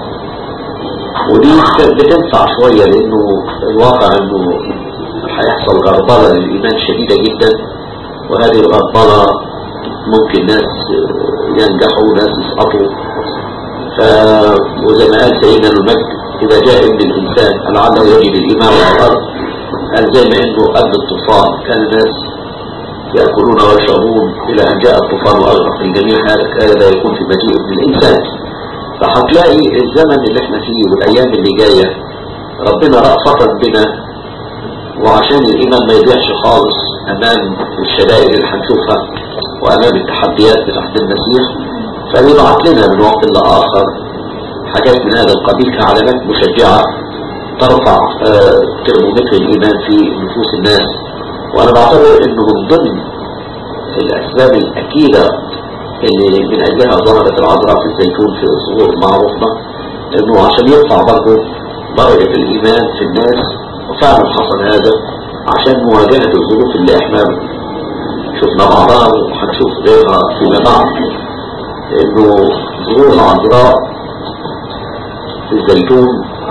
D: ودي بتنفع شوية لأنه الواقع أنه هيحصل غربلة للإيمان شديدة جدا وهذه الغربلة ممكن ناس ينجحوا وناس يسقطوا ف... وزي ما قال سيدنا المجد إذا جاء ابن الإنسان لعله يجد الإيمان على الأرض قال زي ما إنه قبل الطوفان كان الناس يأكلون ويشربون إلى أن جاء الطوفان وأغرق الجميع هذا يكون في مجيء ابن الإنسان فهتلاقي الزمن اللي احنا فيه والأيام اللي جاية ربنا رأفة بنا وعشان الإيمان ما يضيعش خالص أمام الشدائد اللي هنشوفها وأمام التحديات بتاعت المسيح فبيبعت لنا من وقت لآخر حاجات من هذا القبيل كعلامات مشجعة ترفع آه، ترمومتر الإيمان في نفوس الناس وأنا بعتبر إنه من ضمن الأسباب الأكيدة اللي من أجلها ظهرت العذراء في الزيتون في ظهور معروفنا إنه عشان يرفع برضه درجة الإيمان في الناس وفعلا حصل هذا عشان مواجهة الظروف اللي احنا شفنا بعضها وهنشوف غيرها فيما بعد إنه ظهور العذراء في الزيتون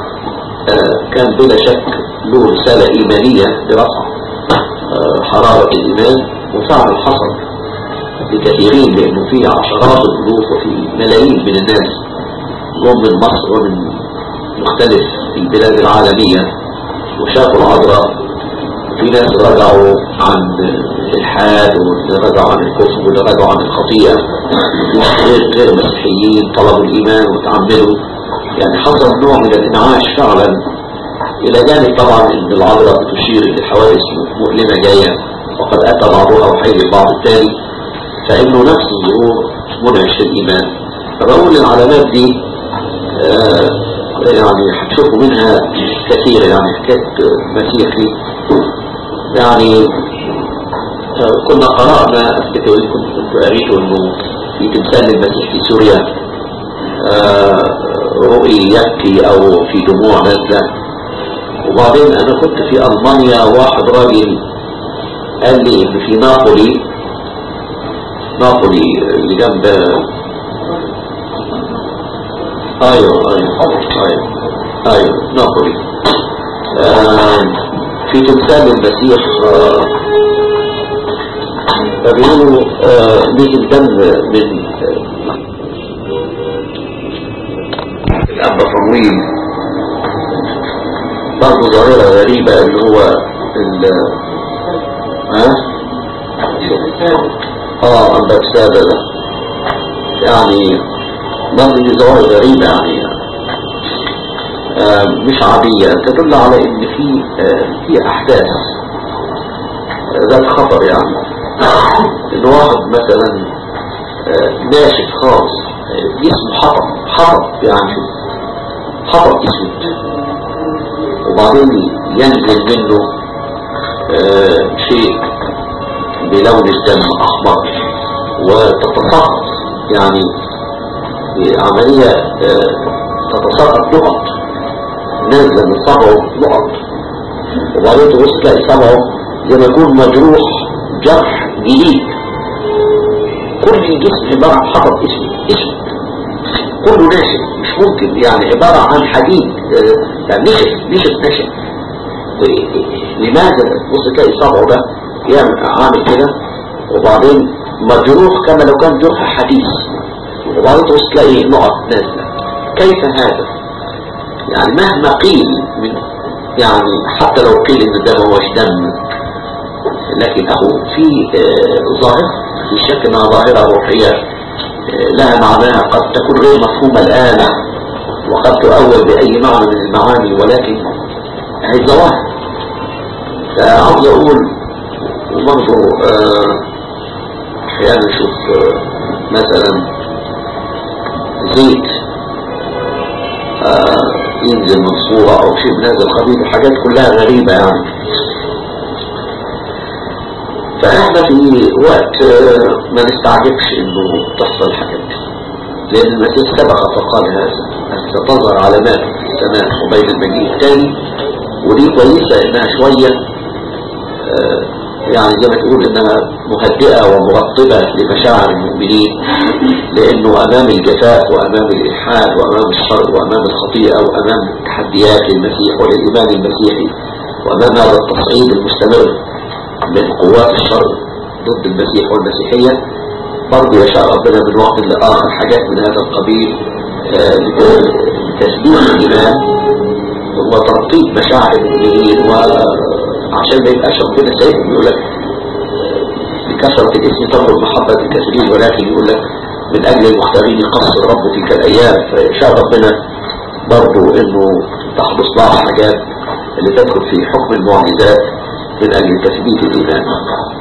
D: آه، كان بلا شك له رسالة إيمانية لرفع آه، حرارة الإيمان وفعلا حصل لكثيرين لأنه في عشرات الألوف وفي ملايين من الناس جم من مصر ومن مختلف البلاد العالمية وشافوا العذراء في ناس رجعوا عن الإلحاد ورجعوا عن الكفر ورجعوا عن الخطيئة في غير غير مسيحيين طلبوا الإيمان وتعملوا يعني حصل نوع من الانعاش فعلا إلى جانب طبعا إن العذراء بتشير لحوادث مؤلمة جاية وقد أتى بعضها وحي البعض التالي فإنه نفس الظهور منعش الإيمان فبقول العلامات دي آه يعني هتشوفوا منها كثير يعني حكاية مسيحي يعني آه كنا قرأنا أفتكر كنت كنت قريته إنه في تمثال المسيح في سوريا آه رؤي يبكي أو في دموع نازلة وبعدين أنا كنت في ألمانيا واحد راجل قال لي إن في نابولي نابولي اللي جنب ايوه ايوه ايوه ايوه نابولي آه في تمثال المسيح آه فبيقولوا آه نزل دم من الأب صمويل برضه ظاهرة غريبة اللي هو ال ها؟ اه عندك سادة ده يعني برضه دي ظواهر غريبة يعني آه، مش عادية تدل على ان في آه، في احداث آه، ذات خطر يعني ان واحد مثلا آه، ناشف خالص آه، جسمه حطب حطب يعني حطب اسود وبعدين ينزل منه آه، شيء بلون الدم احمر وتتساقط يعني عملية آه، تتساقط نقط نازلة من صبعه نقط وبعدين تبص تلاقي صبعه زي ما يكون مجروح جرح جديد كل الجسم عبارة عن حطب اسود اسود كله ناشف مش ممكن يعني عبارة عن حديد آه، يعني نشف نشف نشف لماذا بص تلاقي صبعه ده يعمل عامل كده وبعدين مجروح كما لو كان جرح حديث وبعدين تبص تلاقي نقط نازلة كيف هذا يعني مهما قيل من يعني حتى لو قيل ان ده ما هوش دم لكن اهو في آه، ظاهرة في شك انها ظاهرة روحية آه، لها معناها قد تكون غير مفهومة الآن وقد تؤول بأي معنى من المعاني ولكن هي ظواهر فعاوز أقول وبرضه آه، أحيانا أشوف آه، مثلا زيت آه، ينزل من صورة أو شيء من هذا القبيل وحاجات كلها غريبة يعني فاحنا في وقت آه، ما نستعجبش انه تحصل حاجات دي. لان المسيح سبق فقال هذا ان ستظهر علامات في السماء وبين المجيء الثاني ودي كويسة انها شوية آه، يعني زي ما تقول انها مهدئة ومرطبة لمشاعر المؤمنين لانه امام الجفاف وامام الالحاد وامام الشر وامام الخطيئة وامام تحديات المسيح والايمان المسيحي وامام هذا التصعيد المستمر من قوات الشر ضد المسيح والمسيحية برضه يشاء ربنا من وقت لآخر حاجات من هذا القبيل آه، لتثبيت الإيمان وترطيب مشاعر المؤمنين وعشان ما يبقاش ربنا سيد يقول لك آه، بكثرة الاسم تمر محبة الكثيرين ولكن يقول لك من أجل المختارين يقص الرب تلك الأيام فيشاء ربنا برضه إنه تحدث لها حاجات اللي تدخل في حكم المعجزات من أجل تثبيت الإيمان